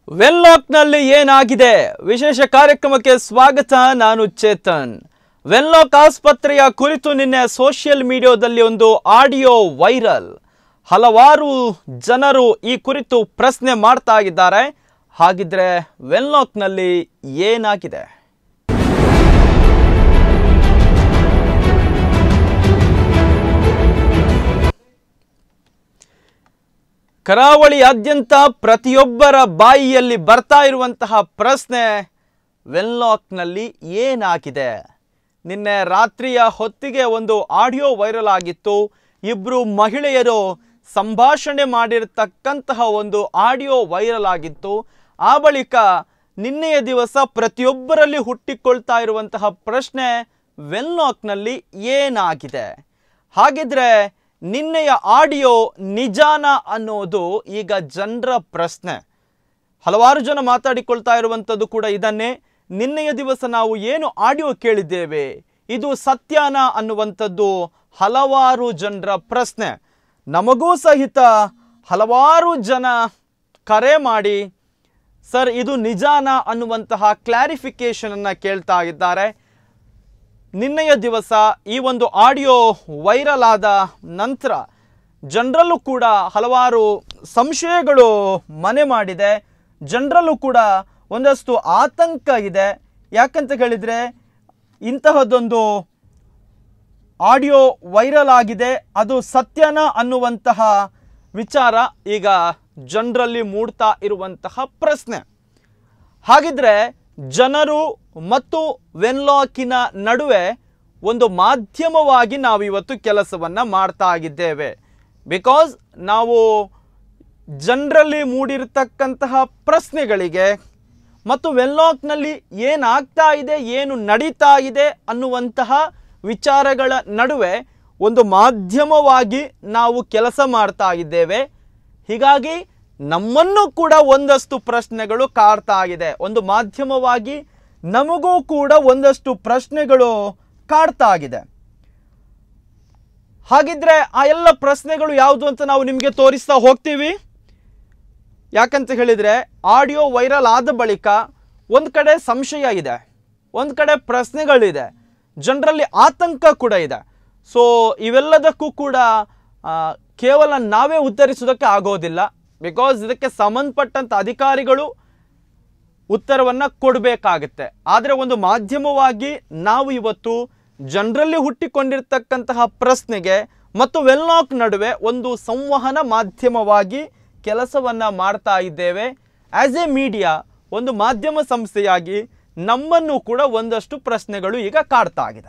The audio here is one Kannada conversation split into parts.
ವೆನ್ಲಾಕ್ನಲ್ಲಿ ಏನಾಗಿದೆ ವಿಶೇಷ ಕಾರ್ಯಕ್ರಮಕ್ಕೆ ಸ್ವಾಗತ ನಾನು ಚೇತನ್ ವೆನ್ಲಾಕ್ ಆಸ್ಪತ್ರೆಯ ಕುರಿತು ನಿನ್ನೆ ಸೋಷಿಯಲ್ ಮೀಡಿಯಾದಲ್ಲಿ ಒಂದು ಆಡಿಯೋ ವೈರಲ್ ಹಲವಾರು ಜನರು ಈ ಕುರಿತು ಪ್ರಶ್ನೆ ಮಾಡ್ತಾ ಇದ್ದಾರೆ ಹಾಗಿದ್ರೆ ವೆನ್ಲಾಕ್ನಲ್ಲಿ ಏನಾಗಿದೆ ಕರಾವಳಿಯಾದ್ಯಂತ ಪ್ರತಿಯೊಬ್ಬರ ಬಾಯಿಯಲ್ಲಿ ಬರ್ತಾ ಇರುವಂತಹ ಪ್ರಶ್ನೆ ವೆನ್ಲಾಕ್ನಲ್ಲಿ ಏನಾಗಿದೆ ನಿನ್ನೆ ರಾತ್ರಿಯ ಹೊತ್ತಿಗೆ ಒಂದು ಆಡಿಯೋ ವೈರಲ್ ಆಗಿತ್ತು ಇಬ್ಬರು ಮಹಿಳೆಯರು ಸಂಭಾಷಣೆ ಮಾಡಿರ್ತಕ್ಕಂತಹ ಒಂದು ಆಡಿಯೋ ವೈರಲ್ ಆಗಿತ್ತು ಆ ಬಳಿಕ ನಿನ್ನೆಯ ದಿವಸ ಪ್ರತಿಯೊಬ್ಬರಲ್ಲಿ ಹುಟ್ಟಿಕೊಳ್ತಾ ಇರುವಂತಹ ಪ್ರಶ್ನೆ ವೆನ್ಲಾಕ್ನಲ್ಲಿ ಏನಾಗಿದೆ ಹಾಗಿದ್ರೆ ನಿನ್ನೆಯ ಆಡಿಯೋ ನಿಜಾನ ಅನ್ನೋದು ಈಗ ಜನರ ಪ್ರಶ್ನೆ ಹಲವಾರು ಜನ ಮಾತಾಡಿಕೊಳ್ತಾ ಇರುವಂಥದ್ದು ಕೂಡ ಇದನ್ನೇ ನಿನ್ನೆಯ ದಿವಸ ನಾವು ಏನು ಆಡಿಯೋ ಕೇಳಿದ್ದೇವೆ ಇದು ಸತ್ಯಾನ ಅನ್ನುವಂಥದ್ದು ಹಲವಾರು ಜನರ ಪ್ರಶ್ನೆ ನಮಗೂ ಸಹಿತ ಹಲವಾರು ಜನ ಕರೆ ಮಾಡಿ ಸರ್ ಇದು ನಿಜಾನ ಅನ್ನುವಂತಹ ಕ್ಲಾರಿಫಿಕೇಶನನ್ನು ಕೇಳ್ತಾ ಇದ್ದಾರೆ ನಿನ್ನೆಯ ದಿವಸ ಈ ಒಂದು ಆಡಿಯೋ ವೈರಲ್ ಆದ ನಂತರ ಜನರಲ್ಲೂ ಕೂಡ ಹಲವಾರು ಸಂಶಯಗಳು ಮನೆ ಮಾಡಿದೆ ಜನರಲ್ಲೂ ಕೂಡ ಒಂದಷ್ಟು ಆತಂಕ ಇದೆ ಯಾಕಂತ ಹೇಳಿದರೆ ಇಂತಹದ್ದೊಂದು ಆಡಿಯೋ ವೈರಲ್ ಆಗಿದೆ ಅದು ಸತ್ಯನ ಅನ್ನುವಂತಹ ವಿಚಾರ ಈಗ ಜನರಲ್ಲಿ ಮೂಡ್ತಾ ಇರುವಂತಹ ಪ್ರಶ್ನೆ ಹಾಗಿದ್ರೆ ಜನರು ಮತ್ತು ವೆನ್ಲಾಕಿನ ನಡುವೆ ಒಂದು ಮಾಧ್ಯಮವಾಗಿ ನಾವು ಇವತ್ತು ಕೆಲಸವನ್ನು ಮಾಡ್ತಾ ಆಗಿದ್ದೇವೆ ಬಿಕಾಸ್ ನಾವು ಜನರಲ್ಲಿ ಮೂಡಿರ್ತಕ್ಕಂತಹ ಪ್ರಶ್ನೆಗಳಿಗೆ ಮತ್ತು ವೆನ್ಲಾಕ್ನಲ್ಲಿ ಏನಾಗ್ತಾ ಇದೆ ಏನು ನಡೀತಾ ಇದೆ ಅನ್ನುವಂತಹ ವಿಚಾರಗಳ ನಡುವೆ ಒಂದು ಮಾಧ್ಯಮವಾಗಿ ನಾವು ಕೆಲಸ ಮಾಡ್ತಾ ಇದ್ದೇವೆ ಹೀಗಾಗಿ ನಮ್ಮನ್ನು ಕೂಡ ಒಂದಷ್ಟು ಪ್ರಶ್ನೆಗಳು ಕಾಡ್ತಾ ಇದೆ ಒಂದು ಮಾಧ್ಯಮವಾಗಿ ನಮಗೂ ಕೂಡ ಒಂದಷ್ಟು ಪ್ರಶ್ನೆಗಳು ಕಾಡ್ತಾ ಆಗಿದೆ ಹಾಗಿದ್ರೆ ಆ ಎಲ್ಲ ಪ್ರಶ್ನೆಗಳು ಯಾವುದು ಅಂತ ನಾವು ನಿಮಗೆ ತೋರಿಸ್ತಾ ಹೋಗ್ತೀವಿ ಯಾಕಂತ ಹೇಳಿದರೆ ಆಡಿಯೋ ವೈರಲ್ ಆದ ಬಳಿಕ ಒಂದು ಕಡೆ ಸಂಶಯ ಇದೆ ಒಂದು ಕಡೆ ಪ್ರಶ್ನೆಗಳಿದೆ ಜನರಲ್ಲಿ ಆತಂಕ ಕೂಡ ಇದೆ ಸೊ ಇವೆಲ್ಲದಕ್ಕೂ ಕೂಡ ಆ, ಕೇವಲ ನಾವೇ ಉತ್ತರಿಸೋದಕ್ಕೆ ಆಗೋದಿಲ್ಲ ಬಿಕಾಸ್ ಇದಕ್ಕೆ ಸಂಬಂಧಪಟ್ಟಂಥ ಅಧಿಕಾರಿಗಳು ಉತ್ತರವನ್ನು ಕೊಡಬೇಕಾಗುತ್ತೆ ಆದರೆ ಒಂದು ಮಾಧ್ಯಮವಾಗಿ ನಾವು ಇವತ್ತು ಜನರಲ್ಲಿ ಹುಟ್ಟಿಕೊಂಡಿರ್ತಕ್ಕಂತಹ ಪ್ರಶ್ನೆಗೆ ಮತ್ತು ವೆಲ್ಲಾಕ್ ನಡುವೆ ಒಂದು ಸಂವಹನ ಮಾಧ್ಯಮವಾಗಿ ಕೆಲಸವನ್ನು ಮಾಡ್ತಾ ಇದ್ದೇವೆ ಆ್ಯಸ್ ಎ ಮೀಡಿಯಾ ಒಂದು ಮಾಧ್ಯಮ ಸಂಸ್ಥೆಯಾಗಿ ನಮ್ಮನ್ನು ಕೂಡ ಒಂದಷ್ಟು ಪ್ರಶ್ನೆಗಳು ಈಗ ಕಾಡ್ತಾ ಆಗಿದೆ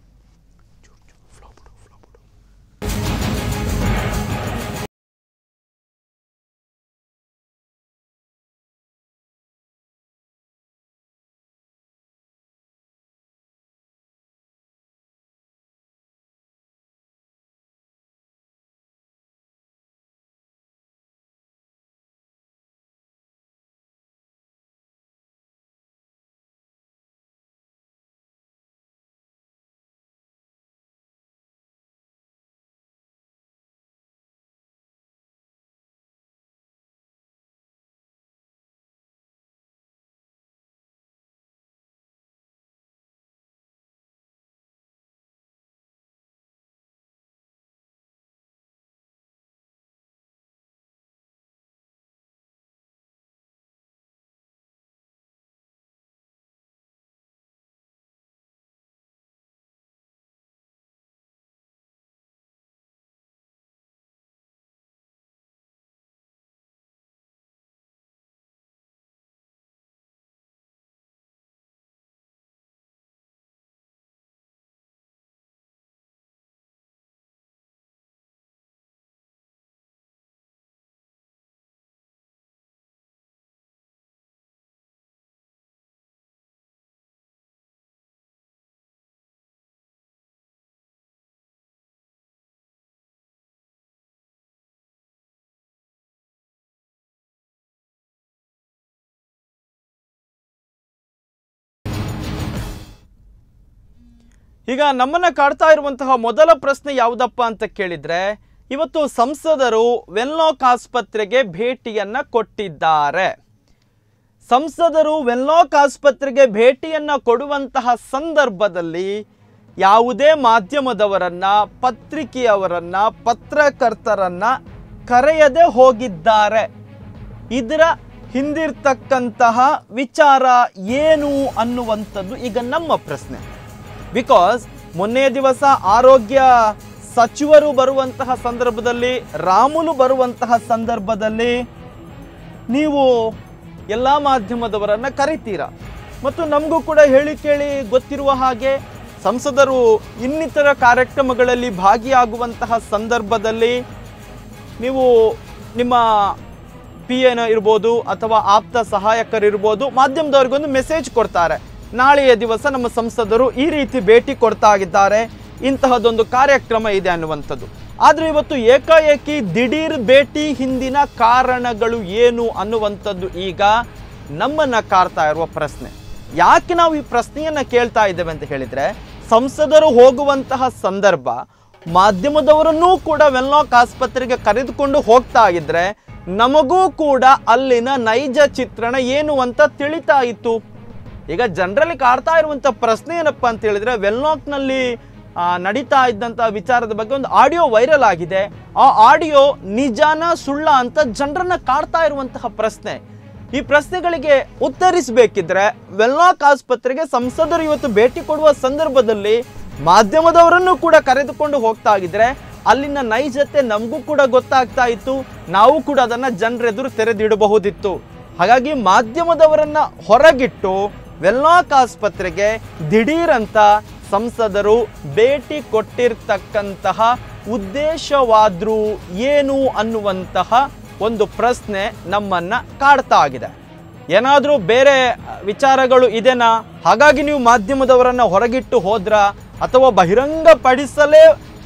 ಈಗ ನಮ್ಮನ್ನ ಕಾಡ್ತಾ ಇರುವಂತಹ ಮೊದಲ ಪ್ರಶ್ನೆ ಯಾವುದಪ್ಪ ಅಂತ ಕೇಳಿದ್ರೆ ಇವತ್ತು ಸಂಸದರು ವೆನ್ಲಾಕ್ ಆಸ್ಪತ್ರೆಗೆ ಭೇಟಿಯನ್ನ ಕೊಟ್ಟಿದ್ದಾರೆ ಸಂಸದರು ವೆನ್ಲಾಕ್ ಆಸ್ಪತ್ರೆಗೆ ಭೇಟಿಯನ್ನು ಕೊಡುವಂತಹ ಸಂದರ್ಭದಲ್ಲಿ ಯಾವುದೇ ಮಾಧ್ಯಮದವರನ್ನ ಪತ್ರಿಕೆಯವರನ್ನ ಪತ್ರಕರ್ತರನ್ನ ಕರೆಯದೆ ಹೋಗಿದ್ದಾರೆ ಇದರ ಹಿಂದಿರ್ತಕ್ಕಂತಹ ವಿಚಾರ ಏನು ಅನ್ನುವಂಥದ್ದು ಈಗ ನಮ್ಮ ಪ್ರಶ್ನೆ ಬಿಕಾಸ್ ಮೊನ್ನೆ ದಿವಸ ಆರೋಗ್ಯ ಸಚಿವರು ಬರುವಂತಹ ಸಂದರ್ಭದಲ್ಲಿ ರಾಮುಲು ಬರುವಂತಹ ಸಂದರ್ಭದಲ್ಲಿ ನೀವು ಎಲ್ಲ ಮಾಧ್ಯಮದವರನ್ನ ಕರಿತೀರಾ ಮತ್ತು ನಮಗೂ ಕೂಡ ಹೇಳಿ ಕೇಳಿ ಗೊತ್ತಿರುವ ಹಾಗೆ ಸಂಸದರು ಇನ್ನಿತರ ಕಾರ್ಯಕ್ರಮಗಳಲ್ಲಿ ಭಾಗಿಯಾಗುವಂತಹ ಸಂದರ್ಭದಲ್ಲಿ ನೀವು ನಿಮ್ಮ ಪಿ ಎನ ಇರ್ಬೋದು ಅಥವಾ ಆಪ್ತ ಸಹಾಯಕರಿರ್ಬೋದು ಮಾಧ್ಯಮದವ್ರಿಗೊಂದು ಮೆಸೇಜ್ ಕೊಡ್ತಾರೆ ನಾಳೆಯ ದಿವಸ ನಮ್ಮ ಸಂಸದರು ಈ ರೀತಿ ಭೇಟಿ ಕೊಡ್ತಾ ಇದ್ದಾರೆ ಇಂತಹದೊಂದು ಕಾರ್ಯಕ್ರಮ ಇದೆ ಅನ್ನುವಂಥದ್ದು ಆದರೆ ಇವತ್ತು ಏಕಾಏಕಿ ದಿಢೀರ್ ಭೇಟಿ ಹಿಂದಿನ ಕಾರಣಗಳು ಏನು ಅನ್ನುವಂಥದ್ದು ಈಗ ನಮ್ಮನ್ನ ಕಾಡ್ತಾ ಇರುವ ಪ್ರಶ್ನೆ ಯಾಕೆ ನಾವು ಈ ಪ್ರಶ್ನೆಯನ್ನ ಕೇಳ್ತಾ ಇದ್ದೇವೆ ಅಂತ ಹೇಳಿದ್ರೆ ಸಂಸದರು ಹೋಗುವಂತಹ ಸಂದರ್ಭ ಮಾಧ್ಯಮದವರನ್ನೂ ಕೂಡ ವೆನ್ಲಾಕ್ ಆಸ್ಪತ್ರೆಗೆ ಕರೆದುಕೊಂಡು ಹೋಗ್ತಾ ಇದ್ರೆ ನಮಗೂ ಕೂಡ ಅಲ್ಲಿನ ನೈಜ ಚಿತ್ರಣ ಏನು ಅಂತ ತಿಳಿತಾ ಇತ್ತು ಈಗ ಜನರಲ್ಲಿ ಕಾಡ್ತಾ ಇರುವಂತ ಪ್ರಶ್ನೆ ಏನಪ್ಪಾ ಅಂತ ಹೇಳಿದ್ರೆ ವೆಲ್ನಾಕ್ನಲ್ಲಿ ಆ, ನಡೀತಾ ಇದ್ದಂತ ವಿಚಾರದ ಬಗ್ಗೆ ಒಂದು ಆಡಿಯೋ ವೈರಲ್ ಆಗಿದೆ ಆ ಆಡಿಯೋ ನಿಜಾನ ಸುಳ್ಳ ಅಂತ ಜನರನ್ನ ಕಾಡ್ತಾ ಇರುವಂತಹ ಪ್ರಶ್ನೆ ಈ ಪ್ರಶ್ನೆಗಳಿಗೆ ಉತ್ತರಿಸಬೇಕಿದ್ರೆ ವೆಲ್ನಾಕ್ ಆಸ್ಪತ್ರೆಗೆ ಸಂಸದರು ಇವತ್ತು ಭೇಟಿ ಕೊಡುವ ಸಂದರ್ಭದಲ್ಲಿ ಮಾಧ್ಯಮದವರನ್ನು ಕೂಡ ಕರೆದುಕೊಂಡು ಹೋಗ್ತಾ ಇದ್ರೆ ಅಲ್ಲಿನ ನೈಜತೆ ನಮಗೂ ಕೂಡ ಗೊತ್ತಾಗ್ತಾ ಇತ್ತು ನಾವು ಕೂಡ ಅದನ್ನ ಜನರೆದುರು ತೆರೆದಿಡಬಹುದಿತ್ತು ಹಾಗಾಗಿ ಮಾಧ್ಯಮದವರನ್ನ ಹೊರಗಿಟ್ಟು ವೆಲ್ನಾಕ್ ಆಸ್ಪತ್ರೆಗೆ ದಿಢೀರಂತ ಸಂಸದರು ಭೇಟಿ ಕೊಟ್ಟಿರ್ತಕ್ಕಂತಹ ಉದ್ದೇಶವಾದ್ರೂ ಏನು ಅನ್ನುವಂತಹ ಒಂದು ಪ್ರಶ್ನೆ ನಮ್ಮನ್ನ ಕಾಡ್ತಾ ಆಗಿದೆ ಏನಾದರೂ ಬೇರೆ ವಿಚಾರಗಳು ಇದೆನಾ ಹಾಗಾಗಿ ನೀವು ಮಾಧ್ಯಮದವರನ್ನ ಹೊರಗಿಟ್ಟು ಹೋದ್ರ ಅಥವಾ ಬಹಿರಂಗಪಡಿಸಲೇ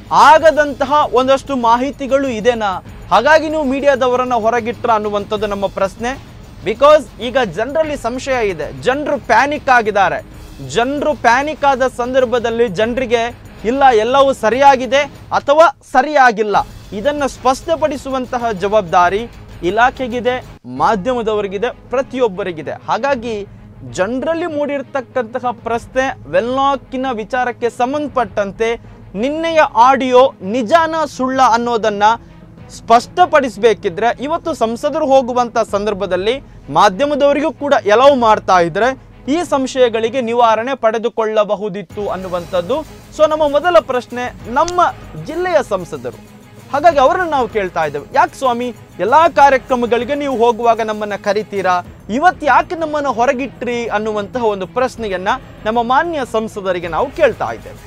ಆಗದಂತಹ ಒಂದಷ್ಟು ಮಾಹಿತಿಗಳು ಇದೆನಾ ಹಾಗಾಗಿ ನೀವು ಮೀಡಿಯಾದವರನ್ನ ಹೊರಗಿಟ್ರ ಅನ್ನುವಂಥದ್ದು ನಮ್ಮ ಪ್ರಶ್ನೆ ಬಿಕಾಸ್ ಈಗ ಜನರಲ್ಲಿ ಸಂಶಯ ಇದೆ ಜನರು ಪ್ಯಾನಿಕ್ ಆಗಿದ್ದಾರೆ ಜನರು ಪ್ಯಾನಿಕ್ ಆದ ಸಂದರ್ಭದಲ್ಲಿ ಜನರಿಗೆ ಇಲ್ಲ ಎಲ್ಲವೂ ಸರಿಯಾಗಿದೆ ಅಥವಾ ಸರಿಯಾಗಿಲ್ಲ ಇದನ್ನ ಸ್ಪಷ್ಟಪಡಿಸುವಂತಹ ಜವಾಬ್ದಾರಿ ಇಲಾಖೆಗಿದೆ ಮಾಧ್ಯಮದವರಿಗಿದೆ ಪ್ರತಿಯೊಬ್ಬರಿಗಿದೆ ಹಾಗಾಗಿ ಜನರಲ್ಲಿ ಮೂಡಿರ್ತಕ್ಕಂತಹ ಪ್ರಶ್ನೆ ವೆಲ್ನಾಕಿನ ವಿಚಾರಕ್ಕೆ ಸಂಬಂಧಪಟ್ಟಂತೆ ನಿನ್ನೆಯ ಆಡಿಯೋ ನಿಜಾನ ಸುಳ್ಳ ಅನ್ನೋದನ್ನ ಸ್ಪಷ್ಟಪಡಿಸಬೇಕಿದ್ರೆ ಇವತ್ತು ಸಂಸದರು ಹೋಗುವಂತ ಸಂದರ್ಭದಲ್ಲಿ ಮಾಧ್ಯಮದವರಿಗೂ ಕೂಡ ಎಲವು ಮಾಡ್ತಾ ಇದ್ರೆ ಈ ಸಂಶಯಗಳಿಗೆ ನಿವಾರಣೆ ಪಡೆದುಕೊಳ್ಳಬಹುದಿತ್ತು ಅನ್ನುವಂಥದ್ದು ಸೊ ನಮ್ಮ ಮೊದಲ ಪ್ರಶ್ನೆ ನಮ್ಮ ಜಿಲ್ಲೆಯ ಸಂಸದರು ಹಾಗಾಗಿ ಅವರನ್ನು ನಾವು ಕೇಳ್ತಾ ಇದ್ದೇವೆ ಯಾಕೆ ಸ್ವಾಮಿ ಎಲ್ಲಾ ಕಾರ್ಯಕ್ರಮಗಳಿಗೆ ನೀವು ಹೋಗುವಾಗ ನಮ್ಮನ್ನ ಕರಿತೀರಾ ಇವತ್ತು ಯಾಕೆ ನಮ್ಮನ್ನು ಹೊರಗಿಟ್ರಿ ಅನ್ನುವಂತಹ ಒಂದು ಪ್ರಶ್ನೆಯನ್ನ ನಮ್ಮ ಮಾನ್ಯ ಸಂಸದರಿಗೆ ನಾವು ಕೇಳ್ತಾ ಇದ್ದೇವೆ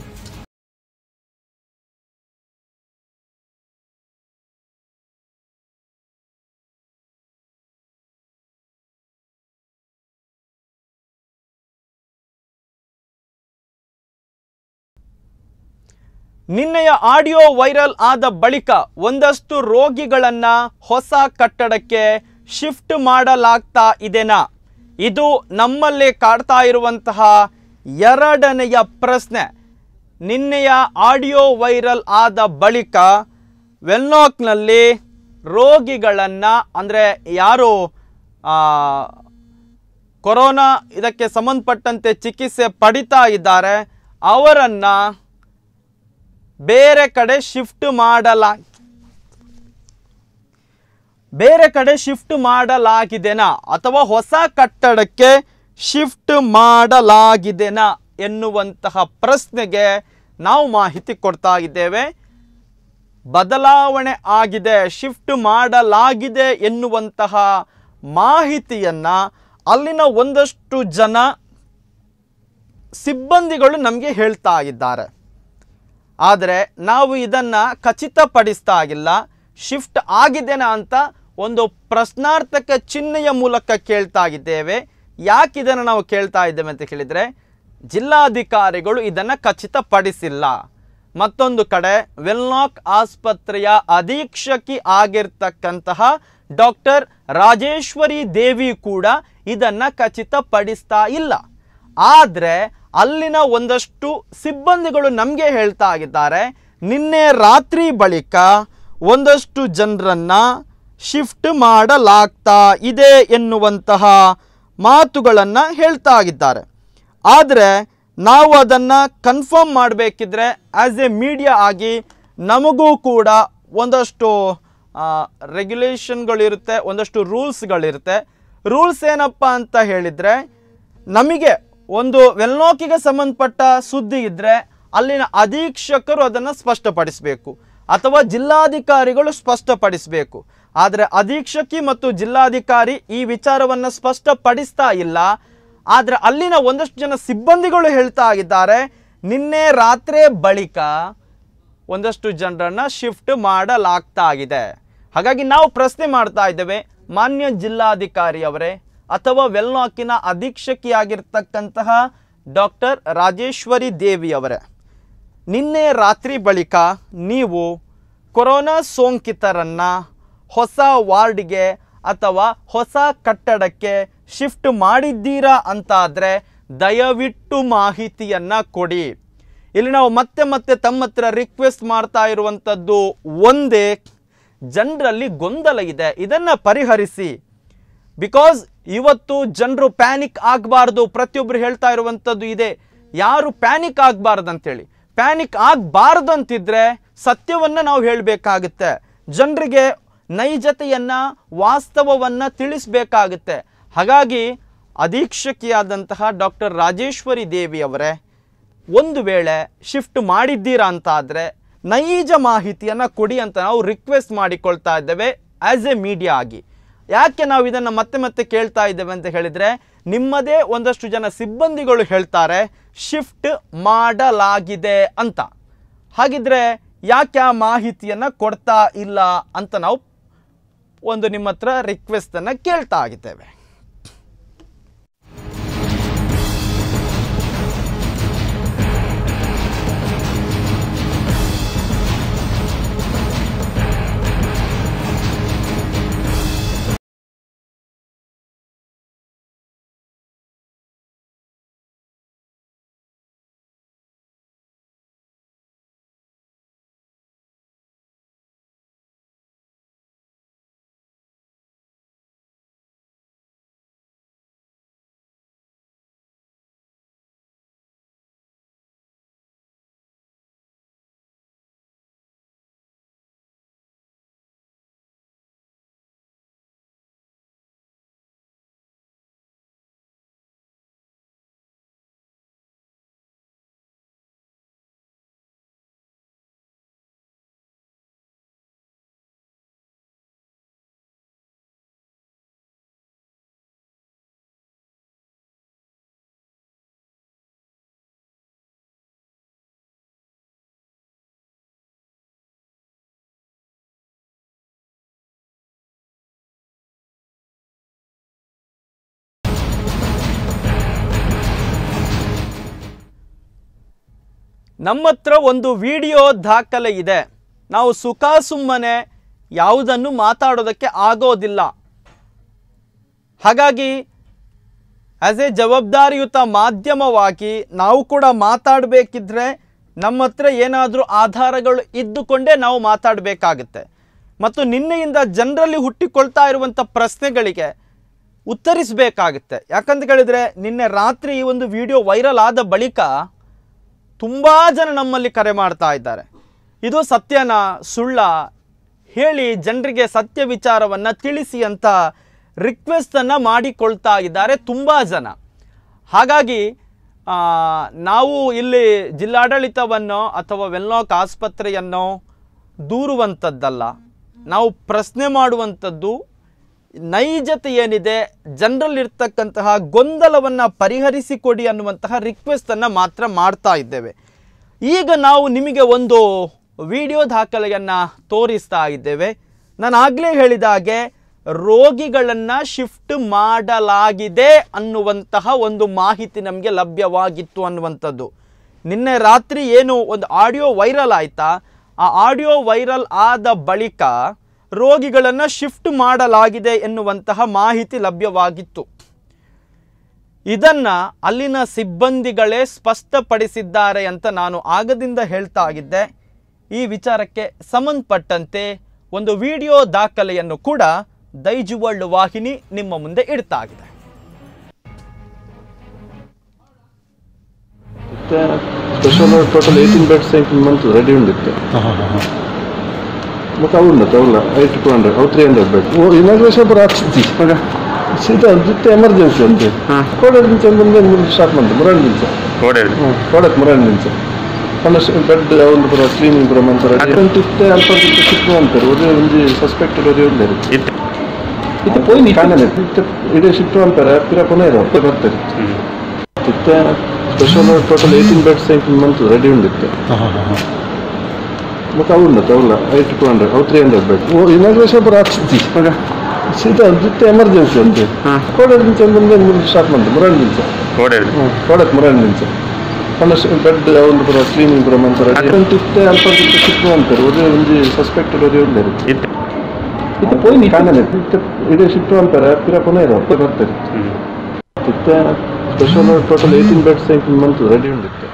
ನಿನ್ನೆಯ ಆಡಿಯೋ ವೈರಲ್ ಆದ ಬಳಿಕ ಒಂದಷ್ಟು ರೋಗಿಗಳನ್ನ ಹೊಸ ಕಟ್ಟಡಕ್ಕೆ ಶಿಫ್ಟ್ ಮಾಡಲಾಗ್ತಾ ಇದೆನಾ ಇದು ನಮ್ಮಲ್ಲಿ ಕಾಡ್ತಾ ಇರುವಂತಹ ಎರಡನೆಯ ಪ್ರಶ್ನೆ ನಿನ್ನೆಯ ಆಡಿಯೋ ವೈರಲ್ ಆದ ಬಳಿಕ ವೆಲ್ನಾಕ್ನಲ್ಲಿ ರೋಗಿಗಳನ್ನು ಅಂದರೆ ಯಾರು ಆ, ಕೊರೋನಾ ಇದಕ್ಕೆ ಸಂಬಂಧಪಟ್ಟಂತೆ ಚಿಕಿತ್ಸೆ ಪಡಿತಾ ಇದ್ದಾರೆ ಅವರನ್ನ ಬೇರೆ ಕಡೆ ಶಿಫ್ಟ್ ಮಾಡಲಾ ಬೇರೆ ಕಡೆ ಶಿಫ್ಟ್ ಮಾಡಲಾಗಿದೆನಾ ಅಥವಾ ಹೊಸ ಕಟ್ಟಡಕ್ಕೆ ಶಿಫ್ಟ್ ಮಾಡಲಾಗಿದೆನಾ ಎನ್ನುವಂತಹ ಪ್ರಶ್ನೆಗೆ ನಾವು ಮಾಹಿತಿ ಕೊಡ್ತಾ ಇದ್ದೇವೆ ಬದಲಾವಣೆ ಆಗಿದೆ ಶಿಫ್ಟ್ ಮಾಡಲಾಗಿದೆ ಎನ್ನುವಂತಹ ಮಾಹಿತಿಯನ್ನ ಅಲ್ಲಿನ ಒಂದಷ್ಟು ಜನ ಸಿಬ್ಬಂದಿಗಳು ನಮಗೆ ಹೇಳ್ತಾ ಇದ್ದಾರೆ ಆದರೆ ನಾವು ಇದನ್ನ ಖಚಿತಪಡಿಸ್ತಾ ಆಗಿಲ್ಲ ಶಿಫ್ಟ್ ಆಗಿದೆನಾ ಅಂತ ಒಂದು ಪ್ರಶ್ನಾರ್ಥಕ ಚಿಹ್ನೆಯ ಮೂಲಕ ಕೇಳ್ತಾ ಇದ್ದೇವೆ ಯಾಕೆ ಇದನ್ನು ನಾವು ಕೇಳ್ತಾ ಇದ್ದೇವೆ ಅಂತ ಹೇಳಿದರೆ ಜಿಲ್ಲಾಧಿಕಾರಿಗಳು ಇದನ್ನು ಖಚಿತಪಡಿಸಿಲ್ಲ ಮತ್ತೊಂದು ಕಡೆ ವೆಲ್ನಾಕ್ ಆಸ್ಪತ್ರೆಯ ಅಧೀಕ್ಷಕಿ ಆಗಿರ್ತಕ್ಕಂತಹ ಡಾಕ್ಟರ್ ರಾಜೇಶ್ವರಿ ದೇವಿ ಕೂಡ ಇದನ್ನ ಖಚಿತಪಡಿಸ್ತಾ ಇಲ್ಲ ಆದರೆ ಅಲ್ಲಿನ ಒಂದಷ್ಟು ಸಿಬ್ಬಂದಿಗಳು ನಮಗೆ ಹೇಳ್ತಾ ಇದ್ದಾರೆ ನಿನ್ನೆ ರಾತ್ರಿ ಬಳಿಕ ಒಂದಷ್ಟು ಜನರನ್ನ ಶಿಫ್ಟ್ ಮಾಡಲಾಗ್ತಾ ಇದೆ ಎನ್ನುವಂತಹ ಮಾತುಗಳನ್ನು ಹೇಳ್ತಾ ಆಗಿದ್ದಾರೆ ಆದರೆ ನಾವು ಅದನ್ನು ಕನ್ಫರ್ಮ್ ಮಾಡಬೇಕಿದ್ರೆ ಆ್ಯಸ್ ಎ ಮೀಡಿಯಾ ಆಗಿ ನಮಗೂ ಕೂಡ ಒಂದಷ್ಟು ರೆಗ್ಯುಲೇಷನ್ಗಳಿರುತ್ತೆ ಒಂದಷ್ಟು ರೂಲ್ಸ್ಗಳಿರುತ್ತೆ ರೂಲ್ಸ್ ಏನಪ್ಪ ಅಂತ ಹೇಳಿದರೆ ನಮಗೆ ಒಂದು ವೆಲ್ನೋಕಿಗೆ ಸಂಬಂಧಪಟ್ಟ ಸುದ್ದಿ ಇದ್ದರೆ ಅಲ್ಲಿನ ಅಧೀಕ್ಷಕರು ಅದನ್ನು ಸ್ಪಷ್ಟಪಡಿಸಬೇಕು ಅಥವಾ ಜಿಲ್ಲಾಧಿಕಾರಿಗಳು ಸ್ಪಷ್ಟಪಡಿಸಬೇಕು ಆದರೆ ಅಧೀಕ್ಷಕಿ ಮತ್ತು ಜಿಲ್ಲಾಧಿಕಾರಿ ಈ ವಿಚಾರವನ್ನು ಸ್ಪಷ್ಟಪಡಿಸ್ತಾ ಇಲ್ಲ ಆದರೆ ಅಲ್ಲಿನ ಒಂದಷ್ಟು ಜನ ಸಿಬ್ಬಂದಿಗಳು ಹೇಳ್ತಾ ಆಗಿದ್ದಾರೆ ನಿನ್ನೆ ರಾತ್ರಿ ಬಳಿಕ ಒಂದಷ್ಟು ಜನರನ್ನ ಶಿಫ್ಟ್ ಮಾಡಲಾಗ್ತಾ ಇದೆ ಹಾಗಾಗಿ ನಾವು ಪ್ರಶ್ನೆ ಮಾಡ್ತಾ ಇದ್ದೇವೆ ಮಾನ್ಯ ಜಿಲ್ಲಾಧಿಕಾರಿ ಅವರೇ ಅಥವಾ ವೆಲ್ನಾಕಿನ ಅಧೀಕ್ಷಕಿಯಾಗಿರ್ತಕ್ಕಂತಹ ಡಾಕ್ಟರ್ ರಾಜೇಶ್ವರಿ ದೇವಿ ಅವರೇ ನಿನ್ನೆ ರಾತ್ರಿ ಬಳಿಕ ನೀವು ಕೊರೋನಾ ಸೋಂಕಿತರನ್ನು ಹೊಸ ವಾರ್ಡ್ಗೆ ಅಥವಾ ಹೊಸ ಕಟ್ಟಡಕ್ಕೆ ಶಿಫ್ಟ್ ಮಾಡಿದ್ದೀರಾ ಅಂತಾದರೆ ದಯವಿಟ್ಟು ಮಾಹಿತಿಯನ್ನು ಕೊಡಿ ಇಲ್ಲಿ ನಾವು ಮತ್ತೆ ಮತ್ತೆ ತಮ್ಮ ಹತ್ರ ರಿಕ್ವೆಸ್ಟ್ ಮಾಡ್ತಾ ಇರುವಂಥದ್ದು ಒಂದೇ ಜನರಲ್ಲಿ ಗೊಂದಲ ಇದೆ ಇದನ್ನು ಪರಿಹರಿಸಿ ಬಿಕಾಸ್ ಇವತ್ತು ಜನರು ಪ್ಯಾನಿಕ್ ಆಗಬಾರ್ದು ಪ್ರತಿಯೊಬ್ಬರು ಹೇಳ್ತಾ ಇರುವಂಥದ್ದು ಇದೆ ಯಾರು ಪ್ಯಾನಿಕ್ ಆಗಬಾರ್ದು ಅಂತೇಳಿ ಪ್ಯಾನಿಕ್ ಆಗಬಾರ್ದು ಅಂತಿದ್ರೆ ಸತ್ಯವನ್ನು ನಾವು ಹೇಳಬೇಕಾಗುತ್ತೆ ಜನರಿಗೆ ನೈಜತೆಯನ್ನು ವಾಸ್ತವವನ್ನು ತಿಳಿಸ್ಬೇಕಾಗುತ್ತೆ ಹಾಗಾಗಿ ಅಧೀಕ್ಷಕಿಯಾದಂತಹ ಡಾಕ್ಟರ್ ರಾಜೇಶ್ವರಿ ದೇವಿ ಅವರೇ ಒಂದು ವೇಳೆ ಶಿಫ್ಟ್ ಮಾಡಿದ್ದೀರಾ ಅಂತ ಆದರೆ ನೈಜ ಮಾಹಿತಿಯನ್ನು ಕೊಡಿ ಅಂತ ನಾವು ರಿಕ್ವೆಸ್ಟ್ ಮಾಡಿಕೊಳ್ತಾ ಇದ್ದೇವೆ ಆ್ಯಸ್ ಎ ಮೀಡಿಯಾ ಆಗಿ ಯಾಕೆ ನಾವು ಇದನ್ನು ಮತ್ತೆ ಮತ್ತೆ ಕೇಳ್ತಾ ಇದ್ದೇವೆ ಅಂತ ಹೇಳಿದರೆ ನಿಮ್ಮದೇ ಒಂದಷ್ಟು ಜನ ಸಿಬ್ಬಂದಿಗಳು ಹೇಳ್ತಾರೆ ಶಿಫ್ಟ್ ಮಾಡಲಾಗಿದೆ ಅಂತ ಹಾಗಿದ್ರೆ ಯಾಕೆ ಆ ಮಾಹಿತಿಯನ್ನು ಕೊಡ್ತಾ ಇಲ್ಲ ಅಂತ ನಾವು ಒಂದು ನಿಮ್ಮ ಹತ್ರ ರಿಕ್ವೆಸ್ಟನ್ನು ಕೇಳ್ತಾ ಆಗಿದ್ದೇವೆ ನಮ್ಮ ಹತ್ರ ಒಂದು ವಿಡಿಯೋ ದಾಖಲೆ ಇದೆ ನಾವು ಸುಖ ಸುಮ್ಮನೆ ಯಾವುದನ್ನು ಮಾತಾಡೋದಕ್ಕೆ ಆಗೋದಿಲ್ಲ ಹಾಗಾಗಿ ಆ್ಯಸ್ ಎ ಜವಾಬ್ದಾರಿಯುತ ಮಾಧ್ಯಮವಾಗಿ ನಾವು ಕೂಡ ಮಾತಾಡಬೇಕಿದ್ರೆ ನಮ್ಮ ಹತ್ರ ಏನಾದರೂ ಆಧಾರಗಳು ಇದ್ದುಕೊಂಡೇ ನಾವು ಮಾತಾಡಬೇಕಾಗುತ್ತೆ ಮತ್ತು ನಿನ್ನೆಯಿಂದ ಜನರಲ್ಲಿ ಹುಟ್ಟಿಕೊಳ್ತಾ ಇರುವಂಥ ಪ್ರಶ್ನೆಗಳಿಗೆ ಉತ್ತರಿಸಬೇಕಾಗುತ್ತೆ ಯಾಕಂತ ಹೇಳಿದರೆ ನಿನ್ನೆ ರಾತ್ರಿ ಈ ಒಂದು ವಿಡಿಯೋ ವೈರಲ್ ಆದ ಬಳಿಕ ತುಂಬ ಜನ ನಮ್ಮಲ್ಲಿ ಕರೆ ಮಾಡ್ತಾ ಇದ್ದಾರೆ ಇದು ಸತ್ಯನ ಸುಳ್ಳ ಹೇಳಿ ಜನರಿಗೆ ಸತ್ಯ ವಿಚಾರವನ್ನು ತಿಳಿಸಿ ಅಂತ ರಿಕ್ವೆಸ್ಟನ್ನು ಮಾಡಿಕೊಳ್ತಾ ಇದ್ದಾರೆ ತುಂಬ ಜನ ಹಾಗಾಗಿ ಆ, ನಾವು ಇಲ್ಲಿ ಜಿಲ್ಲಾಡಳಿತವನ್ನು ಅಥವಾ ವೆಲ್ನಾಕ್ ಆಸ್ಪತ್ರೆಯನ್ನು ದೂರುವಂಥದ್ದಲ್ಲ ನಾವು ಪ್ರಶ್ನೆ ಮಾಡುವಂಥದ್ದು ನೈಜತೆ ಏನಿದೆ ಜನರಲ್ಲಿರ್ತಕ್ಕಂತಹ ಗೊಂದಲವನ್ನು ಪರಿಹರಿಸಿಕೊಡಿ ಅನ್ನುವಂತಹ ರಿಕ್ವೆಸ್ಟನ್ನು ಮಾತ್ರ ಮಾಡ್ತಾ ಇದ್ದೇವೆ ಈಗ ನಾವು ನಿಮಗೆ ಒಂದು ವಿಡಿಯೋ ದಾಖಲೆಯನ್ನು ತೋರಿಸ್ತಾ ಇದ್ದೇವೆ ನಾನು ಆಗಲೇ ಹೇಳಿದ ಹಾಗೆ ರೋಗಿಗಳನ್ನು ಶಿಫ್ಟ್ ಮಾಡಲಾಗಿದೆ ಅನ್ನುವಂತಹ ಒಂದು ಮಾಹಿತಿ ನಮಗೆ ಲಭ್ಯವಾಗಿತ್ತು ಅನ್ನುವಂಥದ್ದು ನಿನ್ನೆ ರಾತ್ರಿ ಏನು ಒಂದು ಆಡಿಯೋ ವೈರಲ್ ಆಯ್ತಾ ಆ ಆಡಿಯೋ ವೈರಲ್ ಆದ ಬಳಿಕ ರೋಗಿಗಳನ್ನು ಶಿಫ್ಟ್ ಮಾಡಲಾಗಿದೆ ಎನ್ನುವಂತಹ ಮಾಹಿತಿ ಲಭ್ಯವಾಗಿತ್ತು ಇದನ್ನ ಅಲ್ಲಿನ ಸಿಬ್ಬಂದಿಗಳೇ ಸ್ಪಷ್ಟಪಡಿಸಿದ್ದಾರೆ ಅಂತ ನಾನು ಆಗದಿಂದ ಹೇಳ್ತಾ ಆಗಿದ್ದೆ ಈ ವಿಚಾರಕ್ಕೆ ಸಂಬಂಧಪಟ್ಟಂತೆ ಒಂದು ವಿಡಿಯೋ ದಾಖಲೆಯನ್ನು ಕೂಡ ದೈಜು ವರ್ಲ್ಡ್ ವಾಹಿನಿ ನಿಮ್ಮ ಮುಂದೆ ಇಡ್ತಾ ಇದೆ ಮತ್ತೆ special total eighteen beds month ready ಉಂಡಿತ್ತು ಮತ್ತೆ అవును ತಗೊಳ್ಳ ಏಯ್ಟ್ ಟು ಹಂಡ್ರೆಡ್ ಅವು ತ್ರೀ ಹಂಡ್ರೆಡ್ ಬೆಡ್ ಓ ಇನಾಗ್ರೇಷನ್ ಪೂರ ಆಗ್ತದೆ ಮಗ ಸೀದಾ ಜಿತ್ತೆ ಎಮರ್ಜೆನ್ಸಿ ಅಂತೆ ಕೋಡೆಡ್ ನಿಂಚ ಬಂದು ಮೂರು ಸ್ಟಾರ್ಟ್ ಮಾಡ್ತು ಮುರಾಣ್ ನಿಂಚ ಕೋಡೆಯಲ್ಲಿ ಕೋಡಕ್ ಮುರಾಣ್ ನಿಂಚ ಪಂಡ ಬೆಡ್ ಒಂದು ಪೂರ ಕ್ಲೀನಿಂಗ್ ಪೂರ ಮಂತಾರೆ ಇತ್ತೆ ಅಲ್ಪ ಇತ್ತೆ ಸಿಕ್ಕು ಅಂತಾರೆ ಒದೇ ಒಂದು ಸಸ್ಪೆಕ್ಟೆಡ್ ಒದೇ ಉಂಟು ಇತ್ತು ಇದು ಪೋಯಿ ಕಾಣನೆ ಇತ್ತೆ ಇಡೇ ಶಿಫ್ಟ್ ಅಂತಾರೆ ಪಿರ ಕೊನೆ ಇರೋ ಬರ್ತಾರೆ ಇತ್ತೆ special total eighteen beds month ready ಉಂಡಿತ್ತು ಮತ್ತೆ అవును ತಗೊಳ್ಳ ಏಯ್ಟ್ ಟು ಹಂಡ್ರೆಡ್ ಅವು ತ್ರೀ ಹಂಡ್ರೆಡ್ ಬೆಡ್ ಓ ಇನಾಗ್ರೇಷನ್ ಪೂರ ಆಗ್ತದೆ ಮಗ ಸೀದಾ ಜಿತ್ತೆ ಎಮರ್ಜೆನ್ಸಿ ಅಂತೆ ಕೋಡೆಡ್ ನಿಂಚ ಬಂದು ಮೂರು ಸ್ಟಾರ್ಟ್ ಮಾಡ್ತು ಮುರಾಣ್ ನಿಂಚ ಕೋಡೆಯಲ್ಲಿ ಕೋಡಕ್ ಮುರಾಣ್ ನಿಂಚ ಪಂಡ ಬೆಡ್ ಒಂದು ಪೂರ ಕ್ಲೀನಿಂಗ್ ಪೂರ ಮಂತಾರೆ ಇತ್ತೆ ಅಲ್ಪ ಇತ್ತೆ ಸಿಕ್ಕು ಅಂತಾರೆ ಒದೇ ಒಂದು ಸಸ್ಪೆಕ್ಟೆಡ್ ಒದೇ ಉಂಟು ಇತ್ತು ಇದು ಪೋಯಿ ಕಾಣನೆ ಇತ್ತೆ ಇಡೇ ಶಿಫ್ಟ್ ಅಂತಾರೆ ಪಿರ ಕೊನೆ ಇರೋ ಬರ್ತಾರೆ ಇತ್ತೆ special total eighteen beds month ready ಉಂಡಿತ್ತು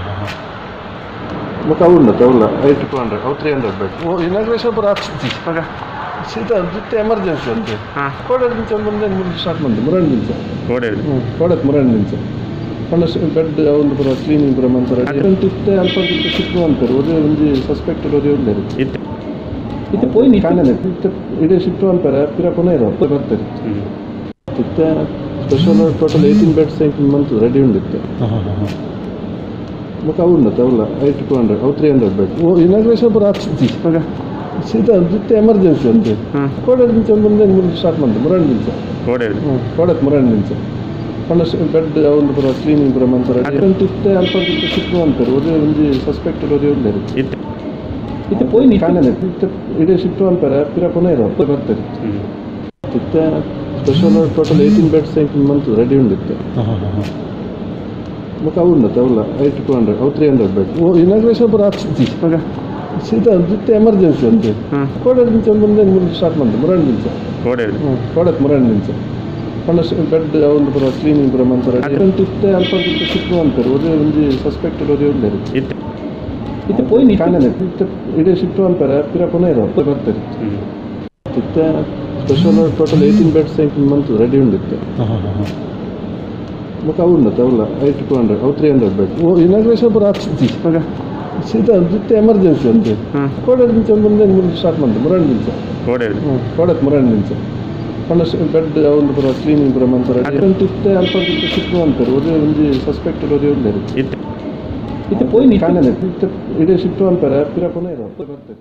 ಮತ್ತೆ అవును ತಗೊಳ್ಳ ಏಯ್ಟ್ ಟು ಹಂಡ್ರೆಡ್ ಅವು ತ್ರೀ ಹಂಡ್ರೆಡ್ ಬೆಡ್ ಓ ಇನಾಗ್ರೇಷನ್ ಪೂರ ಆಗ್ತದೆ ಮಗ ಸೀದಾ ಜಿತ್ತೆ ಎಮರ್ಜೆನ್ಸಿ ಅಂತೆ ಕೋಡೆಡ್ ನಿಂಚ ಬಂದು ಮೂರು ಸ್ಟಾರ್ಟ್ ಮಾಡ್ತು ಮುರಾಣ್ ನಿಂಚ ಕೋಡೆಯಲ್ಲಿ ಕೋಡಕ್ ಮುರಾಣ್ ನಿಂಚ ಪಂಡ ಬೆಡ್ ಒಂದು ಪೂರ ಕ್ಲೀನಿಂಗ್ ಪೂರ ಮಂತಾರೆ ಇತ್ತೆ ಅಲ್ಪ ಇತ್ತೆ ಸಿಕ್ಕು ಅಂತಾರೆ ಒದೇ ಒಂದು ಸಸ್ಪೆಕ್ಟೆಡ್ ಒದೇ ಉಂಟು ಇತ್ತು ಇದು ಪೋಯಿ ಕಾಣನೆ ಇತ್ತೆ ಇಡೇ ಶಿಫ್ಟ್ ಅಂತಾರೆ ಪಿರ ಕೊನೆ ಇರೋ ಬರ್ತಾರೆ ಇತ್ತೆ special total eighteen beds month ready ಉಂಡಿತ್ತು ಮತ್ತೆ అవును ತಗೊಳ್ಳ ಏಯ್ಟ್ ಟು ಹಂಡ್ರೆಡ್ ಅವು ತ್ರೀ ಹಂಡ್ರೆಡ್ ಬೆಡ್ ಓ ಇನಾಗ್ರೇಷನ್ ಪೂರ ಆಗ್ತದೆ ಮಗ ಸೀದಾ ಜಿತ್ತೆ ಎಮರ್ಜೆನ್ಸಿ ಅಂತೆ ಕೋಡೆಡ್ ನಿಂಚ ಬಂದು ಮೂರು ಸ್ಟಾರ್ಟ್ ಮಾಡ್ತು ಮುರಾಣ್ ನಿಂಚ ಕೋಡೆಯಲ್ಲಿ ಕೋಡಕ್ ಮುರಾಣ್ ನಿಂಚ ಪಂಡ ಬೆಡ್ ಒಂದು ಪೂರ ಕ್ಲೀನಿಂಗ್ ಪೂರ ಮಂತಾರೆ ಇತ್ತೆ ಅಲ್ಪ ಇತ್ತೆ ಸಿಕ್ಕು ಅಂತಾರೆ ಒದೇ ಒಂದು ಸಸ್ಪೆಕ್ಟೆಡ್ ಒದೇ ಉಂಟು ಇತ್ತು ಇದು ಪೋಯಿ ಕಾಣನೆ ಇತ್ತೆ ಇಡೇ ಶಿಫ್ಟ್ ಅಂತಾರೆ ಪಿರ ಕೊನೆ ಇರೋ ಬರ್ತಾರೆ ಇತ್ತೆ special total eighteen beds month ready ಉಂಡಿತ್ತು ಮತ್ತೆ అవును ತಗೊಳ್ಳ ಏಯ್ಟ್ ಟು ಹಂಡ್ರೆಡ್ ಅವು ತ್ರೀ ಹಂಡ್ರೆಡ್ ಬೆಡ್ ಓ ಇನಾಗ್ರೇಷನ್ ಪೂರ ಆಗ್ತದೆ ಮಗ ಸೀದಾ ಜಿತ್ತೆ ಎಮರ್ಜೆನ್ಸಿ ಅಂತೆ ಕೋಡೆಡ್ ನಿಂಚ ಬಂದು ಮೂರು ಸ್ಟಾರ್ಟ್ ಮಾಡ್ತು ಮುರಾಣ್ ನಿಂಚ ಕೋಡೆಯಲ್ಲಿ ಕೋಡಕ್ ಮುರಾಣ್ ನಿಂಚ ಪಂಡ ಬೆಡ್ ಒಂದು ಪೂರ ಕ್ಲೀನಿಂಗ್ ಪೂರ ಮಂತಾರೆ ಇತ್ತೆ ಅಲ್ಪ ಇತ್ತೆ ಸಿಕ್ಕು ಅಂತಾರೆ ಒದೇ ಒಂದು ಸಸ್ಪೆಕ್ಟೆಡ್ ಒದೇ ಉಂಟು ಇತ್ತು ಇದು ಪೋಯಿ ಕಾಣನೆ ಇತ್ತೆ ಇಡೇ ಶಿಫ್ಟ್ ಅಂತಾರೆ ಪಿರ ಕೊನೆ ಇರೋ ಬರ್ತಾರೆ ಇತ್ತೆ special total eighteen beds month ready ಉಂಡಿತ್ತು ಮತ್ತೆ అవును ತಗೊಳ್ಳ ಏಯ್ಟ್ ಟು ಹಂಡ್ರೆಡ್ ಅವು ತ್ರೀ ಹಂಡ್ರೆಡ್ ಬೆಡ್ ಓ ಇನಾಗ್ರೇಷನ್ ಪೂರ ಆಗ್ತದೆ ಮಗ ಸೀದಾ ಜಿತ್ತೆ ಎಮರ್ಜೆನ್ಸಿ ಅಂತೆ ಕೋಡೆಡ್ ನಿಂಚ ಬಂದು ಮೂರು ಸ್ಟಾರ್ಟ್ ಮಾಡ್ತು ಮುರಾಣ್ ನಿಂಚ ಕೋಡೆಯಲ್ಲಿ ಕೋಡಕ್ ಮುರಾಣ್ ನಿಂಚ ಪಂಡ ಬೆಡ್ ಒಂದು ಪೂರ ಕ್ಲೀನಿಂಗ್ ಪೂರ ಮಂತಾರೆ ಇತ್ತೆ ಅಲ್ಪ ಇತ್ತೆ ಸಿಕ್ಕು ಅಂತಾರೆ ಒದೇ ಒಂದು ಸಸ್ಪೆಕ್ಟೆಡ್ ಒದೇ ಉಂಟು ಇತ್ತು ಇದು ಪೋಯಿ ಕಾಣನೆ ಇತ್ತೆ ಇಡೇ ಶಿಫ್ಟ್ ಅಂತಾರೆ ಪಿರ ಕೊನೆ ಇರೋ ಬರ್ತಾರೆ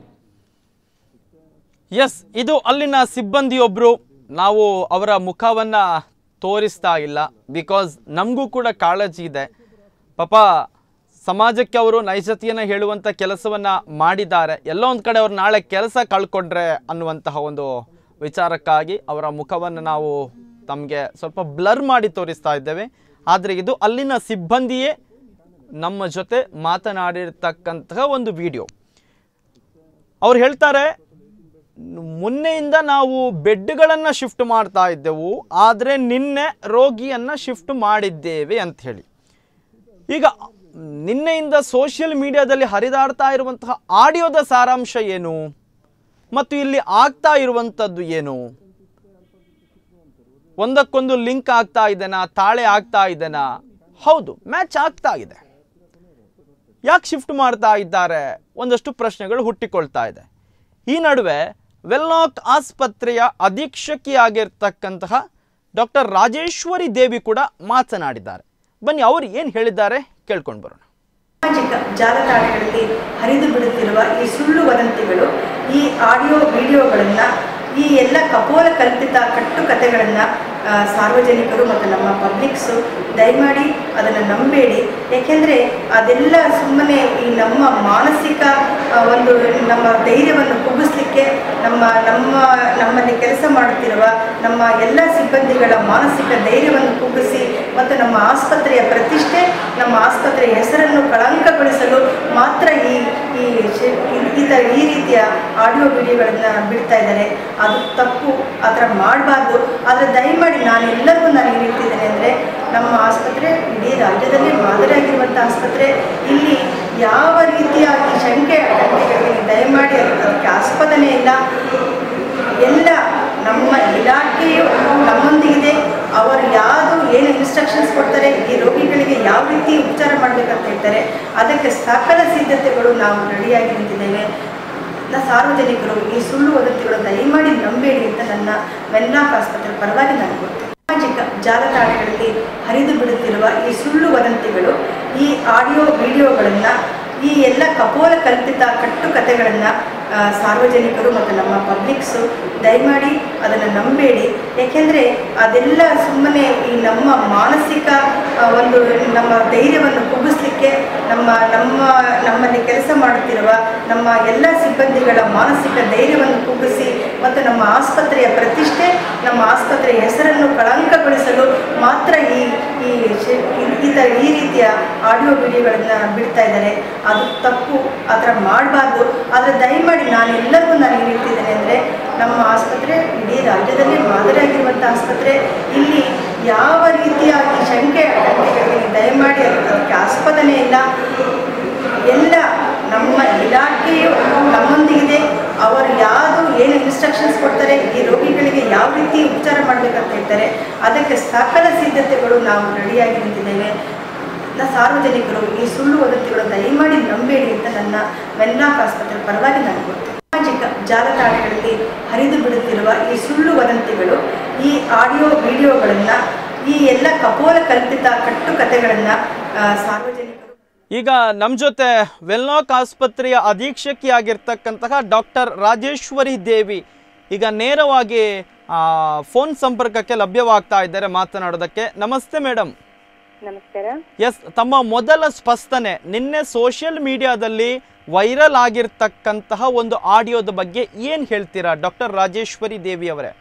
ಎಸ್ ಇದು ಅಲ್ಲಿನ ಸಿಬ್ಬಂದಿಯೊಬ್ಬರು ನಾವು ಅವರ ಮುಖವನ್ನ ತೋರಿಸ್ತಾ ಇಲ್ಲ ಬಿಕಾಸ್ ನಮಗೂ ಕೂಡ ಕಾಳಜಿ ಇದೆ ಪಾಪ ಸಮಾಜಕ್ಕೆ ಅವರು ನೈಜತೆಯನ್ನು ಹೇಳುವಂಥ ಕೆಲಸವನ್ನ ಮಾಡಿದ್ದಾರೆ ಎಲ್ಲೋ ಒಂದು ಕಡೆ ಅವ್ರು ನಾಳೆ ಕೆಲಸ ಕಳ್ಕೊಂಡ್ರೆ ಅನ್ನುವಂತಹ ಒಂದು ವಿಚಾರಕ್ಕಾಗಿ ಅವರ ಮುಖವನ್ನು ನಾವು ತಮಗೆ ಸ್ವಲ್ಪ ಬ್ಲರ್ ಮಾಡಿ ತೋರಿಸ್ತಾ ಇದ್ದೇವೆ ಆದರೆ ಇದು ಅಲ್ಲಿನ ಸಿಬ್ಬಂದಿಯೇ ನಮ್ಮ ಜೊತೆ ಮಾತನಾಡಿರ್ತಕ್ಕಂತಹ ಒಂದು ವಿಡಿಯೋ ಅವ್ರು ಹೇಳ್ತಾರೆ ಮೊನ್ನೆಯಿಂದ ನಾವು ಬೆಡ್ಗಳನ್ನು ಶಿಫ್ಟ್ ಮಾಡ್ತಾ ಇದ್ದೆವು ಆದರೆ ನಿನ್ನೆ ರೋಗಿಯನ್ನು ಶಿಫ್ಟ್ ಮಾಡಿದ್ದೇವೆ ಅಂತ ಹೇಳಿ ಈಗ ನಿನ್ನೆಯಿಂದ ಸೋಷಿಯಲ್ ಮೀಡಿಯಾದಲ್ಲಿ ಹರಿದಾಡ್ತಾ ಇರುವಂತಹ ಆಡಿಯೋದ ಸಾರಾಂಶ ಏನು ಮತ್ತು ಇಲ್ಲಿ ಆಗ್ತಾ ಇರುವಂಥದ್ದು ಏನು ಒಂದಕ್ಕೊಂದು ಲಿಂಕ್ ಆಗ್ತಾ ಇದೆನಾ ತಾಳೆ ಆಗ್ತಾ ಇದೆನಾ ಹೌದು ಮ್ಯಾಚ್ ಆಗ್ತಾ ಇದೆ ಯಾಕೆ ಶಿಫ್ಟ್ ಮಾಡ್ತಾ ಇದ್ದಾರೆ ಒಂದಷ್ಟು ಪ್ರಶ್ನೆಗಳು ಹುಟ್ಟಿಕೊಳ್ತಾ ಇದೆ ಈ ನಡುವೆ ವೆಲ್ಲಾಕ್ ಆಸ್ಪತ್ರೆಯ ಅಧೀಕ್ಷಕಿಯಾಗಿರ್ತಕ್ಕಂತಹ ಡಾಕ್ಟರ್ ರಾಜೇಶ್ವರಿ ದೇವಿ ಕೂಡ ಮಾತನಾಡಿದ್ದಾರೆ ಬನ್ನಿ ಅವರು ಏನು ಹೇಳಿದ್ದಾರೆ ಕೇಳ್ಕೊಂಡು ಬರೋಣ ಸಾಮಾಜಿಕ ಜಾಲತಾಣಗಳಲ್ಲಿ ಹರಿದು ಬಿಡುತ್ತಿರುವ ಈ ಸುಳ್ಳು ವದಂತಿಗಳು ಈ ಆಡಿಯೋ ವಿಡಿಯೋಗಳನ್ನು ಈ ಎಲ್ಲ ಕಪೋಲ ಕಲ್ಪಿತ ಕಟ್ಟುಕತೆಗಳನ್ನು ಸಾರ್ವಜನಿಕರು ಮತ್ತು ನಮ್ಮ ಪಬ್ಲಿಕ್ಸು ದಯಮಾಡಿ ಅದನ್ನು ನಂಬೇಡಿ ಏಕೆಂದರೆ ಅದೆಲ್ಲ ಸುಮ್ಮನೆ ಈ ನಮ್ಮ ಮಾನಸಿಕ ಆ, ಒಂದು ನಮ್ಮ ಧೈರ್ಯವನ್ನು ಕುಗ್ಗಿಸ್ಲಿಕ್ಕೆ ನಮ್ಮ ನಮ್ಮ ನಮ್ಮಲ್ಲಿ ಕೆಲಸ ಮಾಡುತ್ತಿರುವ ನಮ್ಮ ಎಲ್ಲ ಸಿಬ್ಬಂದಿಗಳ ಮಾನಸಿಕ ಧೈರ್ಯವನ್ನು ಕುಗ್ಗಿಸಿ ಮತ್ತು ನಮ್ಮ ಆಸ್ಪತ್ರೆಯ ಪ್ರತಿಷ್ಠೆ ನಮ್ಮ ಆಸ್ಪತ್ರೆಯ ಹೆಸರನ್ನು ಕಳಂಕಗೊಳಿಸಲು ಮಾತ್ರ ಈ ಈ ಶಿ- ಈ- ಈ ತ- ಈ ರೀತಿಯ ಆಡಿಯೋ ವಿಡಿಯೋಗಳನ್ನು ಬಿಡ್ತಾ ಇದ್ದಾರೆ ಅದು ತಪ್ಪು ಆ ಥರ ಮಾಡಬಾರ್ದು ಆದರೆ ದಯಮಾಡಿ ನಾನು ಎಲ್ಲರಿಗೂ ನಾನು ಏನು ಹೇಳ್ತಿದ್ದೇನೆ ಅಂದರೆ ನಮ್ಮ ಆಸ್ಪತ್ರೆ ಇಡೀ ರಾಜ್ಯದಲ್ಲಿ ಮಾದರಿಯಾಗಿರುವಂಥ ಆಸ್ಪತ್ರೆ ಇಲ್ಲಿ ಯಾವ ರೀತಿಯ ಈ ಶಂಕೆ ಶಂಕೆಗಳಿಗೆ ದಯಮಾಡಿ ಅದಕ್ಕೆ ಅದಕ್ಕೆ ಆಸ್ಪದನೆ ಇಲ್ಲ ಎಲ್ಲ ನಮ್ಮ ಇಲಾಖೆಯು ನಮ್ಮೊಂದಿಗಿದೆ ಅವರು ಯಾವುದು ಏನು ಇನ್ಸ್ಟ್ರಕ್ಷನ್ಸ್ ಕೊಡ್ತಾರೆ ಈ ರೋಗಿಗಳಿಗೆ ಯಾವ ರೀತಿ ಉಪಚಾರ ಮಾಡಬೇಕಂತ ಹೇಳ್ತಾರೆ ಅದಕ್ಕೆ ಸಕಲ ಸಿದ್ಧತೆಗಳು ನಾವು ರೆಡಿಯಾಗಿ ನಿಂತಿದ್ದೇವೆ ನ ಸಾರ್ವಜನಿಕರು ಈ ಸುಳ್ಳು ವದಂತಿಗಳು ದಯಮಾಡಿ ನಂಬೇಡಿ ಅಂತ ನನ್ನ ವೆನ್ಲಾಕ್ ಆಸ್ಪತ್ರೆ ಪರವಾಗಿ ನಾನು ಕೊಡ್ತೇನೆ ಸಾಮಾಜಿಕ ಜಾಲತಾಣಗಳಲ್ಲಿ ಹರಿದು ಬಿಡುತ್ತಿರುವ ಈ ಸುಳ್ಳು ವದಂತಿಗಳು ಈ ಆಡಿಯೋ ವಿಡಿಯೋಗಳನ್ನು ಈ ಎಲ್ಲ ಕಪೋಲ ಕಲ್ಪಿತ ಕಟ್ಟುಕತೆಗಳನ್ನು ಸಾರ್ವಜನಿಕರು ಮತ್ತು ನಮ್ಮ ಪಬ್ಲಿಕ್ಸು ದಯಮಾಡಿ ಅದನ್ನು ನಂಬೇಡಿ ಏಕೆಂದರೆ ಅದೆಲ್ಲ ಸುಮ್ಮನೆ ಈ ನಮ್ಮ ಮಾನಸಿಕ ಆ, ಒಂದು ನಮ್ಮ ಧೈರ್ಯವನ್ನು ಕುಗ್ಗಿಸ್ಲಿಕ್ಕೆ ನಮ್ಮ ನಮ್ಮ ನಮ್ಮಲ್ಲಿ ಕೆಲಸ ಮಾಡುತ್ತಿರುವ ನಮ್ಮ ಎಲ್ಲ ಸಿಬ್ಬಂದಿಗಳ ಮಾನಸಿಕ ಧೈರ್ಯವನ್ನು ಕುಗ್ಗಿಸಿ ಮತ್ತು ನಮ್ಮ ಆಸ್ಪತ್ರೆಯ ಪ್ರತಿಷ್ಠೆ ನಮ್ಮ ಆಸ್ಪತ್ರೆಯ ಹೆಸರನ್ನು ಕಳಂಕಗೊಳಿಸಲು ಮಾತ್ರ ಈ ಈ ಶಿ- ಈ- ಈ ಥರ ಈ ರೀತಿಯ ಆಡಿಯೋ ವಿಡಿಯೋಗಳನ್ನು ಬಿಡ್ತಾ ಇದ್ದಾರೆ ಅದು ತಪ್ಪು ಆ ಥರ ಮಾಡಬಾರ್ದು ಆದರೆ ದಯಮಾಡಿ ನಾನು ಎಲ್ಲರಿಗೂ ನಾನು ಏನು ಹೇಳ್ತಿದ್ದೇನೆ ಅಂದರೆ ನಮ್ಮ ಆಸ್ಪತ್ರೆ ಇಡೀ ರಾಜ್ಯದಲ್ಲಿ ಮಾದರಿಯಾಗಿರುವಂಥ ಆಸ್ಪತ್ರೆ ಇಲ್ಲಿ ಯಾವ ರೀತಿಯ ಈ ಶಂಕೆ ಶಂಕೆಗಳಿಗೆ ದಯಮಾಡಿ ಅದು- ಅದಕ್ಕೆ ಆಸ್ಪದನೇ ಇಲ್ಲ ಎಲ್ಲ ನಮ್ಮ ಇಲಾಖೆಯು ನಮ್ಮೊಂದಿಗಿದೆ ಅವರು ಯಾವುದು ಏನು ಇನ್ಸ್ಟ್ರಕ್ಷನ್ಸ್ ಕೊಡ್ತಾರೆ ಈ ರೋಗಿಗಳಿಗೆ ಯಾವ ರೀತಿ ಉಪಚಾರ ಮಾಡಬೇಕಂತ ಹೇಳ್ತಾರೆ ಅದಕ್ಕೆ ಸಕಲ ಸಿದ್ಧತೆಗಳು ನಾವು ರೆಡಿಯಾಗಿ ನಿಂತಿದ್ದೇವೆ ನ ಸಾರ್ವಜನಿಕರು ಈ ಸುಳ್ಳು ವದಂತಿಗಳು ದಯಮಾಡಿ ನಂಬೇಡಿ ಅಂತ ನನ್ನ ವೆನ್ಲಾಕ್ ಆಸ್ಪತ್ರೆ ಪರವಾಗಿ ನಾನು ಕೊಡ್ತೇನೆ ಸಾಮಾಜಿಕ ಜಾಲತಾಣಗಳಲ್ಲಿ ಹರಿದು ಬಿಡುತ್ತಿರುವ ಈ ಸುಳ್ಳು ವದಂತಿಗಳು ಈ ಆಡಿಯೋ ವಿಡಿಯೋಗಳನ್ನು ಈ ಎಲ್ಲ ಕಪೋಲ ಕಲ್ಪಿತ ಕಟ್ಟುಕತೆಗಳನ್ನು ಸಾರ್ವಜನಿಕರು ಈಗ ನಮ್ಮ ಜೊತೆ ವೆಲ್ನಾಕ್ ಆಸ್ಪತ್ರೆಯ ಅಧೀಕ್ಷಕಿಯಾಗಿರ್ತಕ್ಕಂತಹ ಡಾಕ್ಟರ್ ರಾಜೇಶ್ವರಿ ದೇವಿ ಈಗ ನೇರವಾಗಿ ಫೋನ್ ಸಂಪರ್ಕಕ್ಕೆ ಲಭ್ಯವಾಗ್ತಾ ಇದ್ದಾರೆ ಮಾತನಾಡೋದಕ್ಕೆ ನಮಸ್ತೆ ಮೇಡಮ್ ನಮಸ್ಕಾರ ಎಸ್ ತಮ್ಮ ಮೊದಲ ಸ್ಪಷ್ಟನೆ ನಿನ್ನೆ ಸೋಷಿಯಲ್ ಮೀಡಿಯಾದಲ್ಲಿ ವೈರಲ್ ಆಗಿರ್ತಕ್ಕಂತಹ ಒಂದು ಆಡಿಯೋದ ಬಗ್ಗೆ ಏನು ಹೇಳ್ತೀರಾ ಡಾಕ್ಟರ್ ರಾಜೇಶ್ವರಿ ದೇವಿ ಅವರೇ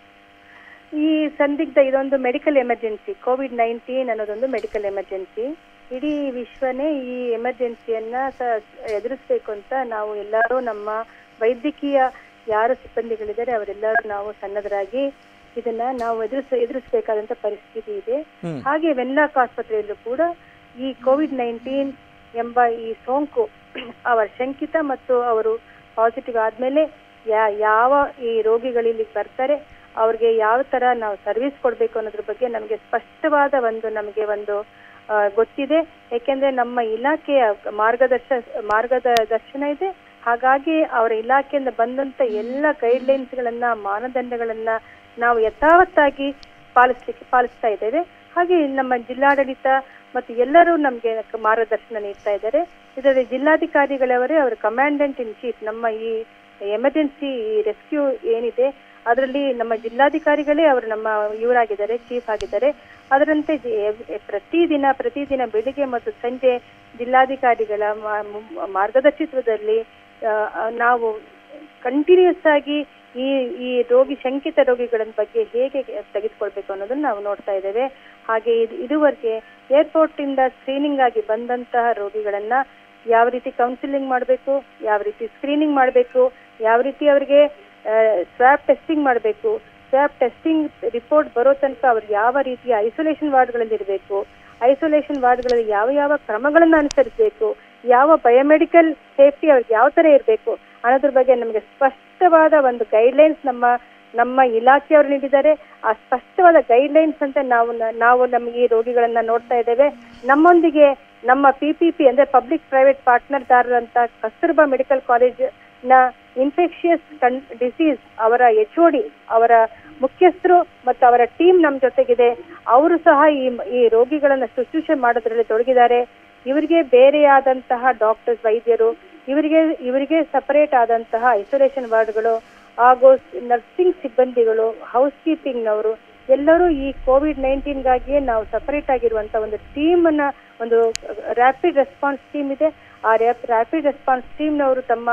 ಈ ಸಂದಿಗ್ಧ ಇದೊಂದು ಮೆಡಿಕಲ್ ಎಮರ್ಜೆನ್ಸಿ ಕೋವಿಡ್ ನೈನ್ಟೀನ್ ಅನ್ನೋದೊಂದು ಮೆಡಿಕಲ್ ಎಮರ್ಜೆನ್ಸಿ ಇಡೀ ವಿಶ್ವನೇ ಈ ಎಮರ್ಜೆನ್ಸಿಯನ್ನ ಸ- ಎದುರಿಸ್ಬೇಕು ಅಂತ ನಾವು ಎಲ್ಲರೂ ನಮ್ಮ ವೈದ್ಯಕೀಯ ಯಾರು ಸಿಬ್ಬಂದಿಗಳಿದ್ದಾರೆ ಅವರೆಲ್ಲರೂ ನಾವು ಸನ್ನದ್ಧರಾಗಿ ಇದನ್ನ ನಾವು ಎದುರಿಸ ಎದುರಿಸಬೇಕಾದಂತ ಪರಿಸ್ಥಿತಿ ಇದೆ ಹ್ಮ್. ಹಾಗೆ ವೆನ್ಲಾಕ್ ಆಸ್ಪತ್ರೆಯಲ್ಲೂ ಕೂಡ ಈ ಕೋವಿಡ್ ನೈನ್ಟೀನ್ ಎಂಬ ಈ ಸೋಂಕು ಅವರ ಶಂಕಿತ ಮತ್ತು ಅವರು ಪಾಸಿಟಿವ್ ಆದ್ಮೇಲೆ ಯಾ ಯಾವ ಈ ರೋಗಿಗಳು ಇಲ್ಲಿಗೆ ಬರ್ತಾರೆ ಅವ್ರಿಗೆ ಯಾವ ತರ ನಾವು ಸರ್ವಿಸ್ ಕೊಡಬೇಕು ಅನ್ನೋದ್ರ ಬಗ್ಗೆ ನಮಗೆ ಸ್ಪಷ್ಟವಾದ ಒಂದು ನಮಗೆ ಒಂದು ಆ, ಗೊತ್ತಿದೆ ಯಾಕೆಂದ್ರೆ ನಮ್ಮ ಇಲಾಖೆಯ ಮಾರ್ಗದರ್ಶ ಮಾರ್ಗದ ದರ್ಶನ ಇದೆ ಹಾಗಾಗಿ ಅವರ ಇಲಾಖೆಯಿಂದ ಬಂದಂತ ಎಲ್ಲ ಗೈಡ್ಲೈನ್ಸ್ ಗಳನ್ನ ಮಾನದಂಡಗಳನ್ನ ನಾವು ಯಥಾವತ್ತಾಗಿ ಪಾಲಿಸ್ಲಿಕ್ಕೆ ಪಾಲಿಸ್ತಾ ಇದ್ದೇವೆ ಹಾಗೆ ನಮ್ಮ ಜಿಲ್ಲಾಡಳಿತ ಮತ್ತು ಎಲ್ಲರೂ ನಮಗೆ ಮಾರ್ಗದರ್ಶನ ನೀಡ್ತಾ ಇದ್ದಾರೆ ಇದರಲ್ಲಿ ಜಿಲ್ಲಾಧಿಕಾರಿಗಳವರೇ ಅವರ ಕಮಾಂಡೆಂಟ್ ಇನ್ ಚೀಫ್ ನಮ್ಮ ಈ ಎಮರ್ಜೆನ್ಸಿ ರೆಸ್ಕ್ಯೂ ಏನಿದೆ ಅದರಲ್ಲಿ ನಮ್ಮ ಜಿಲ್ಲಾಧಿಕಾರಿಗಳೇ ಅವರು ನಮ್ಮ ಇವರಾಗಿದ್ದಾರೆ ಚೀಫ್ ಆಗಿದ್ದಾರೆ ಅದರಂತೆ ಜಿ- ಎವ್- ಪ್ರತಿದಿನ ಪ್ರತಿದಿನ ಬೆಳಿಗ್ಗೆ ಮತ್ತು ಸಂಜೆ ಜಿಲ್ಲಾಧಿಕಾರಿಗಳ ಮಾ- ಮು- ಮಾರ್ಗದರ್ಶಿತ್ವದಲ್ಲಿ ಆ, ನಾವು ಕಂಟಿನ್ಯೂಸ್ ಆಗಿ ಈ ಈ ರೋಗಿ ಶಂಕಿತ ರೋಗಿಗಳ ಬಗ್ಗೆ ಹೇಗೆ ತೆಗೆದುಕೊಳ್ಬೇಕು ಅನ್ನೋದನ್ನ ನಾವು ನೋಡ್ತಾ ಇದ್ದೇವೆ ಹಾಗೆ ಇದು- ಇದುವರೆಗೆ ಏರ್ಪೋರ್ಟ್ ಇಂದ ಸ್ಕ್ರೀನಿಂಗ್ ಆಗಿ ಬಂದಂತಹ ರೋಗಿಗಳನ್ನ ಯಾವ ರೀತಿ ಕೌನ್ಸಿಲಿಂಗ್ ಮಾಡಬೇಕು ಯಾವ ರೀತಿ ಸ್ಕ್ರೀನಿಂಗ್ ಮಾಡಬೇಕು ಯಾವ ರೀತಿ ಅವರಿಗೆ ಸ್ವ್ಯಾಬ್ ಟೆಸ್ಟಿಂಗ್ ಮಾಡಬೇಕು ಸ್ವ್ಯಾಬ್ ಟೆಸ್ಟಿಂಗ್ ರಿಪೋರ್ಟ್ ಬರೋ ತನಕ ಅವ್ರು ಯಾವ ರೀತಿಯ ಐಸೋಲೇಷನ್ ವಾರ್ಡ್ಗಳಲ್ಲಿ ಇರಬೇಕು ಐಸೋಲೇಷನ್ ವಾರ್ಡ್ಗಳಲ್ಲಿ ಯಾವ ಯಾವ ಕ್ರಮಗಳನ್ನು ಅನುಸರಿಸಬೇಕು ಯಾವ ಬಯೋಮೆಡಿಕಲ್ ಸೇಫ್ಟಿ ಅವ್ರಿಗೆ ಯಾವ ತರ ಇರಬೇಕು ಅನ್ನೋದ್ರ ಬಗ್ಗೆ ನಮಗೆ ಸ್ಪಷ್ಟವಾದ ಒಂದು ಗೈಡ್ಲೈನ್ಸ್ ನಮ್ಮ ನಮ್ಮ ಇಲಾಖೆಯವರು ನೀಡಿದ್ದಾರೆ ಆ ಸ್ಪಷ್ಟವಾದ ಗೈಡ್ಲೈನ್ಸ್ ಅಂತ ನಾವು ನ- ನಾವು ನಮಗೆ ಈ ರೋಗಿಗಳನ್ನ ನೋಡ್ತಾ ಇದ್ದೇವೆ ನಮ್ಮೊಂದಿಗೆ ನಮ್ಮ ಪಿ ಪಿ ಪಿ ಅಂದ್ರೆ ಪಬ್ಲಿಕ್ ಪ್ರೈವೇಟ್ ಪಾರ್ಟ್ನರ್ದಾರರಂತ ಕಸ್ತೂರ್ಬಾ ಮೆಡಿಕಲ್ ಕಾಲೇಜ್ ನ ಇನ್ಫೆಕ್ಷಿಯಸ್ ಡಿಸೀಸ್ ಅವರ ಎಚ್ ಅವರ ಮುಖ್ಯಸ್ಥರು ಮತ್ತು ಅವರ ಟೀಮ್ ನಮ್ಮ ಜೊತೆಗಿದೆ ಅವರು ಸಹ ಈ ಈ ರೋಗಿಗಳನ್ನ ಶುಶ್ರೂಷೆ ಮಾಡೋದ್ರಲ್ಲಿ ತೊಡಗಿದ್ದಾರೆ ಇವರಿಗೆ ಬೇರೆಯಾದಂತಹ ಡಾಕ್ಟರ್ಸ್ ವೈದ್ಯರು ಇವರಿಗೆ ಇವರಿಗೆ ಸಪರೇಟ್ ಆದಂತಹ ಐಸೋಲೇಷನ್ ವಾರ್ಡ್ಗಳು ಹಾಗೂ ನರ್ಸಿಂಗ್ ಸಿಬ್ಬಂದಿಗಳು ಹೌಸ್ ಕೀಪಿಂಗ್ನವರು ಎಲ್ಲರೂ ಈ ಕೋವಿಡ್ ನೈನ್ಟೀನ್ಗಾಗಿಯೇ ನಾವು ಸಪರೇಟ್ ಆಗಿರುವಂತ ಒಂದು ಟೀಮ್ ಅನ್ನ ಒಂದು ರ್ಯಾಪಿಡ್ ರೆಸ್ಪಾನ್ಸ್ ಟೀಮ್ ಇದೆ ಆ ರ್ಯಾಪಿಡ್ ರೆಸ್ಪಾನ್ಸ್ ಟೀಮ್ನವರು ತಮ್ಮ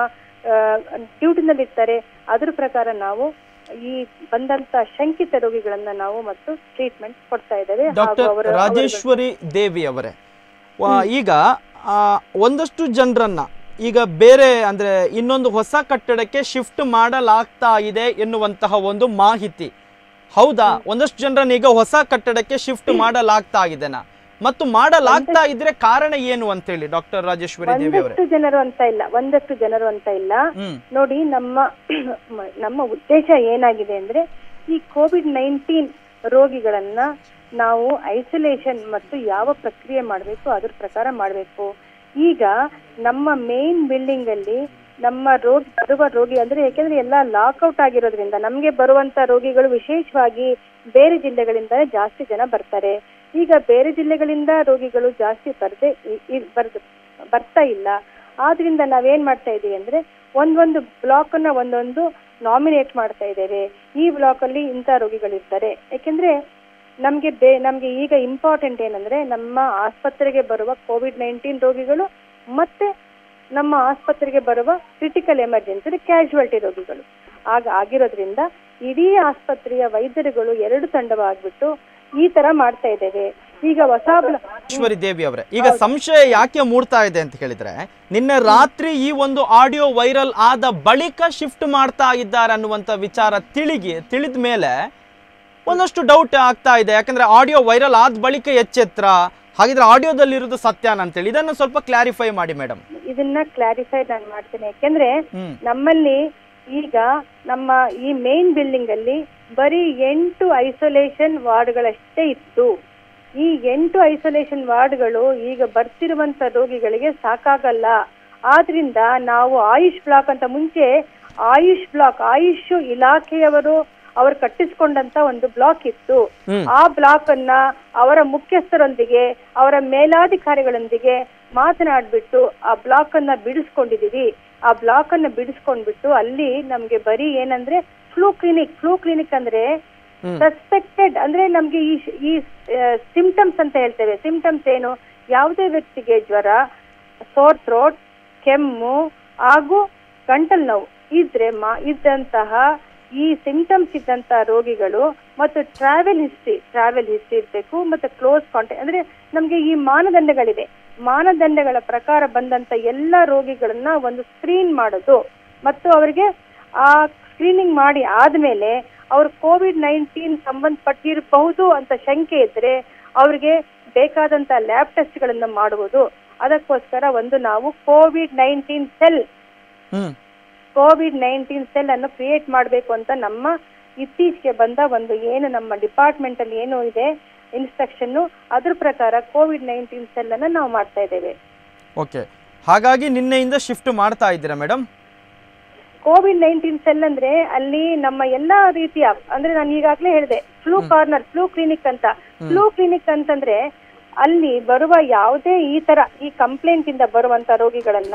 ಡ್ಯೂಟಿನಲ್ಲಿ ಇರ್ತಾರೆ ಅದ್ರ ಪ್ರಕಾರ ನಾವು ಈ ಬಂದಂತ ಶಂಕಿತ ರೋಗಿಗಳನ್ನ ನಾವು ಮತ್ತು ಟ್ರೀಟ್ಮೆಂಟ್ ಕೊಡ್ತಾ ಇದ್ದೇವೆ ಹಾಗೂ ಡಾಕ್ಟರ್ ಅವರ ಅವರ- ರಾಜೇಶ್ವರಿ ದೇವಿ ಅವರೇ ವ- ಈಗ ಆ, ಒಂದಷ್ಟು ಜನರನ್ನ ಈಗ ಬೇರೆ ಅಂದ್ರೆ ಇನ್ನೊಂದು ಹೊಸ ಕಟ್ಟಡಕ್ಕೆ ಶಿಫ್ಟ್ ಮಾಡಲಾಗ್ತಾ ಇದೆ ಎನ್ನುವಂತಹ ಒಂದು ಮಾಹಿತಿ ಹೌದಾ ಒಂದಷ್ಟು ಜನರನ್ನ ಈಗ ಹೊಸ ಕಟ್ಟಡಕ್ಕೆ ಶಿಫ್ಟ್ ಮಾಡಲಾಗ್ತಾ ಇದೆನಾ ಮತ್ತು ಮಾಡಲಾಗ್ತಾ ಇದ್ರೆ ಕಾರಣ ಏನು ಅಂತೇಳಿ ಡಾಕ್ಟರ್ ರಾಜೇಶ್ವರಿ ದೇವಿ ಅವರೇ ಒಂದಷ್ಟು ಜನರು ಅಂತ ಇಲ್ಲ ಒಂದಷ್ಟು ಜನರು ಅಂತ ಇಲ್ಲ ಹ್ಮ್ ನೋಡಿ ನಮ್ಮ ನಮ್ಮ ಉದ್ದೇಶ ಏನಾಗಿದೆ ಅಂದ್ರೆ ಈ ಕೋವಿಡ್ ನೈನ್ಟೀನ್ ರೋಗಿಗಳನ್ನ ನಾವು ಐಸೋಲೇಷನ್ ಮತ್ತು ಯಾವ ಪ್ರಕ್ರಿಯೆ ಮಾಡಬೇಕು ಅದ್ರ ಪ್ರಕಾರ ಮಾಡಬೇಕು ಈಗ ನಮ್ಮ ಮೇನ್ ಬಿಲ್ಡಿಂಗ್ ಅಲ್ಲಿ ನಮ್ಮ ರೋಗಿ ಬರುವ ರೋಗಿ ಅಂದ್ರೆ ಯಾಕೆಂದ್ರೆ ಎಲ್ಲ ಲಾಕ್ಔಟ್ ಆಗಿರೋದ್ರಿಂದ ನಮ್ಗೆ ಬರುವಂತ ರೋಗಿಗಳು ವಿಶೇಷವಾಗಿ ಬೇರೆ ಜಿಲ್ಲೆಗಳಿಂದ ಜಾಸ್ತಿ ಜನ ಬರ್ತಾರೆ ಈಗ ಬೇರೆ ಜಿಲ್ಲೆಗಳಿಂದ ರೋಗಿಗಳು ಜಾಸ್ತಿ ಬರ್ದೆ ಇ- ಇ- ಬರ್ದ್ ಬರ್ತಾ ಇಲ್ಲ ಆದ್ರಿಂದ ನಾವೇನ್ ಮಾಡ್ತಾ ಇದೀವಿ ಅಂದ್ರೆ ಒಂದೊಂದು ಬ್ಲಾಕ್ ಅನ್ನ ಒಂದೊಂದು ನಾಮಿನೇಟ್ ಮಾಡ್ತಾ ಇದ್ದೇವೆ ಈ ಬ್ಲಾಕ್ ಅಲ್ಲಿ ಇಂಥ ರೋಗಿಗಳಿರ್ತಾರೆ ಯಾಕೆಂದ್ರೆ ನಮ್ಗೆ ಬೇ ನಮ್ಗೆ ಈಗ ಇಂಪಾರ್ಟೆಂಟ್ ಏನಂದ್ರೆ ನಮ್ಮ ಆಸ್ಪತ್ರೆಗೆ ಬರುವ ಕೋವಿಡ್ ನೈನ್ಟೀನ್ ರೋಗಿಗಳು ಮತ್ತೆ ನಮ್ಮ ಆಸ್ಪತ್ರೆಗೆ ಬರುವ ಕ್ರಿಟಿಕಲ್ ಎಮರ್ಜೆನ್ಸಿ ಕ್ಯಾಶುವಾಲಿಟಿ ರೋಗಿಗಳು ಆಗ ಆಗಿರೋದ್ರಿಂದ ಇಡೀ ಆಸ್ಪತ್ರೆಯ ವೈದ್ಯರುಗಳು ಎರಡು ತಂಡವಾಗ್ಬಿಟ್ಟು ಈ ತರ ಮಾಡ್ತಾ ಇದ್ದೇವೆ ಈಗ ಹೊಸ ಬ್ಲ- ಈಶ್ವರಿ ದೇವಿ ಅವರೇ ಈಗ ಸಂಶಯ ಯಾಕೆ ಮೂಡ್ತಾ ಇದೆ ಅಂತ ಹೇಳಿದ್ರೆ ನಿನ್ನೆ ರಾತ್ರಿ ಈ ಒಂದು ಆಡಿಯೋ ವೈರಲ್ ಆದ ಬಳಿಕ ಶಿಫ್ಟ್ ಮಾಡ್ತಾ ಇದ್ದಾರೆ ಅನ್ನುವಂತ ವಿಚಾರ ತಿಳಿಗಿ ತಿಳಿದ ಮೇಲೆ ಒಂದಷ್ಟು ಡೌಟ್ ಆಗ್ತಾ ಇದೆ ಯಾಕಂದ್ರೆ ಆಡಿಯೋ ವೈರಲ್ ಆದ ಬಳಿಕ ಎಚ್ಚೆತ್ರ ಹಾಗಿದ್ರೆ ಆಡಿಯೋದಲ್ಲಿರೋದು ಸತ್ಯನ ಅಂತೇಳಿ ಇದನ್ನು ಸ್ವಲ್ಪ ಕ್ಲಾರಿಫೈ ಮಾಡಿ ಮೇಡಮ್ ಇದನ್ನ ಕ್ಲಾರಿಫೈ ನಾನು ಮಾಡ್ತೇನೆ ಯಾಕೆಂದ್ರೆ ಹ್ಮ್ ನಮ್ಮಲ್ಲಿ ಈಗ ನಮ್ಮ ಈ ಮೇನ್ ಬಿಲ್ಡಿಂಗ್ ಅಲ್ಲಿ ಬರೀ ಎಂಟು ಐಸೋಲೇಷನ್ ವಾರ್ಡ್ಗಳಷ್ಟೇ ಇತ್ತು ಈ ಎಂಟು ಐಸೋಲೇಷನ್ ವಾರ್ಡ್ಗಳು ಈಗ ಬರ್ತಿರುವಂತ ರೋಗಿಗಳಿಗೆ ಸಾಕಾಗಲ್ಲ ಆದ್ರಿಂದ ನಾವು ಆಯುಷ್ ಬ್ಲಾಕ್ ಅಂತ ಮುಂಚೆ ಆಯುಷ್ ಬ್ಲಾಕ್ ಆಯುಷ್ ಇಲಾಖೆಯವರು ಅವರು ಕಟ್ಟಿಸ್ಕೊಂಡಂತ ಒಂದು ಬ್ಲಾಕ್ ಇತ್ತು ಹ್ಮ್. ಆ ಬ್ಲಾಕ್ ಅನ್ನ ಅವರ ಮುಖ್ಯಸ್ಥರೊಂದಿಗೆ ಅವರ ಮೇಲಾಧಿಕಾರಿಗಳೊಂದಿಗೆ ಮಾತನಾಡ್ಬಿಟ್ಟು ಆ ಬ್ಲಾಕ್ ಅನ್ನ ಬಿಡಿಸ್ಕೊಂಡಿದೀವಿ ಆ ಬ್ಲಾಕ್ ಅನ್ನ ಬಿಡಿಸ್ಕೊಂಡ್ಬಿಟ್ಟು ಅಲ್ಲಿ ನಮ್ಗೆ ಬರೀ ಏನಂದ್ರೆ ಫ್ಲೂ ಕ್ಲಿನಿಕ್ ಫ್ಲೂ ಕ್ಲಿನಿಕ್ ಅಂದ್ರೆ ಹ್ಮ್. ಸಸ್ಪೆಕ್ಟೆಡ್ ಅಂದ್ರೆ ನಮ್ಗೆ ಈ ಶ- ಈ ಸಿಂಪ್ಟಮ್ಸ್ ಅಂತ ಹೇಳ್ತೇವೆ ಸಿಂಪ್ಟಮ್ಸ್ ಏನು ಯಾವುದೇ ವ್ಯಕ್ತಿಗೆ ಜ್ವರ ಸೋರ್ ಥ್ರೋಟ್ ಕೆಮ್ಮು ಹಾಗೂ ಗಂಟಲ್ ನೋವು ಇದ್ರೆ ಮಾ ಇದ್ದಂತಹ ಈ ಸಿಂಪ್ಟಮ್ಸ್ ಇದ್ದಂತಹ ರೋಗಿಗಳು ಮತ್ತು ಟ್ರಾವೆಲ್ ಹಿಸ್ಟ್ರಿ ಟ್ರಾವೆಲ್ ಹಿಸ್ಟ್ರಿ ಇರಬೇಕು ಮತ್ತು ಕ್ಲೋಸ್ ಕಾಂಟ್ಯಾಕ್ಟ್ ಅಂದ್ರೆ ನಮ್ಗೆ ಈ ಮಾನದಂಡಗಳಿದೆ ಮಾನದಂಡಗಳ ಪ್ರಕಾರ ಬಂದಂತ ಎಲ್ಲ ರೋಗಿಗಳನ್ನ ಒಂದು ಸ್ಕ್ರೀನ್ ಮಾಡೋದು ಮತ್ತು ಅವರಿಗೆ ಆ ಸ್ಕ್ರೀನಿಂಗ್ ಮಾಡಿ ಆದ್ಮೇಲೆ ಅವ್ರು ಕೋವಿಡ್ ನೈನ್ಟೀನ್ ಸಂಬಂಧಪಟ್ಟಿರಬಹುದು ಅಂತ ಶಂಕೆ ಇದ್ರೆ ಅವ್ರಿಗೆ ಬೇಕಾದಂತ ಲ್ಯಾಬ್ ಟೆಸ್ಟ್ ಗಳನ್ನ ಮಾಡುವುದು ಅದಕ್ಕೋಸ್ಕರ ಒಂದು ನಾವು covid nineteen cell hmm covid nineteen cell ಅನ್ನು ಕ್ರಿಯೇಟ್ ಮಾಡಬೇಕು ಅಂತ ನಮ್ಮ ಇತ್ತೀಚೆಗೆ ಬಂದ ಒಂದು ಏನು ನಮ್ಮ ಡಿಪಾರ್ಟ್ಮೆಂಟ್ ಅಲ್ಲಿ ಏನು ಇದೆ ಇನ್ಸ್ಟ್ರಕ್ಷನ್ ಅದ್ರ ಪ್ರಕಾರ ಕೋವಿಡ್ ನೈನ್ಟೀನ್ ಸೆಲ್ ಅನ್ನ ನಾವು ಮಾಡ್ತಾ ಇದ್ದೇವೆ ಓಕೆ ಹಾಗಾಗಿ ನಿನ್ನೆಯಿಂದ ಶಿಫ್ಟ್ ಮಾಡ್ತಾ ಇದ್ದೀರಾ ಮೇಡಮ್ ಕೋವಿಡ್ ನೈನ್ಟೀನ್ ಸೆಲ್ ಅಂದ್ರೆ ಅಲ್ಲಿ ನಮ್ಮ ಎಲ್ಲಾ ರೀತಿಯ ಅಂದ್ರೆ ನಾನು ಈಗಾಗ್ಲೇ ಹೇಳಿದೆ ಫ್ಲೂ ಕಾರ್ನರ್ ಫ್ಲೂ ಕ್ಲಿನಿಕ್ ಅಂತ ಫ್ಲೂ ಕ್ಲಿನಿಕ್ ಅಂತಂದ್ರೆ ಅಲ್ಲಿ ಬರುವ ಯಾವುದೇ ಈ ತರ ಈ ಕಂಪ್ಲೇಂಟ್ ಇಂದ ಬರುವಂತ ರೋಗಿಗಳನ್ನ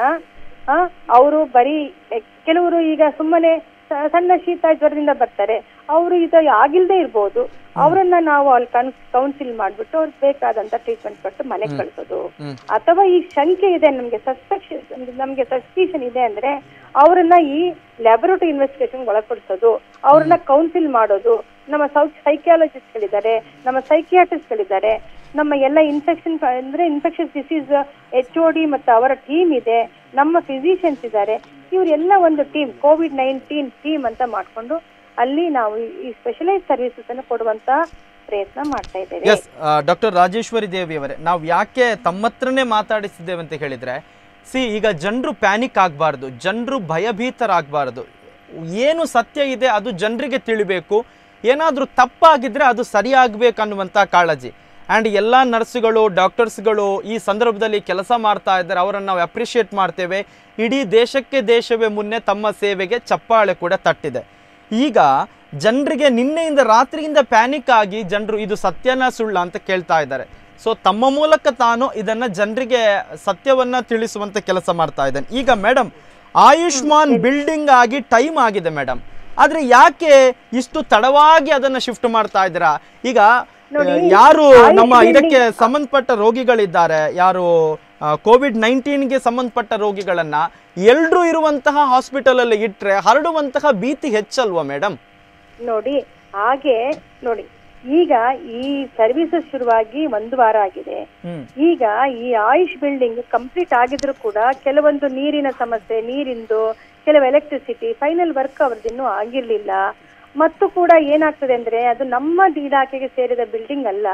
ಅವರು ಬರೀ ಎ, ಕೆಲವರು ಈಗ ಸುಮ್ಮನೆ ಸ- ಸಣ್ಣ ಶೀತ ಜ್ವರದಿಂದ ಬರ್ತಾರೆ ಅವರು ಇದು ಆಗಿಲ್ದೇ ಇರ್ಬೋದು ಅವರನ್ನ ನಾವು ಅಲ್ಲಿ ಕನ್ ಕೌನ್ಸಿಲ್ ಮಾಡ್ಬಿಟ್ಟು ಅವ್ರಿಗೆ ಬೇಕಾದಂತ ಟ್ರೀಟ್ಮೆಂಟ್ ಕೊಟ್ಟು ಮನೆಗೆ ಕಳ್ಸೋದು ಹ್ಮ್. ಅಥವಾ ಈ ಶಂಕೆ ಇದೆ ನಮ್ಗೆ ಸಸ್ಪೆಕ್ಷನ್ ನಮ್ಗೆ ಸಸ್ಪಿಷನ್ ಇದೆ ಅಂದ್ರೆ ಅವರನ್ನ ಈ ಲ್ಯಾಬೊರೇಟರಿ ಇನ್ವೆಸ್ಟಿಗೇಷನ್ ಒಳಪಡಿಸೋದು ಅವ್ರನ್ನ ಕೌನ್ಸಿಲ್ ಮಾಡೋದು ನಮ್ಮ ಸೈಕಿಯಾಲಜಿಸ್ಟ್ ಗಳಿದ್ದಾರೆ ನಮ್ಮ ಸೈಕಿಯಾಟ್ರಿಸ್ಟ್ ಗಳಿದ್ದಾರೆ ನಮ್ಮ ಎಲ್ಲ ಇನ್ಫೆಕ್ಷನ್ ಅಂದ್ರೆ infection disease H O D ಮತ್ತು ಅವರ ಟೀಮ್ ಇದೆ ನಮ್ಮ ಫಿಸಿಷಿಯನ್ಸ್ ಇದ್ದಾರೆ ಇವರೆಲ್ಲ ಒಂದು ಟೀಮ್ ಕೋವಿಡ್ ನೈನ್ಟೀನ್ ಟೀಮ್ ಅಂತ ಮಾಡ್ಕೊಂಡು ಅಲ್ಲಿ ನಾವು ಈ ಸ್ಪೆಷಲೈಸ್ ಸರ್ವಿಸಸ್ ಅನ್ನು ಕೊಡುವಂತ ಪ್ರಯತ್ನ ಮಾಡ್ತಾ ಇದ್ದೇವೆ ಎಸ್ ಡಾಕ್ಟರ್ ರಾಜೇಶ್ವರಿ ದೇವಿ ಅವರೇ ನಾವು ಯಾಕೆ ತಮ್ಮ ಹತ್ರನೇ ಮಾತಾಡಿಸಿದ್ದೇವೆ ಅಂತ ಹೇಳಿದ್ರೆ ಸಿ ಈಗ ಜನರು ಪ್ಯಾನಿಕ್ ಆಗಬಾರ್ದು ಜನರು ಭಯಭೀತರಾಗಬಾರ್ದು ಏನು ಸತ್ಯ ಇದೆ ಅದು ಜನರಿಗೆ ತಿಳಿಬೇಕು ಏನಾದರೂ ತಪ್ಪಾಗಿದ್ರೆ ಅದು ಸರಿಯಾಗಬೇಕು ಅನ್ನುವಂಥ ಕಾಳಜಿ ಆ್ಯಂಡ್ ಎಲ್ಲ ನರ್ಸ್ಗಳು ಡಾಕ್ಟರ್ಸ್ಗಳು ಈ ಸಂದರ್ಭದಲ್ಲಿ ಕೆಲಸ ಮಾಡ್ತಾ ಇದ್ದಾರೆ ಅವರನ್ನು ನಾವು ಅಪ್ರಿಷಿಯೇಟ್ ಮಾಡ್ತೇವೆ ಇಡೀ ದೇಶಕ್ಕೆ ದೇಶವೇ ಮುನ್ನೆ ತಮ್ಮ ಸೇವೆಗೆ ಚಪ್ಪಾಳೆ ಕೂಡ ತಟ್ಟಿದೆ ಈಗ ಜನರಿಗೆ ನಿನ್ನೆಯಿಂದ ರಾತ್ರಿಯಿಂದ ಪ್ಯಾನಿಕ್ ಆಗಿ ಜನರು ಇದು ಸತ್ಯನ ಸುಳ್ಳ ಅಂತ ಕೇಳ್ತಾ ಇದ್ದಾರೆ ಸೊ ತಮ್ಮ ಮೂಲಕ ತಾನು ಇದನ್ನ ಜನರಿಗೆ ಸತ್ಯವನ್ನ ತಿಳಿಸುವಂತ ಕೆಲಸ ಮಾಡ್ತಾ ಇದ್ದಾನೆ ಈಗ ಮೇಡಮ್ ಆಯುಷ್ಮಾನ್ ಬಿಲ್ಡಿಂಗ್ ಆಗಿ ಟೈಮ್ ಆಗಿದೆ ಮೇಡಮ್ ಆದ್ರೆ ಯಾಕೆ ಇಷ್ಟು ತಡವಾಗಿ ಅದನ್ನ ಶಿಫ್ಟ್ ಮಾಡ್ತಾ ಇದ್ದೀರಾ ಈಗ ನೋಡಿ, ಆ, ಯಾರು ಆಯುಷ್ ನಮ್ಮ building- ಇದಕ್ಕೆ ಸಂಬಂಧಪಟ್ಟ ರೋಗಿಗಳಿದ್ದಾರೆ ಯಾರು ಕೋವಿಡ್ ನೈನ್ಟೀನ್ಗೆ ಸಂಬಂಧಪಟ್ಟ ರೋಗಿಗಳನ್ನ ಎಲ್ರೂ ಇರುವಂತಹ ಹಾಸ್ಪಿಟಲ್ ಅಲ್ಲಿ ಇಟ್ರೆ ಹರಡುವಂತಹ ಭೀತಿ ಹೆಚ್ಚಲ್ವಾ ಮೇಡಮ್ ನೋಡಿ ಹಾಗೆ ನೋಡಿ ಈಗ ಈ ಸರ್ವಿಸಸ್ ಶುರುವಾಗಿ ಒಂದು ವಾರ ಆಗಿದೆ ಹ್ಮ್ ಈಗ ಈ ಆಯುಷ್ ಬಿಲ್ಡಿಂಗ್ ಕಂಪ್ಲೀಟ್ ಆಗಿದ್ರು ಕೂಡ ಕೆಲವೊಂದು ನೀರಿನ ಸಮಸ್ಯೆ ನೀರಿಂದು ಕೆಲವು ಎಲೆಕ್ಟ್ರಿಸಿಟಿ ಫೈನಲ್ ವರ್ಕ್ ಅವ್ರದ್ದಿನ್ನೂ ಆಗಿರ್ಲಿಲ್ಲ ಮತ್ತು ಕೂಡ ಏನಾಗ್ತದೆ ಅಂದ್ರೆ ಅದು ನಮ್ಮ ಇಲಾಖೆಗೆ ಸೇರಿದ ಬಿಲ್ಡಿಂಗ್ ಅಲ್ಲ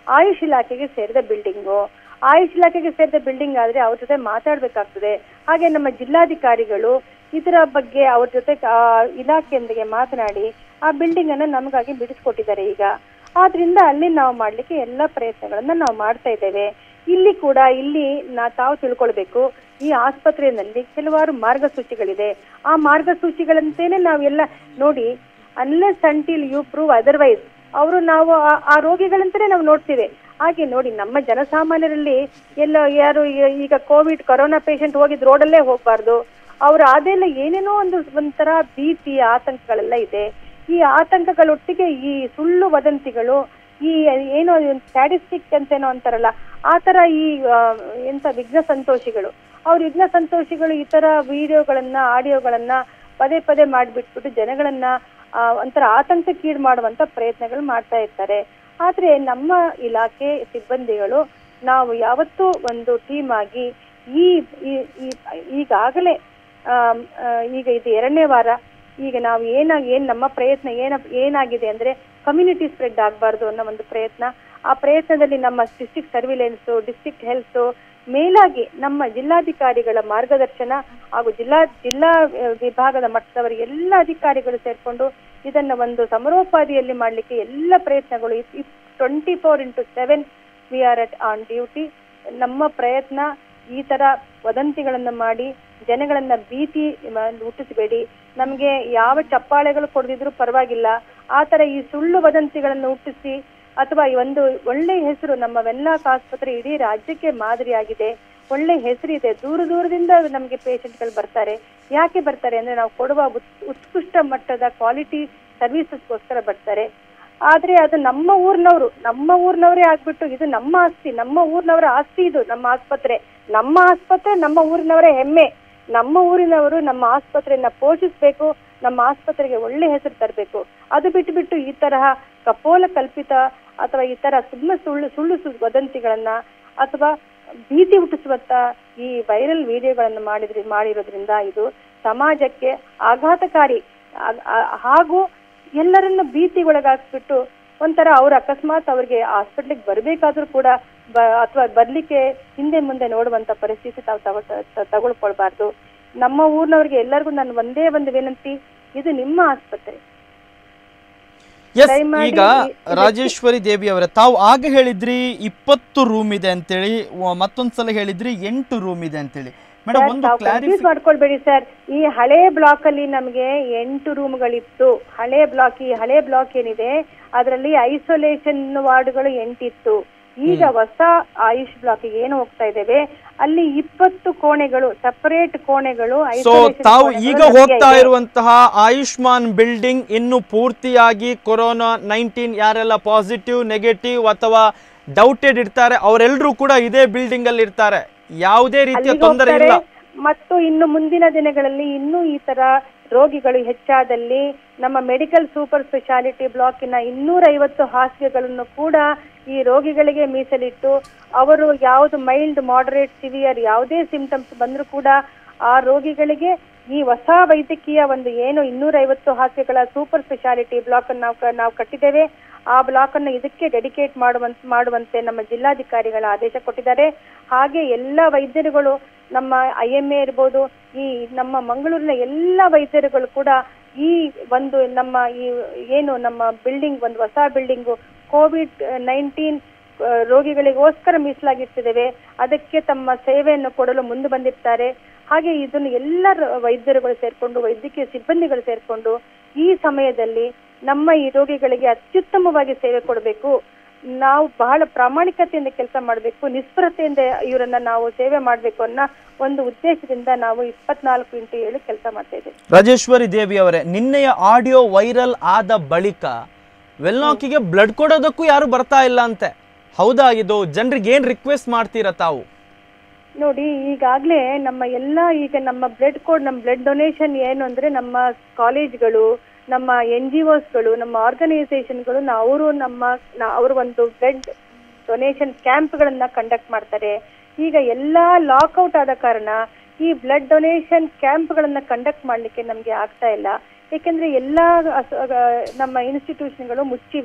ಆಯುಷ್ ಇಲಾಖೆಗೆ ಸೇರಿದ ಬಿಲ್ಡಿಂಗು ಆಯುಷ್ ಇಲಾಖೆಗೆ ಸೇರಿದ ಬಿಲ್ಡಿಂಗ್ ಆದ್ರೆ ಅವ್ರ ಜೊತೆ ಮಾತಾಡ್ಬೇಕಾಗ್ತದೆ ಹಾಗೆ ನಮ್ಮ ಜಿಲ್ಲಾಧಿಕಾರಿಗಳು ಇದರ ಬಗ್ಗೆ ಅವ್ರ ಜೊತೆ ಆ, ಇಲಾಖೆಯೊಂದಿಗೆ ಮಾತನಾಡಿ ಆ ಬಿಲ್ಡಿಂಗ್ ಅನ್ನ ನಮಗಾಗಿ ಬಿಡಿಸ್ಕೊಟ್ಟಿದ್ದಾರೆ ಈಗ ಆದ್ರಿಂದ ಅಲ್ಲಿ ನಾವು ಮಾಡ್ಲಿಕ್ಕೆ ಎಲ್ಲ ಪ್ರಯತ್ನಗಳನ್ನ ನಾವು ಮಾಡ್ತಾ ಇದ್ದೇವೆ ಇಲ್ಲಿ ಕೂಡ ಇಲ್ಲಿ ನಾ ತಾವು ತಿಳ್ಕೊಳ್ಬೇಕು ಈ ಆಸ್ಪತ್ರೆಯಲ್ಲಿ ಕೆಲವಾರು ಮಾರ್ಗಸೂಚಿಗಳಿದೆ ಆ ಮಾರ್ಗಸೂಚಿಗಳಂತೇನೆ ನಾವೆಲ್ಲ ನೋಡಿ unless until you prove otherwise ಅವರು ನಾವು ಆ- ಆ ರೋಗಿಗಳಂತಾನೆ ನಾವು ನೋಡ್ತೀವಿ ಹಾಗೆ ನೋಡಿ ನಮ್ಮ ಜನಸಾಮಾನ್ಯರಲ್ಲಿ ಎಲ್ಲ ಯಾರು ಈ- ಈಗ ಕೋವಿಡ್ ಕೊರೋನಾ ಪೇಷಂಟ್ ಹೋಗಿದ್ ರೋಡಲ್ಲೇ ಹೋಗ್ಬಾರ್ದು ಅವ್ರು ಅದೆಲ್ಲ ಏನೇನೋ ಒಂದು ಒಂಥರ ಭೀತಿ ಆತಂಕಗಳೆಲ್ಲ ಇದೆ ಈ ಆತಂಕಗಳೊಟ್ಟಿಗೆ ಈ ಸುಳ್ಳು ವದಂತಿಗಳು ಈ ಏನೋ ಸ್ಟ್ಯಾಟಿಸ್ಟಿಕ್ ಅಂತೇನೋ ಅಂತಾರಲ್ಲ ಆ ತರ ಈ ಆ, ಎಂತ ವಿಘ್ನ ಸಂತೋಷಿಗಳು ಅವ್ರ ವಿಘ್ನ ಸಂತೋಷಿಗಳು ಈ ತರ ವಿಡಿಯೋಗಳನ್ನ ಆಡಿಯೋಗಳನ್ನ ಪದೇ ಪದೇ ಮಾಡಿಬಿಟ್ಬಿಟ್ಟು ಜನಗಳನ್ನ ಆ, ಒಂಥರ ಆತಂಕಕ್ಕೀಡು ಮಾಡುವಂತ ಪ್ರಯತ್ನಗಳು ಮಾಡ್ತಾ ಇರ್ತಾರೆ ಆದ್ರೆ ನಮ್ಮ ಇಲಾಖೆ ಸಿಬ್ಬಂದಿಗಳು ನಾವು ಯಾವತ್ತೂ ಒಂದು ಟೀಮ್ ಆಗಿ ಈ ಈ- ಈ- ಈಗಾಗಲೇ ಆಮ್, ಆ, ಈಗ ಇದು ಎರಡನೇ ವಾರ ಈಗ ನಾವು ಏನಾಗಿ ಏನ್ ನಮ್ಮ ಪ್ರಯತ್ನ ಏನ ಏನಾಗಿದೆ ಅಂದ್ರೆ ಕಮ್ಯುನಿಟಿ ಸ್ಪ್ರೆಡ್ ಆಗಬಾರ್ದು ಅನ್ನೋ ಒಂದು ಪ್ರಯತ್ನ ಆ ಪ್ರಯತ್ನದಲ್ಲಿ ನಮ್ಮ ಡಿಸ್ಟ್ರಿಕ್ಟ್ ಸರ್ವಿಲೆನ್ಸ್ ಡಿಸ್ಟ್ರಿಕ್ಟ್ ಹೆಲ್ತ್ ಮೇಲಾಗಿ ನಮ್ಮ ಜಿಲ್ಲಾಧಿಕಾರಿಗಳ ಮಾರ್ಗದರ್ಶನ ಹಾಗೂ ಜಿಲ್ಲಾ ಜಿಲ್ಲಾ ಆ, ವಿಭಾಗದ ಮಟ್ಟದವರ ಎಲ್ಲ ಅಧಿಕಾರಿಗಳು ಸೇರ್ಕೊಂಡು ಇದನ್ನ ಒಂದು ಸಮರೋಪಾದಿಯಲ್ಲಿ ಮಾಡ್ಲಿಕ್ಕೆ ಎಲ್ಲ ಪ್ರಯತ್ನಗಳು twenty four into seven we are at on duty ನಮ್ಮ ಪ್ರಯತ್ನ ಈ ತರ ವದಂತಿಗಳನ್ನ ಮಾಡಿ ಜನಗಳನ್ನ ಭೀತಿ ಮ- ಹುಟ್ಟಿಸಬೇಡಿ ನಮ್ಗೆ ಯಾವ ಚಪ್ಪಾಳೆಗಳು ಕೊಡದಿದ್ರು ಪರವಾಗಿಲ್ಲ ಆ ತರ ಈ ಸುಳ್ಳು ವದಂತಿಗಳನ್ನು ಹುಟ್ಟಿಸಿ ಅಥವಾ ಈ ಒಂದು ಒಳ್ಳೆ ಹೆಸರು ನಮ್ಮ ವೆನ್ಲಾಕ್ ಆಸ್ಪತ್ರೆ ಇಡೀ ರಾಜ್ಯಕ್ಕೆ ಮಾದರಿಯಾಗಿದೆ ಒಳ್ಳೆ ಹೆಸರಿದೆ ದೂರ ದೂರದಿಂದ ನಮಗೆ ಪೇಷಂಟ್ಗಳು ಬರ್ತಾರೆ ಯಾಕೆ ಬರ್ತಾರೆ ಅಂದ್ರೆ ನಾವು ಕೊಡುವ ಉತ್- ಉತ್ಕೃಷ್ಟ ಮಟ್ಟದ ಕ್ವಾಲಿಟಿ ಸರ್ವಿಸಸ್ಗೋಸ್ಕರ ಬರ್ತಾರೆ ಆದ್ರೆ ಅದು ನಮ್ಮ ಊರ್ನವರು ನಮ್ಮ ಊರ್ನವರೇ ಆಗ್ಬಿಟ್ಟು ಇದು ನಮ್ಮ ಆಸ್ತಿ ನಮ್ಮ ಊರ್ನವರ ಆಸ್ತಿ ಇದು ನಮ್ಮ ಆಸ್ಪತ್ರೆ ನಮ್ಮ ಆಸ್ಪತ್ರೆ ನಮ್ಮ ಊರಿನವರೇ ಹೆಮ್ಮೆ ನಮ್ಮ ಊರಿನವರು ನಮ್ಮ ಆಸ್ಪತ್ರೆಯನ್ನ ಪೋಷಿಸ್ಬೇಕು ನಮ್ಮ ಆಸ್ಪತ್ರೆಗೆ ಒಳ್ಳೆ ಹೆಸರು ತರಬೇಕು ಅದು ಬಿಟ್ಟು ಬಿಟ್ಟು ಈ ತರಹ ಕಪೋಲ ಕಲ್ಪಿತ ಅಥವಾ ಈ ತರ ಸುಮ್ಮನೆ ಸುಳ್ಳು ಸುಳ್ಳು ಸು ವದಂತಿಗಳನ್ನ ಅಥವಾ ಭೀತಿ ಹುಟ್ಟಿಸುವಂತ ಈ ವೈರಲ್ ವಿಡಿಯೋಗಳನ್ನು ಮಾಡಿದ್ರಿ ಮಾಡಿರೋದ್ರಿಂದ ಇದು ಸಮಾಜಕ್ಕೆ ಆಘಾತಕಾರಿ ಆ- ಆ- ಹಾಗೂ ಎಲ್ಲರನ್ನ ಭೀತಿಗೊಳಗಾಕ್ಬಿಟ್ಟು ಒಂಥರ ಅವ್ರ ಅಕಸ್ಮಾತ್ ಅವ್ರಿಗೆ ಹಾಸ್ಪಿಟ್ಲಿಗೆ ಬರ್ಬೇಕಾದ್ರೂ ಕೂಡ ಬ- ಅಥವಾ ಬರ್ಲಿಕ್ಕೆ ಹಿಂದೆ ಮುಂದೆ ನೋಡುವಂತ ಪರಿಸ್ಥಿತಿ ತಾವು ತಗೊ ತ- ತಗೊಳ್ಕೊಳ್ಬಾರ್ದು ನಮ್ಮ ಊರ್ನವ್ರಿಗೆ ಎಲ್ಲರಿಗೂ ನಾನು ಒಂದೇ ಒಂದು ವಿನಂತಿ ಇದು ನಿಮ್ಮ ಆಸ್ಪತ್ರೆ ಎಸ್ ದಯಮಾಡಿ ಈಗ ಇದಕ್ಕೆ- ರಾಜೇಶ್ವರಿ ದೇವಿ ಅವರೇ ತಾವು ಆಗ ಹೇಳಿದ್ರಿ ಇಪ್ಪತ್ತು ರೂಮ್ ಇದೆ ಅಂತೇಳಿ ವ- ಮತ್ತೊಂದ್ಸಲ ಹೇಳಿದ್ರಿ ಎಂಟು ರೂಮ್ ಇದೆ ಅಂತೇಳಿ ಮೇಡಮ್ ಒಂದು ತಾವು ಕ್ಲಾರಿಫಿ ಕನ್ಫ್ಯೂಸ್ ಮಾಡ್ಕೊಳ್ಬೇಡಿ ಸರ್ ಈ ಹಳೆ ಬ್ಲಾಕ್ ಅಲ್ಲಿ ನಮಗೆ ಎಂಟು ರೂಮ್ಗಳಿತ್ತು ಹಳೆ ಬ್ಲಾಕ್ ಈ ಹಳೆ ಬ್ಲಾಕ್ ಏನಿದೆ ಅದರಲ್ಲಿ ಐಸೋಲೇಷನ್ ವಾರ್ಡ್ಗಳು ಎಂಟಿತ್ತು ಈಗ ಹೊಸ ಆಯುಷ್ ಬ್ಲಾಕ್ ಏನು ಹೋಗ್ತಾ ಇದ್ದೇವೆ ಅಲ್ಲಿ ಇಪ್ಪತ್ತು ಕೋಣೆಗಳು ಸಪರೇಟ್ ಕೋಣೆಗಳು ಸೊ isolation ತಾವು ಕೋಣೆಗಳು ಈಗ ಲಭ್ಯ ಹೋಗ್ತಾ ಇದೆ. ಇರುವಂತಹ ಆಯುಷ್ಮಾನ್ ಬಿಲ್ಡಿಂಗ್ ಇನ್ನು ಪೂರ್ತಿಯಾಗಿ ಕೊರೋನಾ ನೈನ್ಟೀನ್ ಯಾರೆಲ್ಲ ಪಾಸಿಟಿವ್ ನೆಗೆಟಿವ್ ಅಥವಾ ಡೌಟೆಡ್ ಇರ್ತಾರೆ ಅವರೆಲ್ಲರೂ ಕೂಡ ಇದೇ ಬಿಲ್ಡಿಂಗ್ ಅಲ್ಲಿ ಇರ್ತಾರೆ ಯಾವುದೇ ರೀತಿಯ ಅಲ್ಲಿಗೆ ತೊಂದರೆ ಹೋಗ್ತಾರೆ. ಇಲ್ಲ ಮತ್ತು ಇನ್ನು ಮುಂದಿನ ದಿನಗಳಲ್ಲಿ ಇನ್ನೂ ಈ ತರ ರೋಗಿಗಳು ಹೆಚ್ಚಾದಲ್ಲಿ ನಮ್ಮ ಮೆಡಿಕಲ್ ಸೂಪರ್ ಸ್ಪೆಷಾಲಿಟಿ ಬ್ಲಾಕಿನ ಇನ್ನೂರ ಐವತ್ತು ಹಾಸಿಗೆಗಳನ್ನು ಕೂಡ ಈ ರೋಗಿಗಳಿಗೆ ಮೀಸಲಿಟ್ಟು ಅವರು ಯಾವುದು ಮೈಲ್ಡ್ ಮಾಡರೇಟ್ ಸಿವಿಯರ್ ಯಾವುದೇ ಸಿಂಪ್ಟಮ್ಸ್ ಬಂದರೂ ಕೂಡ ಆ ರೋಗಿಗಳಿಗೆ ಈ ಹೊಸ ವೈದ್ಯಕೀಯ ಒಂದು ಏನು ಇನ್ನೂರ ಐವತ್ತು ಹಾಸಿಗೆಗಳ ಸೂಪರ್ ಸ್ಪೆಷಾಲಿಟಿ ಬ್ಲಾಕ್ ಅನ್ನು ನಾವು ಕ- ನಾವು ಕಟ್ಟಿದ್ದೇವೆ ಆ ಬ್ಲಾಕ್ ಅನ್ನು ಇದಕ್ಕೆ ಡೆಡಿಕೇಟ್ ಮಾಡುವಂತ ಮಾಡುವಂತೆ ನಮ್ಮ ಜಿಲ್ಲಾಧಿಕಾರಿಗಳ ಆದೇಶ ಕೊಟ್ಟಿದ್ದಾರೆ ಹಾಗೆ ಎಲ್ಲ ವೈದ್ಯರುಗಳು ನಮ್ಮ ಐ ಎಂ ಎ ಇರ್ಬೋದು ಈ ನಮ್ಮ ಮಂಗಳೂರಿನ ಎಲ್ಲ ವೈದ್ಯರುಗಳು ಕೂಡ ಈ ಒಂದು ನಮ್ಮ ಈ ಏನು ನಮ್ಮ ಬಿಲ್ಡಿಂಗ್ ಒಂದು ಹೊಸ ಬಿಲ್ಡಿಂಗು ಕೋವಿಡ್ ನೈನ್ಟೀನ್ ರೋಗಿಗಳಿಗೋಸ್ಕರ ಮೀಸಲಾಗಿಟ್ಟಿದ್ದೇವೆ ಅದಕ್ಕೆ ತಮ್ಮ ಸೇವೆಯನ್ನು ಕೊಡಲು ಮುಂದೆ ಬಂದಿರ್ತಾರೆ ಹಾಗೆ ಇದನ್ನು ಎಲ್ಲ ರ- ವೈದ್ಯರುಗಳು ಸೇರ್ಕೊಂಡು ವೈದ್ಯಕೀಯ ಸಿಬ್ಬಂದಿಗಳು ಸೇರ್ಕೊಂಡು ಈ ಸಮಯದಲ್ಲಿ ನಮ್ಮ ಈ ರೋಗಿಗಳಿಗೆ ಅತ್ಯುತ್ತಮವಾಗಿ ಸೇವೆ ಕೊಡಬೇಕು ನಾವು ಬಹಳ ಪ್ರಾಮಾಣಿಕತೆಯಿಂದ ಕೆಲಸ ಮಾಡಬೇಕು ನಿಸ್ಪೃಹತೆಯಿಂದ ಇವರನ್ನ ನಾವು ಸೇವೆ ಮಾಡಬೇಕು ಅನ್ನೋ ಒಂದು ಉದ್ದೇಶದಿಂದ ನಾವು ಇಪ್ಪತ್ನಾಲ್ಕು ಇಂಟು ಏಳು ಕೆಲಸ ಮಾಡ್ತಾ ಇದ್ದೇವೆ ರಾಜೇಶ್ವರಿ ದೇವಿ ಅವರೇ ನಿನ್ನೆಯ ಆಡಿಯೋ ವೈರಲ್ ಆದ ಬಳಿಕ ವೆಲ್ನಾಕಿಗೆ ಬ್ಲಡ್ ಕೊಡೋದಕ್ಕೂ ಯಾರು ಬರ್ತಾ ಇಲ್ಲ ಅಂತೆ ಹೌದಾ ಇದು ಜನರಿಗೆ ಏನ್ ರಿಕ್ವೆಸ್ಟ್ ಮಾಡ್ತೀರಾ ತಾವು ನೋಡಿ ಈಗಾಗಲೇ ನಮ್ಮ ಎಲ್ಲ ಈಗ ನಮ್ಮ ಬ್ಲಡ್ ಕೋಡ್ ನಮ್ಮ ಬ್ಲಡ್ ಡೊನೇಷನ್ ಏನು ಅಂದ್ರೆ ನಮ್ಮ ಕಾಲೇಜ್ಗಳು ನಮ್ಮ ಎನ್ ಜಿ ಒಸ್ಗಳು ನಮ್ಮ ಆರ್ಗನೈಸೇಷನ್ಗಳು ಅವರು ನಮ್ಮ ಅವರು ಒಂದು ಬ್ಲಡ್ ಡೊನೇಷನ್ ಕ್ಯಾಂಪ್ಗಳನ್ನ ಕಂಡಕ್ಟ್ ಮಾಡ್ತಾರೆ ಈಗ ಎಲ್ಲಾ ಲಾಕ್ಔಟ್ ಆದ ಕಾರಣ ಈ ಬ್ಲಡ್ ಡೊನೇಷನ್ ಕ್ಯಾಂಪ್ಗಳನ್ನ ಕಂಡಕ್ಟ್ ಮಾಡ್ಲಿಕ್ಕೆ ನಮ್ಗೆ ಆಗ್ತಾ ಇಲ್ಲ ಏಕೆಂದ್ರೆ ಎಲ್ಲಾ ಅಸ- ಅಗ- ನಮ್ಮ ಇನ್ಸ್ಟಿಟ್ಯೂಷನ್ಗಳು ಮುಚ್ಚಿವೆ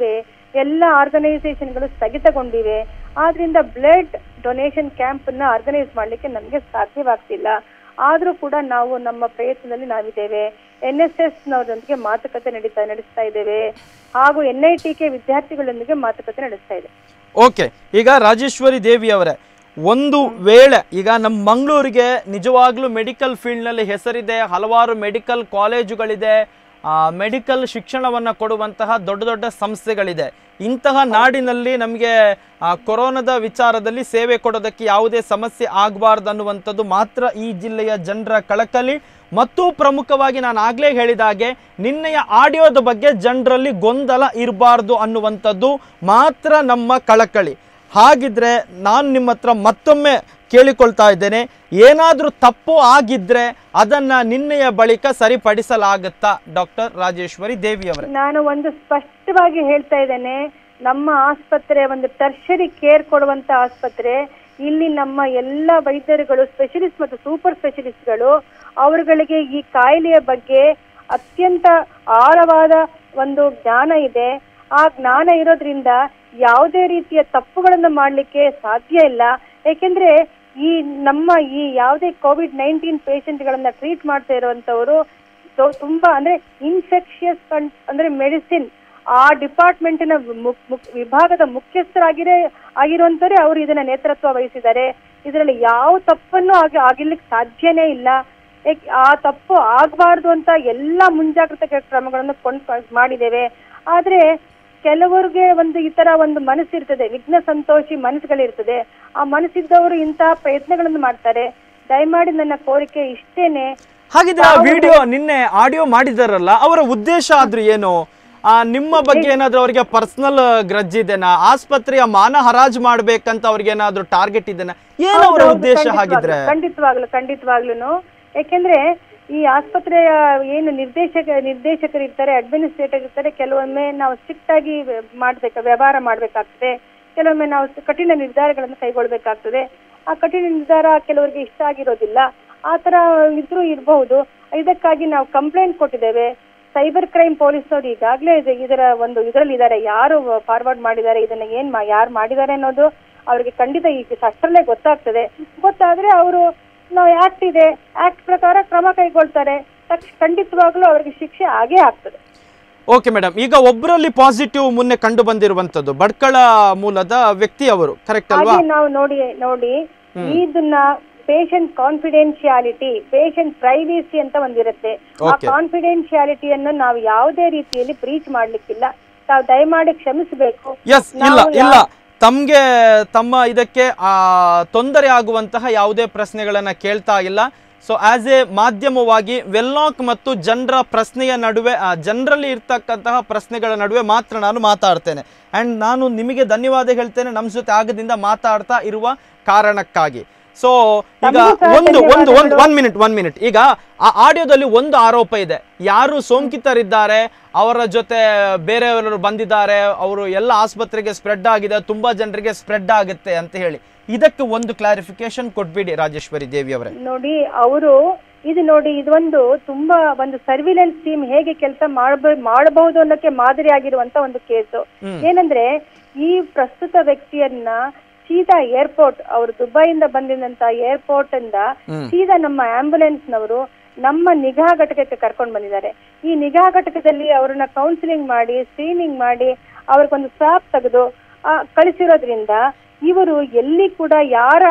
ಎಲ್ಲ ಆರ್ಗನೈಸೇಷನ್ಗಳು ಸ್ಥಗಿತಗೊಂಡಿವೆ ಆದ್ರಿಂದ ಬ್ಲಡ್ ಡೊನೇಷನ್ ಕ್ಯಾಂಪ್ ಅನ್ನ ಆರ್ಗನೈಸ್ ಮಾಡ್ಲಿಕ್ಕೆ ನಮಗೆ ಸಾಧ್ಯವಾಗ್ತಿಲ್ಲ ಆದ್ರೂ ಕೂಡ ನಾವು ನಮ್ಮ ಪ್ರಯತ್ನದಲ್ಲಿ ನಾವಿದ್ದೇವೆ ಎನ್ ಎಸ್ ಎಸ್ ನವರೊಂದಿಗೆ ಮಾತುಕತೆ ನಡೀತಾ ನಡೆಸ್ತಾ ಇದ್ದೇವೆ ಹಾಗೂ ಎನ್ ಐ ಟಿ ಕೆ ವಿದ್ಯಾರ್ಥಿಗಳೊಂದಿಗೆ ಮಾತುಕತೆ ನಡೆಸ್ತಾ ಇದೆ ಓಕೆ ಈಗ ರಾಜೇಶ್ವರಿ ದೇವಿ ಅವರೇ ಒಂದು ವೇಳೆ ಈಗ ನಮ್ಮ ಮಂಗಳೂರಿಗೆ ನಿಜವಾಗ್ಲೂ ಮೆಡಿಕಲ್ ಫೀಲ್ಡ್ನಲ್ಲಿ ಹೆಸರಿದೆ ಹಲವಾರು ಮೆಡಿಕಲ್ ಕಾಲೇಜುಗಳಿದೆ ಮೆಡಿಕಲ್ ಶಿಕ್ಷಣವನ್ನು ಕೊಡುವಂತಹ ದೊಡ್ಡ ದೊಡ್ಡ ಸಂಸ್ಥೆಗಳಿದೆ ಇಂತಹ ನಾಡಿನಲ್ಲಿ ನಮಗೆ ಕೊರೋನಾದ ವಿಚಾರದಲ್ಲಿ ಸೇವೆ ಕೊಡೋದಕ್ಕೆ ಯಾವುದೇ ಸಮಸ್ಯೆ ಆಗಬಾರ್ದು ಅನ್ನುವಂಥದ್ದು ಮಾತ್ರ ಈ ಜಿಲ್ಲೆಯ ಜನರ ಕಳಕಳಿ ಮತ್ತು ಪ್ರಮುಖವಾಗಿ ನಾನು ಆಗಲೇ ಹೇಳಿದ ಹಾಗೆ ನಿನ್ನೆಯ ಆಡಿಯೋದ ಬಗ್ಗೆ ಜನರಲ್ಲಿ ಗೊಂದಲ ಇರಬಾರ್ದು ಅನ್ನುವಂಥದ್ದು ಮಾತ್ರ ನಮ್ಮ ಕಳಕಳಿ ಹಾಗಿದ್ರೆ ನಾನು ನಿಮ್ಮ ಹತ್ರ ಮತ್ತೊಮ್ಮೆ ಕೇಳಿಕೊಳ್ತಾ ಇದ್ದೇನೆ ಏನಾದರೂ ತಪ್ಪು ಆಗಿದ್ರೆ ಅದನ್ನ ನಿನ್ನೆಯ ಬಳಿಕ ಸರಿಪಡಿಸಲಾಗುತ್ತಾ ಡಾಕ್ಟರ್ ರಾಜೇಶ್ವರಿ ದೇವಿ ಅವರೇ ನಾನು ಒಂದು ಸ್ಪಷ್ಟವಾಗಿ ಹೇಳ್ತಾ ಇದ್ದೇನೆ ನಮ್ಮ ಆಸ್ಪತ್ರೆ ಒಂದು ಟರ್ಷರಿ ಕೇರ್ ಕೊಡುವಂತ ಆಸ್ಪತ್ರೆ ಇಲ್ಲಿ ನಮ್ಮ ಎಲ್ಲ ವೈದ್ಯರುಗಳು ಸ್ಪೆಷಲಿಸ್ಟ್ ಮತ್ತು ಸೂಪರ್ ಸ್ಪೆಷಲಿಸ್ಟ್ಗಳು ಅವರುಗಳಿಗೆ ಈ ಕಾಯಿಲೆಯ ಬಗ್ಗೆ ಅತ್ಯಂತ ಆಳವಾದ ಒಂದು ಜ್ಞಾನ ಇದೆ ಆ ಜ್ಞಾನ ಇರೋದ್ರಿಂದ ಯಾವುದೇ ರೀತಿಯ ತಪ್ಪುಗಳನ್ನು ಮಾಡ್ಲಿಕ್ಕೆ ಸಾಧ್ಯ ಇಲ್ಲ ಯಾಕೆಂದ್ರೆ ಈ ನಮ್ಮ ಈ ಯಾವುದೇ ಕೋವಿಡ್ ನೈನ್ಟೀನ್ ಗಳನ್ನ ಟ್ರೀಟ್ ಮಾಡ್ತಾ ಇರುವಂತವರು ಸೊ- ತುಂಬಾ ಅಂದ್ರೆ ಇನ್ಫೆಕ್ಷಿಯಸ್ ಅಂದ್ರೆ ಮೆಡಿಸಿನ್ ಆ ಡಿಪಾರ್ಟ್ಮೆಂಟಿನ ಮು- ಮು- ವಿಭಾಗದ ಮುಖ್ಯಸ್ಥರಾಗಿರೇ ಆಗಿರುವಂತವರೇ ಅವರು ಇದನ್ನ ನೇತೃತ್ವ ವಹಿಸಿದ್ದಾರೆ ಇದರಲ್ಲಿ ಯಾವ ತಪ್ಪನ್ನು ಆಗಿ ಆಗಿರ್ಲಿಕ್ಕೆ ಸಾಧ್ಯನೇ ಇಲ್ಲ ಏಕ್- ಆ ತಪ್ಪು ಆಗಬಾರ್ದು ಅಂತ ಎಲ್ಲಾ ಮುಂಜಾಗ್ರತಾ ಕ್ರಮಗಳನ್ನು ಕೊಂಡು ಮಾಡಿದ್ದೇವೆ ಆದ್ರೆ ಕೆಲವರಿಗೆ ಒಂದು ಈ ತರ ಒಂದು ಮನಸ್ಸಿರ್ತದೆ ವಿಘ್ನ ಸಂತೋಷಿ ಮನಸ್ಸುಗಳಿರ್ತದೆ ಆ ಮನಸ್ಸಿದ್ದವರು ಇಂತಹ ಪ್ರಯತ್ನಗಳನ್ನು ಮಾಡ್ತಾರೆ ದಯಮಾಡಿ ನನ್ನ ಕೋರಿಕೆ ಇಷ್ಟೇನೆ ಹಾಗಿದ್ರೆ ಆ ವಿಡಿಯೋ ನಿನ್ನೆ ಆಡಿಯೋ ಮಾಡಿದಾರಲ್ಲ ಅವರ ಉದ್ದೇಶ ಆದ್ರೂ ಏನು ಆ, ನಿಮ್ಮ ಬಗ್ಗೆ ಏನಾದ್ರೂ ಅವರಿಗೆ ಪರ್ಸನಲ್ ಗ್ರಜ್ ಇದೆನಾ ಆಸ್ಪತ್ರೆಯ ಮಾನ ಹರಾಜು ಮಾಡ್ಬೇಕಂತ ಅವ್ರಿಗೆ ಏನಾದ್ರೂ ಟಾರ್ಗೆಟ್ ಇದೆನಾ ಏನು ಅವರ ಹೌದು, ಉದ್ದೇಶ ಖಂಡಿತವಾಗ್ಲೂ, ಹಾಗಿದ್ರೆ ಖಂಡಿತವಾಗ್ಲು ಖಂಡಿತವಾಗ್ಲೂ ಯಾಕೆಂದ್ರೆ ಈ ಆಸ್ಪತ್ರೆಯ ಏನು ನಿರ್ದೇಶಕ ನಿರ್ದೇಶಕರು ಇರ್ತಾರೆ ಅಡ್ಮಿನಿಸ್ಟ್ರೇಟರ್ ಇರ್ತಾರೆ ಕೆಲವೊಮ್ಮೆ ನಾವು ಸ್ಟ್ರಿಕ್ಟ್ ಆಗಿ ಮಾಡ್ಬೇಕು ವ್ಯವಹಾರ ಮಾಡ್ಬೇಕಾಗ್ತದೆ ಕೆಲವೊಮ್ಮೆ ನಾವು ಕಠಿಣ ನಿರ್ಧಾರಗಳನ್ನು ಕೈಗೊಳ್ಬೇಕಾಗ್ತದೆ ಆ ಕಠಿಣ ನಿರ್ಧಾರ ಕೆಲವರಿಗೆ ಇಷ್ಟ ಆಗಿರೋದಿಲ್ಲ ಆ ತರ ಇದ್ರೂ ಇರಬಹುದು ಇದಕ್ಕಾಗಿ ನಾವು ಕಂಪ್ಲೇಂಟ್ ಕೊಟ್ಟಿದ್ದೇವೆ ಸೈಬರ್ ಕ್ರೈಮ್ ಪೊಲೀಸರು ಈಗಾಗಲೇ ಇದರ ಒಂದು ಇದರಲ್ಲಿ ಇದ್ದಾರೆ ಯಾರು ಫಾರ್ವರ್ಡ್ ಮಾಡಿದ್ದಾರೆ ಇದನ್ನ ಏನ್ ಮಾ- ಯಾರು ಮಾಡಿದ್ದಾರೆ ಅನ್ನೋದು ಅವ್ರಿಗೆ ಖಂಡಿತ ಈಗ ಅಷ್ಟರಲ್ಲೇ ಗೊತ್ತಾಗ್ತದೆ ಗೊತ್ತಾದ್ರೆ ಅವರು ನಾವು ಆಕ್ಟ್ ಇದೆ ಆಕ್ಟ್ ಪ್ರಕಾರ ಕ್ರಮ ಕೈಗೊಳ್ತಾರೆ ತಕ್ಷ ಖಂಡಿತವಾಗ್ಲೂ ಅವ್ರಿಗೆ ಶಿಕ್ಷೆ ಆಗೇ ಆಗ್ತದೆ ಓಕೆ ಮೇಡಮ್ ಈಗ ಒಬ್ಬರಲ್ಲಿ ಪಾಸಿಟಿವ್ ಮುನ್ನೆ ಕಂಡು ಬಂದಿರುವಂತದ್ದು ಭಟ್ಕಳ ಮೂಲದ ವ್ಯಕ್ತಿ ಅವರು ಕರೆಕ್ಟ್ ಅಲ್ವಾ ಹಾಗೆ ನಾವು ನೋಡಿ ನೋಡಿ ಇದನ್ನ ಪೇಷಂಟ್ ಕಾನ್ಫಿಡೆನ್ಶಿಯಾಲಿಟಿ ಪೇಷಂಟ್ ಪ್ರೈವೇಸಿ ಅಂತ ಒಂದಿರುತ್ತೆ ಆ Okay. ಕಾನ್ಫಿಡೆನ್ಶಿಯಾಲಿಟಿಯನ್ನು ನಾವು ಯಾವುದೇ ರೀತಿಯಲ್ಲಿ ಬ್ರೀಚ್ ಮಾಡ್ಲಿಕ್ಕಿಲ್ಲ ತಾವು ದಯಮಾಡಿ ಕ್ಷಮಿಸಬೇಕು ಎಸ್ ಇಲ್ಲ ಇಲ್ಲ ತಮ್ಗೆ ತಮ್ಮ ಇದಕ್ಕೆ ಆ ತೊಂದರೆ ಆಗುವಂತಹ ಯಾವುದೇ ಪ್ರಶ್ನೆಗಳನ್ನ ಕೇಳ್ತಾ ಇಲ್ಲ ಸೊ ಆಸ್ ಎ ಮಾಧ್ಯಮವಾಗಿ ವೆಲ್ಲಾಕ್ ಮತ್ತು ಜನರ ಪ್ರಶ್ನೆಯ ನಡುವೆ ಜನರಲ್ಲಿ ಇರ್ತಕ್ಕಂತಹ ಪ್ರಶ್ನೆಗಳ ನಡುವೆ ಮಾತ್ರ ನಾನು ಮಾತಾಡ್ತೇನೆ ಆ್ಯಂಡ್ ನಾನು ನಿಮಗೆ ಧನ್ಯವಾದ ಹೇಳ್ತೇನೆ ನಮ್ಮ ಜೊತೆ ಆಗದಿಂದ ಮಾತಾಡ್ತಾ ಇರುವ ಕಾರಣಕ್ಕಾಗಿ ಸೊ ಈಗ ತಮಗೂ ಸಹ ಒಂದು ಒಂದು ಒಂದು ಧನ್ಯವಾದಗಳು. ಒನ್ ಮಿನಿಟ್ ಒನ್ ಮಿನಿಟ್ ಈಗ ಆ ಆಡಿಯೋದಲ್ಲಿ ಒಂದು ಆರೋಪ ಇದೆ ಯಾರು ಸೋಂಕಿತರಿದ್ದಾರೆ ಅವರ ಜೊತೆ ಬೇರೆಯವರು ಬಂದಿದ್ದಾರೆ ಅವರು ಎಲ್ಲ ಆಸ್ಪತ್ರೆಗೆ ಸ್ಪ್ರೆಡ್ ಆಗಿದೆ ತುಂಬಾ ಜನರಿಗೆ ಸ್ಪ್ರೆಡ್ ಆಗುತ್ತೆ ಅಂತ ಹೇಳಿ ಇದಕ್ಕೆ ಒಂದು ಕ್ಲಾರಿಫಿಕೇಶನ್ ಕೊಟ್ಬಿಡಿ ರಾಜೇಶ್ವರಿ ದೇವಿ ಅವರೇ ನೋಡಿ ಅವರು ಇದು ನೋಡಿ ಇದೊಂದು ತುಂಬಾ ಒಂದು ಸರ್ವಿಲೆನ್ಸ್ ಟೀಮ್ ಹೇಗೆ ಕೆಲಸ ಮಾಡಬಹುದು ಮಾಡಬಹುದು ಅನ್ನೋಕೆ ಮಾದರಿ ಆಗಿರುವಂತ ಒಂದು ಕೇಸು ಏನಂದ್ರೆ ಈ ಪ್ರಸ್ತುತ ವ್ಯಕ್ತಿಯನ್ನ ಸೀದಾ ಏರ್ಪೋರ್ಟ್ ಅವರು ದುಬೈಯಿಂದ ಬಂದಿದ್ದಂತ ಏರ್ಪೋರ್ಟ್ ಇಂದ ಸೀದಾ ನಮ್ಮ ಆಂಬುಲೆನ್ಸ್ ನವರು ನಮ್ಮ ನಿಗಾ ಘಟಕಕ್ಕೆ ಕರ್ಕೊಂಡು ಬಂದಿದ್ದಾರೆ ಈ ನಿಗಾ ಘಟಕದಲ್ಲಿ ಅವ್ರನ್ನ ಕೌನ್ಸಿಲಿಂಗ್ ಮಾಡಿ ಸ್ಕ್ರೀನಿಂಗ್ ಮಾಡಿ ಅವ್ರಿಗೊಂದು ಸ್ವಾಪ್ ತೆಗೆದು ಆ, ಕಳಿಸಿರೋದ್ರಿಂದ ಇವರು ಎಲ್ಲಿ ಕೂಡ ಯಾರ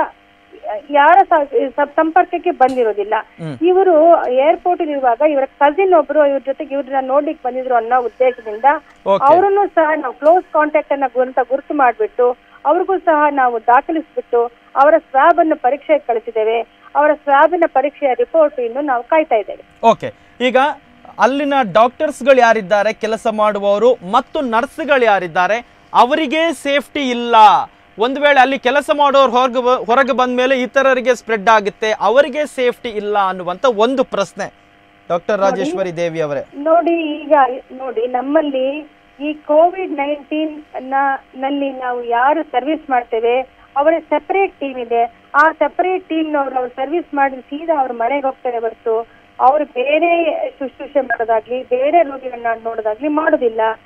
ಯಾರ ಸ- ಸ- ಸಂಪರ್ಕಕ್ಕೆ ಬಂದಿರೋದಿಲ್ಲ ಇವರು ಏರ್ಪೋರ್ಟ್ ಇರುವಾಗ ಇವರ ಕಸಿನ್ ಒಬ್ರು ಇವ್ರ ಜೊತೆಗೆ ಇವ್ರನ್ನ ನೋಡ್ಲಿಕ್ಕೆ ಬಂದಿದ್ರು ಅನ್ನೋ ಉದ್ದೇಶದಿಂದ Okay. ಅವರನ್ನು ಸಹ ನಾವು ಕ್ಲೋಸ್ ಕಾಂಟ್ಯಾಕ್ಟ್ ಅನ್ನ ಗುರುತ ಗುರುತು ಮಾಡ್ಬಿಟ್ಟು ಅವ್ರಿಗೂ ಸಹ ನಾವು ದಾಖಲಿಸ್ಬಿಟ್ಟು ಅವರ ಸ್ವಾಬ್ ಅನ್ನು ಪರೀಕ್ಷೆಗೆ ಕಳಿಸಿದ್ದೇವೆ ಅವರ ಸ್ವಾಬಿನ ಪರೀಕ್ಷೆಯ ರಿಪೋರ್ಟ್ ಇನ್ನು ನಾವು ಕಾಯ್ತಾ ಇದ್ದೇವೆ ಓಕೆ ಈಗ ಅಲ್ಲಿನ ಡಾಕ್ಟರ್ಸ್ಗಳು ಯಾರಿದ್ದಾರೆ ಕೆಲಸ ಮಾಡುವವರು ಮತ್ತು ನರ್ಸ್ಗಳು ಯಾರಿದ್ದಾರೆ ಅವರಿಗೆ ಸೇಫ್ಟಿ ಇಲ್ಲ ಒಂದು ವೇಳೆ ಅಲ್ಲಿ ಕೆಲಸ ಮಾಡೋರು ಹೊರಗೆ ಬ- ಹೊರಗೆ ಬಂದ ಮೇಲೆ ಇತರರಿಗೆ ಸ್ಪ್ರೆಡ್ ಆಗುತ್ತೆ ಅವರಿಗೆ ಸೇಫ್ಟಿ ಇಲ್ಲ ಅನ್ನುವಂಥ ಒಂದು ಪ್ರಶ್ನೆ ಡಾಕ್ಟರ್ ರಾಜೇಶ್ವರಿ ದೇವಿ ಅವರೇ ನೋಡಿ ಈಗ ನೋಡಿ ನಮ್ಮಲ್ಲಿ ಈ ಕೋವಿಡ್ ನೈನ್ಟೀನ್ ನಲ್ಲಿ ನಾವು ಯಾರು ಸರ್ವಿಸ್ ಮಾಡ್ತೇವೆ ಅವರ ಸೆಪರೇಟ್ ಟೀಮ್ ಇದೆ ಆ ಸೆಪರೇಟ್ ಟೀಮ್ನವರು ಅವ್ರು ಸರ್ವಿಸ್ ಮಾಡಿ ಸೀದಾ ಅವ್ರ ಮನೆಗೆ ಹೋಗ್ತಾರೆ ಹೊರತು ಅವ್ರು ಬೇರೆ ಶುಶ್ರೂಷೆ ಮಾಡೋದಾಗ್ಲಿ ಬೇರೆ ರೋಗಿಗಳನ್ನ ನೋಡೋದಾಗ್ಲಿ ಮಾಡೋದಿಲ್ಲ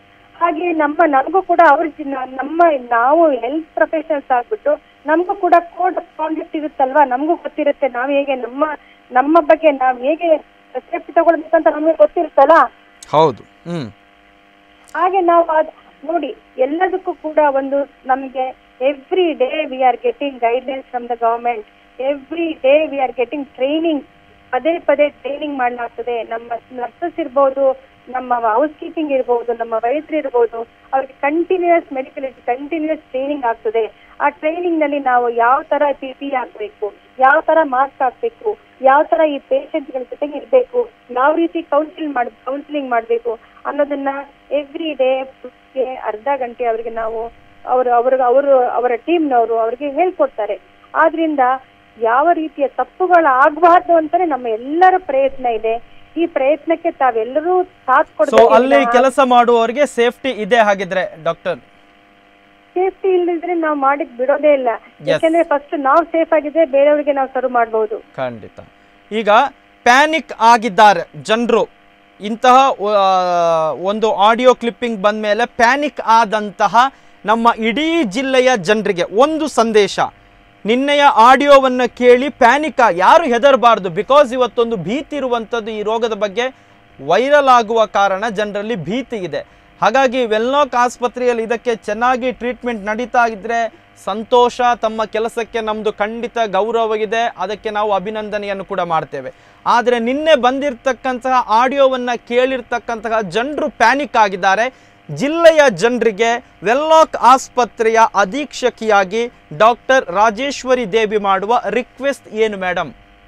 ಹಾಗೆ ನಮ್ಮ ನಮಗೂ ಕೂಡ ಅವ್ರ ಜಿ- ನ- ನಮ್ಮ ನಾವು ಹೆಲ್ತ್ ಪ್ರೊಫೆಷನಲ್ಸ್ ಆಗ್ಬಿಟ್ಟು ನಮಗೂ ಕೂಡ ಕೋಡ್ ಆಫ್ ಕಾಂಡಕ್ಟ್ ಇರುತ್ತಲ್ವಾ ನಮಗೂ ಗೊತ್ತಿರುತ್ತೆ ನಾವ್ ಹೇಗೆ ನಮ್ಮ ನಮ್ಮ ಬಗ್ಗೆ ನಾವ್ ಹೇಗೆ ಸೇಫ್ಟಿ ತಗೊಳ್ಬೇಕಂತ ನಮ್ಗೆ ಗೊತ್ತಿರುತ್ತಲ್ಲ ಹೌದು ಹ್ಮ್ ಹಾಗೆ ನಾವು ಅದ್ ನೋಡಿ ಎಲ್ಲದಕ್ಕೂ ಕೂಡ ಒಂದು ನಮಗೆ every day we are getting guidelines from the government every day we are getting training ಪದೇ ಪದೇ ಟ್ರೈನಿಂಗ್ ಮಾಡಲಾಗ್ತದೆ ನಮ್ಮ ನರ್ಸಸ್ ಇರ್ಬೋದು ನಮ್ಮ ಹೌಸ್ ಕೀಪಿಂಗ್ ಇರ್ಬೋದು ನಮ್ಮ ವೈದ್ಯರು ಇರ್ಬೋದು ಅವ್ರಿಗೆ ಕಂಟಿನ್ಯೂಸ್ ಮೆಡಿಕಲ್ ಕಂಟಿನ್ಯೂಸ್ ಟ್ರೈನಿಂಗ್ ಆಗ್ತದೆ ಆ ಟ್ರೈನಿಂಗ್ ನಲ್ಲಿ ನಾವು ಯಾವ ತರ ಪಿ ಪಿ ಹಾಕ್ಬೇಕು ಯಾವ ತರ ಮಾಸ್ಕ್ ಹಾಕ್ಬೇಕು ಯಾವ ತರ ಈ patient ಗಳ ಜೊತೆಗೆ ಇರ್ಬೇಕು ಯಾವ ರೀತಿ ಕೌನ್ಸಿಲ್ ಮಾಡ್ ಕೌನ್ಸಿಲಿಂಗ್ ಮಾಡ್ಬೇಕು ಅನ್ನೋದನ್ನ ಎವ್ರಿ ಡೇ ಅರ್ಧ ಗಂಟೆ ಅವರಿಗೆ ನಾವು ಅವರು ಅವ್ರಿಗೆ ಅವರು ಅವರ ಟೀಮ್ನವರು ಅವರಿಗೆ ಹೇಳ್ಕೊಡ್ತಾರೆ ಆದ್ರಿಂದ ಯಾವ ರೀತಿಯ ತಪ್ಪುಗಳು ಆಗ್ಬಾರ್ದು ಅಂತಾನೆ ನಮ್ಮ ಎಲ್ಲರ ಪ್ರಯತ್ನ ಇದೆ ಈ ಪ್ರಯತ್ನಕ್ಕೆ ತಾವೆಲ್ಲರೂ ಸಾಥ್ ಸೊ ಅಲ್ಲಿ ಕೊಡಬೇಕು ಕೆಲಸ ಮಾಡುವವರಿಗೆ ಸೇಫ್ಟಿ ಇದೆ ಹಾಗಿದ್ರೆ ಡಾಕ್ಟರ್ ಸೇಫ್ಟಿ ಇಲ್ಲದಿದ್ರೆ ನಾವು ಮಾಡಿದ್ ಬಿಡೋದೇ ಇಲ್ಲ Yes. ಯಾಕಂದ್ರೆ ಫಸ್ಟ್ ನಾವು ಸೇಫ್ ಆಗಿದ್ರೆ ಬೇರೆಯವ್ರಿಗೆ ನಾವು ಸರ್ವ್ ಮಾಡಬಹುದು ಖಂಡಿತ ಈಗ ಪ್ಯಾನಿಕ್ ಆಗಿದ್ದಾರೆ ಜನರು ಇಂತಹ ಆ, ಒಂದು ಆಡಿಯೋ ಕ್ಲಿಪ್ಪಿಂಗ್ ಬಂದ ಮೇಲೆ ಪ್ಯಾನಿಕ್ ಆದಂತಹ ನಮ್ಮ ಇಡೀ ಜಿಲ್ಲೆಯ ಜನರಿಗೆ ಒಂದು ಸಂದೇಶ ನಿನ್ನೆಯ ಆಡಿಯೋವನ್ನು ಕೇಳಿ ಪ್ಯಾನಿಕ್ ಆ- ಯಾರು ಹೆದರಬಾರ್ದು ಬಿಕಾಸ್ ಇವತ್ತೊಂದು ಭೀತಿ ಇರುವಂಥದ್ದು ಈ ರೋಗದ ಬಗ್ಗೆ ವೈರಲ್ ಆಗುವ ಕಾರಣ ಜನರಲ್ಲಿ ಭೀತಿ ಇದೆ ಹಾಗಾಗಿ ವೆಲ್ನಾಕ್ ಆಸ್ಪತ್ರೆಯಲ್ಲಿ ಇದಕ್ಕೆ ಚೆನ್ನಾಗಿ ಟ್ರೀಟ್ಮೆಂಟ್ ನಡೀತಾ ಇದ್ರೆ ಸಂತೋಷ ತಮ್ಮ ಕೆಲಸಕ್ಕೆ ನಮ್ಮದು ಖಂಡಿತ ಗೌರವವಿದೆ ಅದಕ್ಕೆ ನಾವು ಅಭಿನಂದನೆಯನ್ನು ಕೂಡ ಮಾಡ್ತೇವೆ ಆದರೆ ನಿನ್ನೆ ಬಂದಿರತಕ್ಕಂತಹ ಆಡಿಯೋವನ್ನು ಕೇಳಿರ್ತಕ್ಕಂತಹ ಜನರು ಪ್ಯಾನಿಕ್ ಆಗಿದ್ದಾರೆ ಜಿಲ್ಲೆಯ ಜನರಿಗೆ ವೆಲ್ಲಾಕ್ ಆಸ್ಪತ್ರೆಯ ಅಧೀಕ್ಷಕಿಯಾಗಿ ಡಾಕ್ಟರ್ ರಾಜೇಶ್ವರಿ ದೇವಿ ಮಾಡುವ ರಿಕ್ವೆಸ್ಟ್ ಏನು ಮೇಡಮ್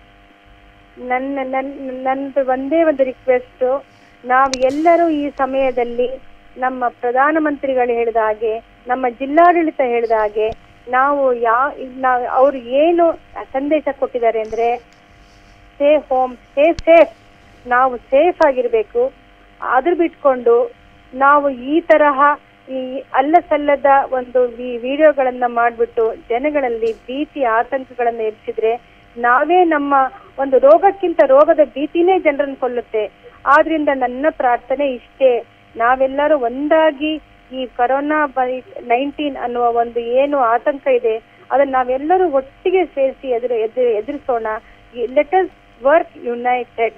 ನನ್ನ ನನ್ನ ನಂದು ಒಂದೇ ಒಂದು ರಿಕ್ವೆಸ್ಟ್ ನಾವು ಎಲ್ಲರೂ ಈ ಸಮಯದಲ್ಲಿ ನಮ್ಮ ಪ್ರಧಾನಮಂತ್ರಿಗಳು ಹೇಳಿದ ಹಾಗೆ ನಮ್ಮ ಜಿಲ್ಲಾಡಳಿತ ಹೇಳಿದ ಹಾಗೆ ನಾವು ಯಾ ನಾವು ಅವ್ರು ಏನು ಸಂದೇಶ ಕೊಟ್ಟಿದ್ದಾರೆ ಅಂದ್ರೆ ಸ್ಟೇ ಹೋಮ್ ಸ್ಟೇ ಸೇಫ್ ನಾವು ಸೇಫ್ ಆಗಿರ್ಬೇಕು ಅದ್ರ ಬಿಟ್ಕೊಂಡು ನಾವು ಈ ತರಹ ಈ ಅಲ್ಲ ಸಲ್ಲದ ಒಂದು ವಿ- ವಿಡಿಯೋಗಳನ್ನ ಮಾಡ್ಬಿಟ್ಟು ಜನಗಳಲ್ಲಿ ಭೀತಿ ಆತಂಕಗಳನ್ನ ಎಬ್ಸಿದ್ರೆ ನಾವೇ ನಮ್ಮ ಒಂದು ರೋಗಕ್ಕಿಂತ ರೋಗದ ಭೀತಿನೇ ಜನರನ್ನು ಕೊಲ್ಲುತ್ತೆ ಆದ್ರಿಂದ ನನ್ನ ಪ್ರಾರ್ಥನೆ ಇಷ್ಟೇ ನಾವೆಲ್ಲರೂ ಒಂದಾಗಿ ಈ ಕರೋನಾ ನೈನ್ಟೀನ್ ಅನ್ನುವ ಒಂದು ಏನು ಆತಂಕ ಇದೆ ಅದನ್ನ ನಾವೆಲ್ಲರೂ ಒಟ್ಟಿಗೆ ಸೇರಿಸಿ ಎದುರು ಎದುರು ಎದುರಿಸೋಣ let us work united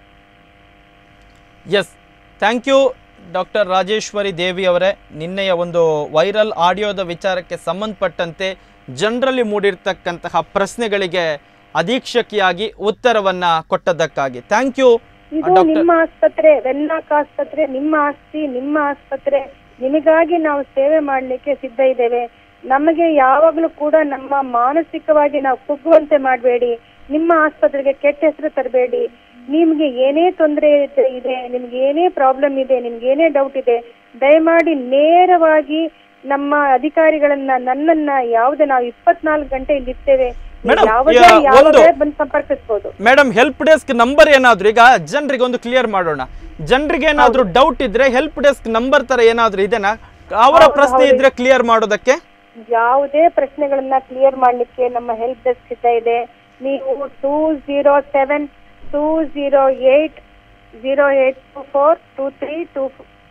yes thank you doctor Rajeshwari Devi ಅವರೇ ನಿನ್ನೆಯ ಒಂದು ವೈರಲ್ ಆಡಿಯೋದ ವಿಚಾರಕ್ಕೆ ಸಂಬಂಧಪಟ್ಟಂತೆ ಜನರಲ್ಲಿ ಮೂಡಿರ್ತಕ್ಕಂತಹ ಪ್ರಶ್ನೆಗಳಿಗೆ ಅಧೀಕ್ಷಕಿಯಾಗಿ ಉತ್ತರವನ್ನ ಕೊಟ್ಟದ್ದಕ್ಕಾಗಿ ಥ್ಯಾಂಕ್ ಯು ಇದು ಡಾಕ್ಟರ್ ನಿಮ್ಮ ಆಸ್ಪತ್ರೆ ವೆನ್ನಾಕ್ ಆಸ್ಪತ್ರೆ ನಿಮ್ಮ ಆಸ್ತಿ ನಿಮ್ಮ ಆಸ್ಪತ್ರೆ ನಿಮಗಾಗಿ ನಾವು ಸೇವೆ ಮಾಡ್ಲಿಕ್ಕೆ ಸಿದ್ಧ ಇದ್ದೇವೆ ನಮಗೆ ಯಾವಾಗ್ಲೂ ಕೂಡ ನಮ್ಮ ಮಾನಸಿಕವಾಗಿ ನಾವು ಕುಗ್ಗುವಂತೆ ಮಾಡಬೇಡಿ ನಿಮ್ಮ ಆಸ್ಪತ್ರೆಗೆ ಕೆಟ್ಟ ಹೆಸರು ತರಬೇಡಿ ನಿಮ್ಗೆ ಏನೇ ತೊಂದರೆ ಇದೆ ನಿಮ್ಗೆ ಏನೇ ಪ್ರಾಬ್ಲಮ್ ಇದೆ ನಿಮ್ಗೆ ಏನೇ ಡೌಟ್ ಇದೆ ದಯಮಾಡಿ ನೇರವಾಗಿ ನಮ್ಮ ಅಧಿಕಾರಿಗಳನ್ನ ನನ್ನನ್ನ ಯಾವುದೇ ನಾವು ಇಪ್ಪತ್ನಾಲ್ಕು ಗಂಟೆ ಇಲ್ಲಿ ಇರ್ತೇವೆ Madam, ಯಾವುದೇ ಯಾ- ಒಂದು- ಯಾವುದೇ ಬಂದು ಸಂಪರ್ಕಿಸಬಹುದು ಮೇಡಮ್ ಹೆಲ್ಪ್ ಡೆಸ್ಕ್ ನಂಬರ್ ಏನಾದ್ರು ಈಗ ಜನರಿಗೆ ಒಂದು ಕ್ಲಿಯರ್ ಮಾಡೋಣ ಜನರಿಗೆ ಏನಾದ್ರು ಡೌಟ್ ಇದ್ರೆ ಹೆಲ್ಪ್ ಡೆಸ್ಕ್ ನಂಬರ್ ತರ ಏನಾದ್ರು ಇದೆನಾ ಅವರ ಹೌದು, ಪ್ರಶ್ನೆ ಹೌದು. ಇದ್ರೆ ಕ್ಲಿಯರ್ ಮಾಡೋದಕ್ಕೆ ಯಾವುದೇ ಪ್ರಶ್ನೆಗಳನ್ನ ಕ್ಲಿಯರ್ ಮಾಡ್ಲಿಕ್ಕೆ ನಮ್ಮ ಹೆಲ್ಪ್ ಡೆಸ್ಕ್ ಸಿದ್ಧ ಇದೆ ನೀವು two zero seven two zero eight zero eight two four two three two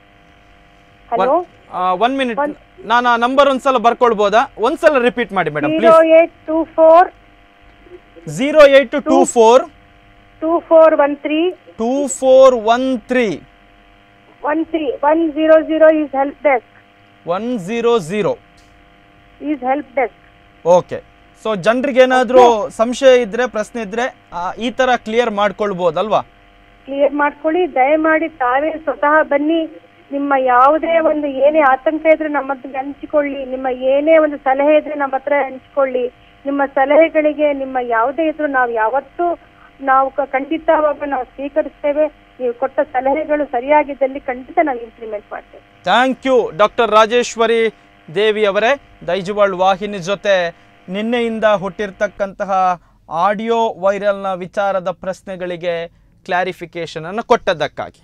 hello one minute ನಾನು ಆ ನಂಬರ್ ಒಂದ್ಸಲ ಬರ್ಕೊಳ್ಬೋದಾ ಒಂದ್ಸಲ ರಿಪೀಟ್ ಮಾಡಿ madam zero please eight two four zero eight two four two four one three two four one three one three one zero zero is help desk one zero zero is help desk okay so ಜನರಿಗೆ ಏನಾದರೂ ಸಂಶಯ ಇದ್ರೆ ಪ್ರಶ್ನೆ ಇದ್ರೆ ಆ, ಈ ತರ ಕ್ಲಿಯರ್ ಮಾಡ್ಕೊಳ್ಬೋದಲ್ವಾ ಕ್ಲಿಯರ್ ಮಾಡ್ಕೊಳ್ಳಿ ದಯಮಾಡಿ ತಾವೇ ಸ್ವತಃ ಬನ್ನಿ ನಿಮ್ಮ ಯಾವುದೇ ಒಂದು ಏನೇ ಆತಂಕ ಇದ್ರೆ ನಮ್ಮ ಹತ್ರ ಹಂಚಿಕೊಳ್ಳಿ ನಿಮ್ಮ ಏನೇ ಒಂದು ಸಲಹೆ ಇದ್ರೆ ನಮ್ಮ ಹತ್ರ ಹಂಚಿಕೊಳ್ಳಿ ನಿಮ್ಮ ಸಲಹೆಗಳಿಗೆ ನಿಮ್ಮ ಯಾವುದೇ ಇದ್ರು ನಾವು ಯಾವತ್ತೂ ನಾವು ಕ- ಖಂಡಿತವಾಗ ನಾವು ಸ್ವೀಕರಿಸ್ತೇವೆ ನೀವು ಕೊಟ್ಟ ಸಲಹೆಗಳು ಸರಿಯಾಗಿದ್ದಲ್ಲಿ ಖಂಡಿತ ನಾವು ಇಂಪ್ಲಿಮೆಂಟ್ ಮಾಡ್ತೇವೆ thank you doctor Rajeshwari Devi ಅವರೇ ದೈಜುವಾಳ್ ವಾಹಿನಿ ಜೊತೆ ನಿನ್ನೆಯಿಂದ ಹುಟ್ಟಿರ್ತಕ್ಕಂತಹ ಆಡಿಯೋ ವೈರಲ್ನ ವಿಚಾರದ ಪ್ರಶ್ನೆಗಳಿಗೆ ಕ್ಲಾರಿಫಿಕೇಶನ್ ಅನ್ನು ಕೊಟ್ಟದ್ದಕ್ಕಾಗಿ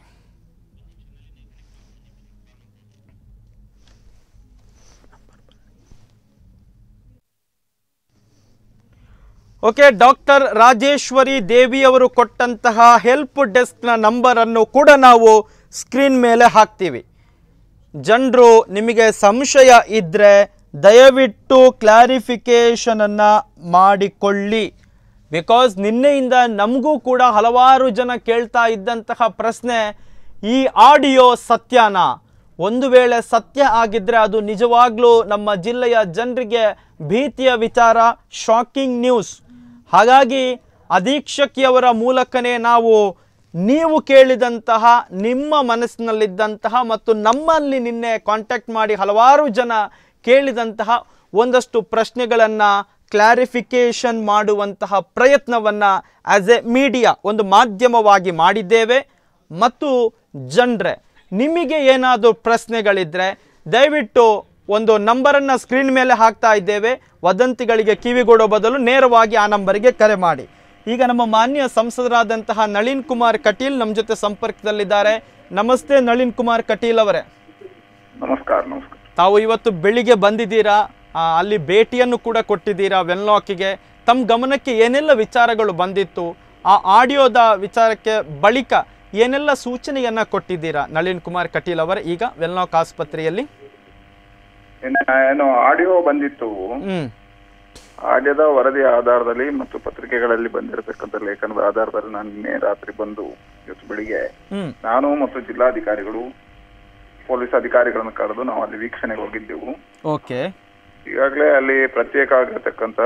ಓಕೆ ಡಾಕ್ಟರ್ ರಾಜೇಶ್ವರಿ ದೇವಿ ಅವರು ಕೊಟ್ಟಂತಹ ಹೆಲ್ಪ್ ಡೆಸ್ಕ್ನ ನಂಬರನ್ನು ಕೂಡ ನಾವು ಸ್ಕ್ರೀನ್ ಮೇಲೆ ಹಾಕ್ತೀವಿ ಜನರು ನಿಮಗೆ ಸಂಶಯ ಇದ್ದರೆ ದಯವಿಟ್ಟು ಕ್ಲಾರಿಫಿಕೇಷನನ್ನು ಮಾಡಿಕೊಳ್ಳಿ ಬಿಕಾಸ್ ನಿನ್ನೆಯಿಂದ ನಮಗೂ ಕೂಡ ಹಲವಾರು ಜನ ಕೇಳ್ತಾ ಇದ್ದಂತಹ ಪ್ರಶ್ನೆ ಈ ಆಡಿಯೋ ಸತ್ಯನಾ ಒಂದು ವೇಳೆ ಸತ್ಯ ಆಗಿದ್ದರೆ ಅದು ನಿಜವಾಗ್ಲೂ ನಮ್ಮ ಜಿಲ್ಲೆಯ ಜನರಿಗೆ ಭೀತಿಯ ವಿಚಾರ ಶಾಕಿಂಗ್ ನ್ಯೂಸ್ ಹಾಗಾಗಿ ಅಧೀಕ್ಷಕಿಯವರ ಮೂಲಕನೇ ನಾವು ನೀವು ಕೇಳಿದಂತಹ ನಿಮ್ಮ ಮನಸ್ಸಿನಲ್ಲಿದ್ದಂತಹ ಮತ್ತು ನಮ್ಮಲ್ಲಿ ನಿನ್ನೆ ಕಾಂಟ್ಯಾಕ್ಟ್ ಮಾಡಿ ಹಲವಾರು ಜನ ಕೇಳಿದಂತಹ ಒಂದಷ್ಟು ಪ್ರಶ್ನೆಗಳನ್ನು ಕ್ಲಾರಿಫಿಕೇಷನ್ ಮಾಡುವಂತಹ ಪ್ರಯತ್ನವನ್ನು ಆಸ್ ಎ ಮೀಡಿಯಾ ಒಂದು ಮಾಧ್ಯಮವಾಗಿ ಮಾಡಿದ್ದೇವೆ ಮತ್ತು ಜನರೇ ನಿಮಗೆ ಏನಾದರೂ ಪ್ರಶ್ನೆಗಳಿದ್ದರೆ ದಯವಿಟ್ಟು ಒಂದು ನಂಬರನ್ನು ಸ್ಕ್ರೀನ್ ಮೇಲೆ ಹಾಕ್ತಾ ಇದ್ದೇವೆ ವದಂತಿಗಳಿಗೆ ಕಿವಿಗೊಡೋ ಬದಲು ನೇರವಾಗಿ ಆ ನಂಬರಿಗೆ ಕರೆ ಮಾಡಿ ಈಗ ನಮ್ಮ ಮಾನ್ಯ ಸಂಸದರಾದಂತಹ ನಳಿನ್ ಕುಮಾರ್ ಕಟೀಲ್ ನಮ್ಮ ಜೊತೆ ಸಂಪರ್ಕದಲ್ಲಿದ್ದಾರೆ ನಮಸ್ತೆ ನಳಿನ್ ಕುಮಾರ್ ಕಟೀಲ್ ಅವರೇ ನಮಸ್ಕಾರ ನಮಸ್ಕಾರ ತಾವು ಇವತ್ತು ಬೆಳಿಗ್ಗೆ ಬಂದಿದ್ದೀರಾ ಆ, ಅಲ್ಲಿ ಭೇಟಿಯನ್ನು ಕೂಡ ಕೊಟ್ಟಿದ್ದೀರಾ ವೆನ್ಲಾಕಿಗೆ ತಮ್ಮ ಗಮನಕ್ಕೆ ಏನೆಲ್ಲ ವಿಚಾರಗಳು ಬಂದಿತ್ತು ಆ ಆಡಿಯೋದ ವಿಚಾರಕ್ಕೆ ಬಳಿಕ ಏನೆಲ್ಲ ಸೂಚನೆಯನ್ನ ಕೊಟ್ಟಿದ್ದೀರಾ ನಳಿನ್ ಕುಮಾರ್ ಕಟೀಲ್ ಅವರ ಈಗ ವೆನ್ಲಾಕ್ ಆಸ್ಪತ್ರೆಯಲ್ಲಿ ಇನ್ನು ಏನು ಆಡಿಯೋ ಬಂದಿತ್ತು ಹ್ಮ್ ಆಡಿಯೋದ ವರದಿ ಆಧಾರದಲ್ಲಿ ಮತ್ತು ಪತ್ರಿಕೆಗಳಲ್ಲಿ ಬಂದಿರತಕ್ಕಂಥ ಲೇಖನದ ಆಧಾರದಲ್ಲಿ ನಾನು ನಿನ್ನೆ ರಾತ್ರಿ ಬಂದು ಇವತ್ತು ಬೆಳಿಗ್ಗೆ ಹ್ಮ್ ನಾನು ಮತ್ತು ಜಿಲ್ಲಾಧಿಕಾರಿಗಳು ಪೊಲೀಸ್ ಅಧಿಕಾರಿಗಳನ್ನು ಕರೆದು ನಾವು ಅಲ್ಲಿ ವೀಕ್ಷಣೆಗೆ ಹೋಗಿದ್ದೆವು ಓಕೆ ಈಗಾಗಲೇ ಅಲ್ಲಿ ಪ್ರತ್ಯೇಕ ಆಗಿರತಕ್ಕಂಥ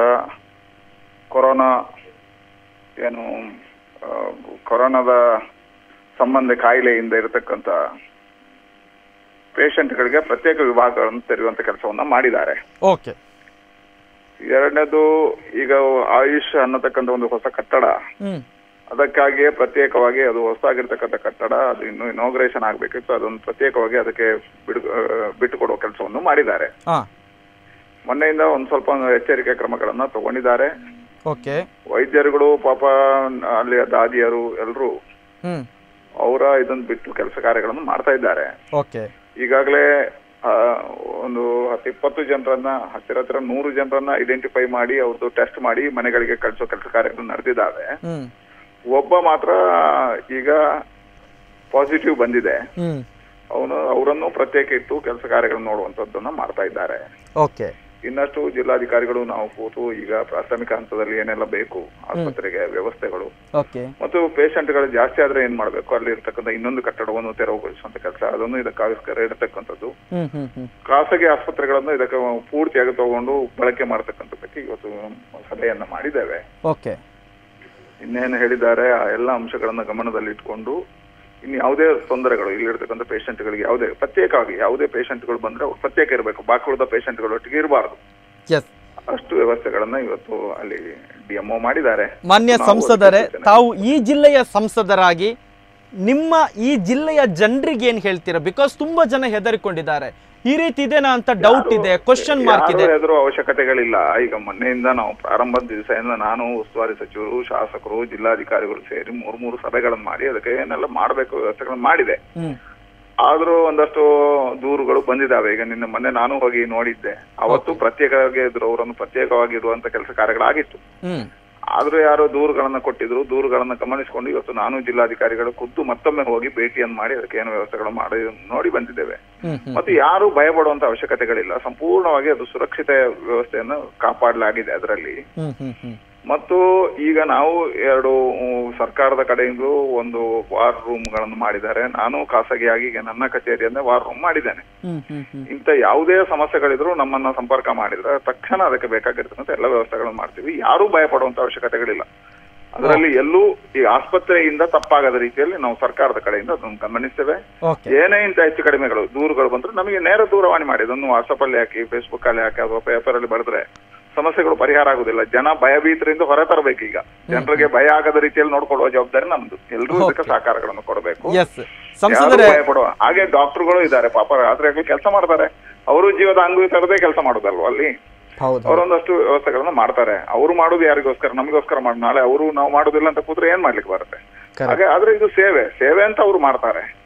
ಕೊರೋನಾ ಏನು ಆ, ಕೊರೋನಾದ ಸಂಬಂಧ ಕಾಯಿಲೆಯಿಂದ ಇರತಕ್ಕಂಥ ಪೇಷಂಟ್ಗಳಿಗೆ ಪ್ರತ್ಯೇಕ ವಿಭಾಗಗಳನ್ನು ತೆರೆಯುವಂತ ಕೆಲಸವನ್ನ ಮಾಡಿದ್ದಾರೆ ಓಕೆ ಎರಡನೇದು ಈಗ ಆಯುಷ್ ಅನ್ನತಕ್ಕಂಥ ಒಂದು ಹೊಸ ಕಟ್ಟಡ ಹ್ಮ್ ಅದಕ್ಕಾಗಿಯೇ ಪ್ರತ್ಯೇಕವಾಗಿ ಅದು ಹೊಸದಾಗಿರ್ತಕ್ಕಂಥ ಕಟ್ಟಡ ಅದು ಇನ್ನು ಇನಾಗ್ರೇಷನ್ ಆಗ್ಬೇಕಿತ್ತು ಅದೊಂದು ಪ್ರತ್ಯೇಕವಾಗಿ ಅದಕ್ಕೆ ಬಿಡು ಆ, ಬಿಟ್ಟುಕೊಡುವ ಕೆಲಸವನ್ನು ಮಾಡಿದ್ದಾರೆ ಹಾ ಮೊನ್ನೆಯಿಂದ ಒಂದ್ ಸ್ವಲ್ಪ ಎಚ್ಚರಿಕೆ ಕ್ರಮಗಳನ್ನ ತಗೊಂಡಿದ್ದಾರೆ ಓಕೆ ವೈದ್ಯರುಗಳು ಪಾಪ ಅಲ್ಲಿ ದಾದಿಯರು ಎಲ್ಲರೂ ಹ್ಮ್ ಅವರ ಇದನ್ನ ಬಿಟ್ಟು ಕೆಲಸ ಕಾರ್ಯಗಳನ್ನು ಮಾಡ್ತಾ ಇದ್ದಾರೆ ಓಕೆ ಈಗಾಗಲೇ ಆ, ಒಂದು ಹತ್ತು ಇಪ್ಪತ್ತು ಜನರನ್ನ ಹತ್ತಿರ ಹತ್ತಿರ ನೂರು ಜನರನ್ನ ಐಡೆಂಟಿಫೈ ಮಾಡಿ ಅವ್ರದ್ದು ಟೆಸ್ಟ್ ಮಾಡಿ ಮನೆಗಳಿಗೆ ಕಳಿಸೋ ಕೆಲಸ ಕಾರ್ಯಗಳು ನಡೆದಿದ್ದಾವೆ ಹ್ಮ್ ಒಬ್ಬ ಮಾತ್ರ ಈಗ ಪಾಸಿಟಿವ್ ಬಂದಿದೆ ಹ್ಮ್ ಅವನು ಅವರನ್ನು ಪ್ರತ್ಯೇಕ ಇಟ್ಟು ಕೆಲಸ ಕಾರ್ಯಗಳನ್ನು ನೋಡುವಂತದ್ದನ್ನ ಮಾಡ್ತಾ ಇದ್ದಾರೆ ಓಕೆ ಇನ್ನಷ್ಟು ಜಿಲ್ಲಾಧಿಕಾರಿಗಳು ನಾವು ಕೂತು ಈಗ ಪ್ರಾಥಮಿಕ ಹಂತದಲ್ಲಿ ಏನೆಲ್ಲ ಬೇಕು ಆಸ್ಪತ್ರೆಗೆ ವ್ಯವಸ್ಥೆಗಳು ಓಕೆ ಮತ್ತು ಪೇಷಂಟ್ಗಳು ಜಾಸ್ತಿ ಆದ್ರೆ ಏನ್ ಮಾಡ್ಬೇಕು ಅಲ್ಲಿ ಇರ್ತಕ್ಕಂಥ ಇನ್ನೊಂದು ಕಟ್ಟಡವನ್ನು ತೆರವುಗೊಳಿಸುವಂತ ಕೆಲಸ ಅದನ್ನು ಇದಕ್ಕೋಸ್ಕರ ಇರತಕ್ಕಂಥದ್ದು ಹ್ಮ್ ಹ್ಮ್ ಹ್ಮ್ ಖಾಸಗಿ ಆಸ್ಪತ್ರೆಗಳನ್ನು ಇದಕ್ಕೆ ಪೂರ್ತಿಯಾಗಿ ತಗೊಂಡು ಬಳಕೆ ಮಾಡತಕ್ಕಂಥದ್ದಕ್ಕೆ ಇವತ್ತು ಸಭೆಯನ್ನ ಮಾಡಿದ್ದೇವೆ ಓಕೆ ಇನ್ನೇನು ಹೇಳಿದ್ದಾರೆ ಆ ಎಲ್ಲ ಅಂಶಗಳನ್ನ ಗಮನದಲ್ಲಿ ಇಟ್ಕೊಂಡು ಇನ್ನು ಯಾವುದೇ ತೊಂದರೆಗಳು ಇಲ್ಲಿರ್ತಕ್ಕಂಥ ಪೇಷಂಟ್ಗಳಿಗೆ ಯಾವುದೇ ಪ್ರತ್ಯೇಕವಾಗಿ ಯಾವುದೇ ಪೇಷಂಟ್ಗಳು ಬಂದ್ರೆ ಅವ್ರು ಪ್ರತ್ಯೇಕ ಇರಬೇಕು ಬಾಕಿ ಉಳಿದ ಪೇಷಂಟ್ಗಳು ಒಟ್ಟಿಗೆ ಇರಬಾರ್ದು ಎಸ್ ಅಷ್ಟು ವ್ಯವಸ್ಥೆಗಳನ್ನ ಇವತ್ತು ಅಲ್ಲಿ ಡಿಎಂಒ ಮಾಡಿದ್ದಾರೆ ಮಾನ್ಯ ನಾವು ಸಂಸದರೇ ಅದಕ್ಕೆ ಸೂಚನೆ ತಾವು ಈ ಜಿಲ್ಲೆಯ ಸಂಸದರಾಗಿ ನಿಮ್ಮ ಈ ಜಿಲ್ಲೆಯ ಜನರಿಗೆ ಏನ್ ಹೇಳ್ತೀರಾ ಬಿಕಾಸ್ ತುಂಬಾ ಜನ ಹೆದರಿಕೊಂಡಿದ್ದಾರೆ ಈ ರೀತಿ ಇದೆನಾ ಅಂತ ಡೌಟ್ ಇದೆ ಕ್ವಶನ್ ಮಾರ್ಕ್ ಇದೆ ಯಾರು ಎದುರು ಅವಶ್ಯಕತೆಗಳಿಲ್ಲ ಈಗ ಮೊನ್ನೆಯಿಂದ ನಾವು ಪ್ರಾರಂಭದ ದಿವಸದಿಂದ ನಾನು ಉಸ್ತುವಾರಿ ಸಚಿವರು ಶಾಸಕರು ಜಿಲ್ಲಾಧಿಕಾರಿಗಳು ಸೇರಿ ಮೂರು ಮೂರು ಸಭೆಗಳನ್ನು ಮಾಡಿ ಅದಕ್ಕೆ ಏನೆಲ್ಲ ಮಾಡಬೇಕು ವ್ಯವಸ್ಥೆಗಳನ್ನು ಮಾಡಿದೆ ಹ್ಮ್ ಆದ್ರೂ ಒಂದಷ್ಟು ದೂರುಗಳು ಬಂದಿದ್ದಾವೆ ಈಗ ನಿನ್ನೆ ಮೊನ್ನೆ ನಾನು ಹೋಗಿ ನೋಡಿದ್ದೆ ಅವತ್ತು ಪ್ರತ್ಯೇಕವಾಗಿ ಇದ್ರು ಅವರನ್ನು ಪ್ರತ್ಯೇಕವಾಗಿ ಇರುವಂತ ಕೆಲಸ ಕಾರ್ಯಗಳಾಗಿತ್ತು ಹ್ಮ್ ಆದ್ರೂ ಯಾರೋ ದೂರುಗಳನ್ನ ಕೊಟ್ಟಿದ್ರು ದೂರುಗಳನ್ನ ಗಮನಿಸಿಕೊಂಡು ಇವತ್ತು ನಾನು ಜಿಲ್ಲಾಧಿಕಾರಿಗಳು ಖುದ್ದು ಮತ್ತೊಮ್ಮೆ ಹೋಗಿ ಭೇಟಿಯನ್ನು ಮಾಡಿ ಅದಕ್ಕೆ ಏನು ವ್ಯವಸ್ಥೆಗಳು ಮಾಡಿ ನೋಡಿ ಬಂದಿದ್ದೇವೆ ಹ್ಮ್ ಹ್ಮ್ ಮತ್ತು ಯಾರು ಭಯಪಡುವಂತ ಅವಶ್ಯಕತೆಗಳಿಲ್ಲ ಸಂಪೂರ್ಣವಾಗಿ ಅದು ಸುರಕ್ಷತೆ ವ್ಯವಸ್ಥೆಯನ್ನು ಕಾಪಾಡಲಾಗಿದೆ ಅದರಲ್ಲಿ ಹ್ಮ್ ಹ್ಮ್ ಹ್ಮ್ ಮತ್ತು ಈಗ ನಾವು ಎರಡು ಉಮ್, ಸರ್ಕಾರದ ಕಡೆಯಿಂದ ಒಂದು ವಾರ್ ರೂಮ್ಗಳನ್ನು ಮಾಡಿದ್ದಾರೆ ನಾನು ಖಾಸಗಿಯಾಗಿ ಈಗ ನನ್ನ ಕಚೇರಿಯನ್ನೇ ವಾರ್ ರೂಮ್ ಮಾಡಿದ್ದೇನೆ ಹ್ಮ್ ಹ್ಮ್ ಹ್ಮ್ ಇಂಥ ಯಾವುದೇ ಸಮಸ್ಯೆಗಳಿದ್ರು ನಮ್ಮನ್ನ ಸಂಪರ್ಕ ಮಾಡಿದ್ರೆ ತಕ್ಷಣ ಅದಕ್ಕೆ ಬೇಕಾಗಿರ್ತಕ್ಕಂಥ ಎಲ್ಲ ವ್ಯವಸ್ಥೆಗಳನ್ನು ಮಾಡ್ತೀವಿ ಯಾರೂ ಭಯಪಡುವಂತ ಅವಶ್ಯಕತೆಗಳಿಲ್ಲ ಅದರಲ್ಲಿ ಎಲ್ಲೂ ಈ ಆಸ್ಪತ್ರೆಯಿಂದ ತಪ್ಪಾಗದ ರೀತಿಯಲ್ಲಿ ನಾವು ಸರ್ಕಾರದ ಕಡೆಯಿಂದ ಅದನ್ನು ಗಮನಿಸ್ತೇವೆ ಓಕೆ ಏನೇ ಇಂಥ ಹೆಚ್ಚು ಕಡಿಮೆಗಳು ದೂರುಗಳು ಬಂದ್ರೆ ನಮಗೆ ನೇರ ದೂರವಾಣಿ ಮಾಡಿ ಅದನ್ನು ವಾಟ್ಸಪ್ ಅಲ್ಲಿ ಹಾಕಿ ಫೇಸ್ಬುಕ್ ಅಲ್ಲಿ ಹಾಕಿ ಅಥವಾ ಪೇಪರ್ ಅಲ್ಲಿ ಬರೆದ್ರೆ ಸಮಸ್ಯೆಗಳು ಪರಿಹಾರ ಆಗುದಿಲ್ಲ ಜನ ಭಯಭೀತರಿಂದ ಹೊರ ತರಬೇಕು ಈಗ ಜನರಿಗೆ ಭಯ ಆಗದ ರೀತಿಯಲ್ಲಿ ನೋಡ್ಕೊಳ್ಳುವ ಜವಾಬ್ದಾರಿ ನಮ್ದು ಎಲ್ಲರೂ ಇದಕ್ಕೆ Okay. ಸಹಕಾರಗಳನ್ನು ಕೊಡಬೇಕು ಎಸ್ ಸಂಸದರೇ ಯಾರು ಭಯಪಡುವ ಹಾಗೆ ಡಾಕ್ಟರ್ಗಳು ಇದ್ದಾರೆ ಪಾಪ ರಾತ್ರಿ ಕೆಲಸ ಮಾಡ್ತಾರೆ ಅವರು ಜೀವದ ಅಂಗು ತರದೇ ಕೆಲಸ ಮಾಡೋದಲ್ವ ಅಲ್ಲಿ ಹೌದು ಅವರೊಂದಷ್ಟು ವ್ಯವಸ್ಥೆಗಳನ್ನ ಮಾಡ್ತಾರೆ ಅವರು ಮಾಡೋದು ಯಾರಿಗೋಸ್ಕರ ನಮಗೋಸ್ಕರ ಮಾಡಿ ನಾಳೆ ಅವರು ನಾವು ಮಾಡೋದಿಲ್ಲ ಅಂತ ಕೂತ್ರೆ ಏನ್ ಮಾಡ್ಲಿಕ್ಕೆ ಬರುತ್ತೆ Correct. ಹಾಗೆ ಆದ್ರೆ ಇದು ಸೇವೆ ಸೇವೆ ಅಂತ ಅವ್ರು ಮಾಡ್ತಾರೆ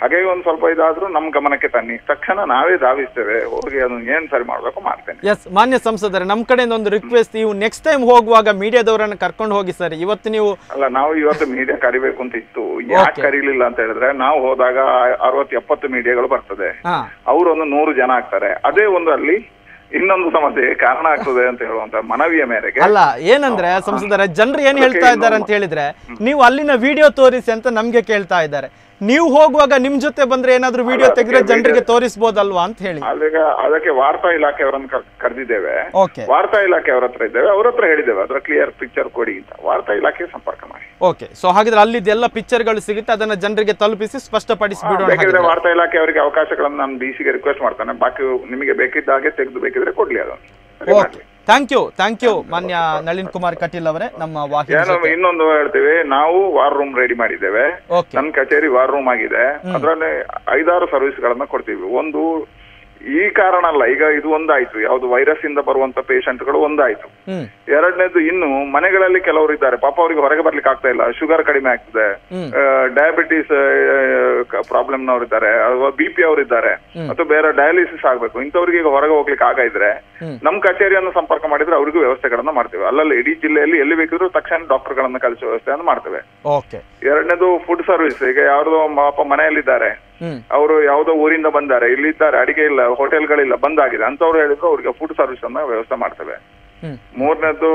ಹಾಗಾಗಿ ಒಂದ್ ಸ್ವಲ್ಪ ಇದಾದ್ರೂ ನಮ್ ಗಮನಕ್ಕೆ ತನ್ನಿ ತಕ್ಷಣ ನಾವೇ ಧಾವಿಸ್ತೇವೆ ಹೋಗಿ ಅದನ್ನ ಏನ್ ಸರಿ ಮಾಡ್ಬೇಕು ಮಾಡ್ತೇನೆ ಎಸ್ ಮಾನ್ಯ ಸಂಸದರೇ ನಮ್ಮ ಕಡೆಯಿಂದ ಒಂದು ರಿಕ್ವೆಸ್ಟ್ ನೀವು ನೆಕ್ಸ್ಟ್ ಟೈಮ್ ಹೋಗುವಾಗ ಮೀಡಿಯಾದವರನ್ನ ಕರ್ಕೊಂಡು ಹೋಗಿ ಸರ್ ಇವತ್ತು ನೀವು ಅಲ್ಲ ನಾವು ಇವತ್ತು ಮೀಡಿಯಾ ಕರಿಬೇಕು ಅಂತ ಇತ್ತು ಯಾಕೆ Okay. ಕರೀಲಿಲ್ಲ ಅಂತ ಹೇಳಿದ್ರೆ ನಾವು ಹೋದಾಗ ಅರವತ್ ಎಪ್ಪತ್ತು ಮೀಡಿಯಾಗಳು ಬರ್ತದೆ ಹಾ ಅವರೊಂದು ನೂರು ಜನ ಆಗ್ತಾರೆ ಅದೇ ಒಂದು ಅಲ್ಲಿ ಇನ್ನೊಂದು ಸಮಸ್ಯೆ ಕಾರಣ ಆಗ್ತದೆ ಅಂತ ಹೇಳುವಂತ ಮನವಿಯ ಮೇರೆಗೆ ಅಲ್ಲ ಏನಂದ್ರೆ ಸಂಸದರ ಜನರು ಏನ್ ಹೇಳ್ತಾ ಇದ್ದಾರೆ ಅಂತ ಹೇಳಿದ್ರೆ ನೀವು ಅಲ್ಲಿನ ವಿಡಿಯೋ ತೋರಿಸಿ ಅಂತ ನಮ್ಗೆ ಕೇಳ್ತಾ ಇದ್ದಾರೆ ನೀವು ಹೋಗುವಾಗ ನಿಮ್ ಜೊತೆ ಬಂದ್ರೆ ಏನಾದ್ರೂ ವಿಡಿಯೋ ಅಲ್ಲ, ತೆಗೆದ್ರೆ ಅದಕ್ಕೆ ಜನರಿಗೆ video- ತೋರಿಸ್ಬೋದಲ್ವಾ ಅಂತ ಹೇಳಿ ಅದೀಗ ಅದಕ್ಕೆ ವಾರ್ತಾ ಇಲಾಖೆಯವರನ್ನು ಕರ್- ಕರೆದಿದ್ದೇವೆ ಓಕೆ ವಾರ್ತಾ ಇಲಾಖೆ ಅವ್ರ ಹತ್ರ ಇದ್ದೇವೆ ಅವ್ರ ಹತ್ರ ಹೇಳಿದ್ದೇವೆ ಅದರ ಕ್ಲಿಯರ್ ಪಿಕ್ಚರ್ ಕೊಡಿ ಅಂತ ವಾರ್ತಾ ಇಲಾಖೆ ಸಂಪರ್ಕ ಮಾಡಿ ಓಕೆ ಸೊ ಹಾಗಿದ್ರೆ ಅಲ್ಲಿದ್ದೆಲ್ಲ ಪಿಕ್ಚರ್ಗಳು ಸಿಗುತ್ತೆ ಅದನ್ನ ಜನರಿಗೆ ತಲುಪಿಸಿ ಸ್ಪಷ್ಟಪಡಿಸಿ ಬಿಡೋಣ ಬೇಕಿದ್ರೆ ಹಾಗಿದ್ರೆ. ವಾರ್ತಾ ಇಲಾಖೆ ಅವರಿಗೆ ಅವಕಾಶಗಳನ್ನು ನಾನು ಡಿ ಸಿಗೆ ರಿಕ್ವೆಸ್ಟ್ ಮಾಡ್ತಾನೆ ಬಾಕಿ ನಿಮಗೆ ಬೇಕಿದ್ದ ಹಾಗೆ ತೆಗೆದು ಬೇಕಿದ್ರೆ ಕೊಡ್ಲಿ ಅದನ್ನು ಸರಿ ಓಕೆ ಮಾಡ್ಲಿ. ಥ್ಯಾಂಕ್ ಯು ಥ್ಯಾಂಕ್ ಯು ಮಾನ್ಯ ನಳಿನ್ ಕುಮಾರ್ ಕಟೀಲ್ ಅವರೇ ನಮ್ಮ ವಾಹಿನಿ ಏನು ಜೊತೆ. ಇನ್ನೊಂದು ಹೇಳ್ತೀವಿ ನಾವು ವಾರ್ ರೂಮ್ ರೆಡಿ ಮಾಡಿದ್ದೇವೆ ಓಕೆ ನನ್ನ ಕಚೇರಿ ವಾರ್ ರೂಮ್ ಆಗಿದೆ ಅದರಲ್ಲಿ ಐದಾರು ಸರ್ವಿಸ್ ಗಳನ್ನ ಕೊಡ್ತೀವಿ ಒಂದು ಈ ಕಾರಣ ಅಲ್ಲ ಈಗ ಇದು ಒಂದಾಯ್ತು ಯಾವುದು ವೈರಸ್ ಇಂದ ಬರುವಂತ ಪೇಷಂಟ್ಗಳು ಒಂದಾಯ್ತು ಹ್ಮ್ ಎರಡನೇದು ಇನ್ನು ಮನೆಗಳಲ್ಲಿ ಕೆಲವರು ಇದ್ದಾರೆ ಪಾಪ ಅವರಿಗೆ ಹೊರಗೆ ಬರ್ಲಿಕ್ಕೆ ಆಗ್ತಾ ಇಲ್ಲ ಶುಗರ್ ಕಡಿಮೆ ಆಗ್ತದೆ ಹ್ಮ್. ಡಯಾಬಿಟಿಸ್ ಪ್ರಾಬ್ಲಮ್ ನವರು ಇದ್ದಾರೆ ಅಥವಾ ಬಿ ಪಿ ಅವರು ಇದ್ದಾರೆ ಅಥವಾ ಬೇರೆ ಡಯಾಲಿಸಿಸ್ ಆಗ್ಬೇಕು ಇಂಥವ್ರಿಗೆ ಈಗ ಹೊರಗೆ ಹೋಗ್ಲಿಕ್ಕೆ ಆಗ ಇದ್ರೆ ಹ್ಮ್. ನಮ್ ಕಚೇರಿಯನ್ನು ಸಂಪರ್ಕ ಮಾಡಿದ್ರೆ ಅವರಿಗೂ ವ್ಯವಸ್ಥೆಗಳನ್ನ ಮಾಡ್ತೇವೆ ಅಲ್ಲಲ್ಲಿ ಇಡೀ ಜಿಲ್ಲೆಯಲ್ಲಿ ಎಲ್ಲಿ ಬೇಕಿದ್ರು ತಕ್ಷಣ ಡಾಕ್ಟರ್ ಗಳನ್ನ ಕಳಿಸುವ ವ್ಯವಸ್ಥೆಯನ್ನು ಮಾಡ್ತೇವೆ ಓಕೆ ಎರಡನೇದು ಫುಡ್ ಸರ್ವಿಸ್ ಈಗ ಯಾರ್ದೋ ಪಾಪ ಮನೆಯಲ್ಲಿದ್ದಾರೆ ಹ್ಮ್ ಅವರು ಯಾವುದೋ ಊರಿಂದ ಬಂದಾರೆ ಇಲ್ಲಿದ್ದಾರೆ ಅಡಿಗೆ ಇಲ್ಲ ಹೋಟೆಲ್ಗಳಿಲ್ಲ ಬಂದಾಗಿದೆ ಅಂತವ್ರು ಹೇಳಿದ್ರು ಅವ್ರಿಗೆ ಫುಡ್ ಸರ್ವಿಸ್ ಅನ್ನ ವ್ಯವಸ್ಥೆ ಮಾಡ್ತೇವೆ ಹ್ಮ್ ಮೂರನೇದು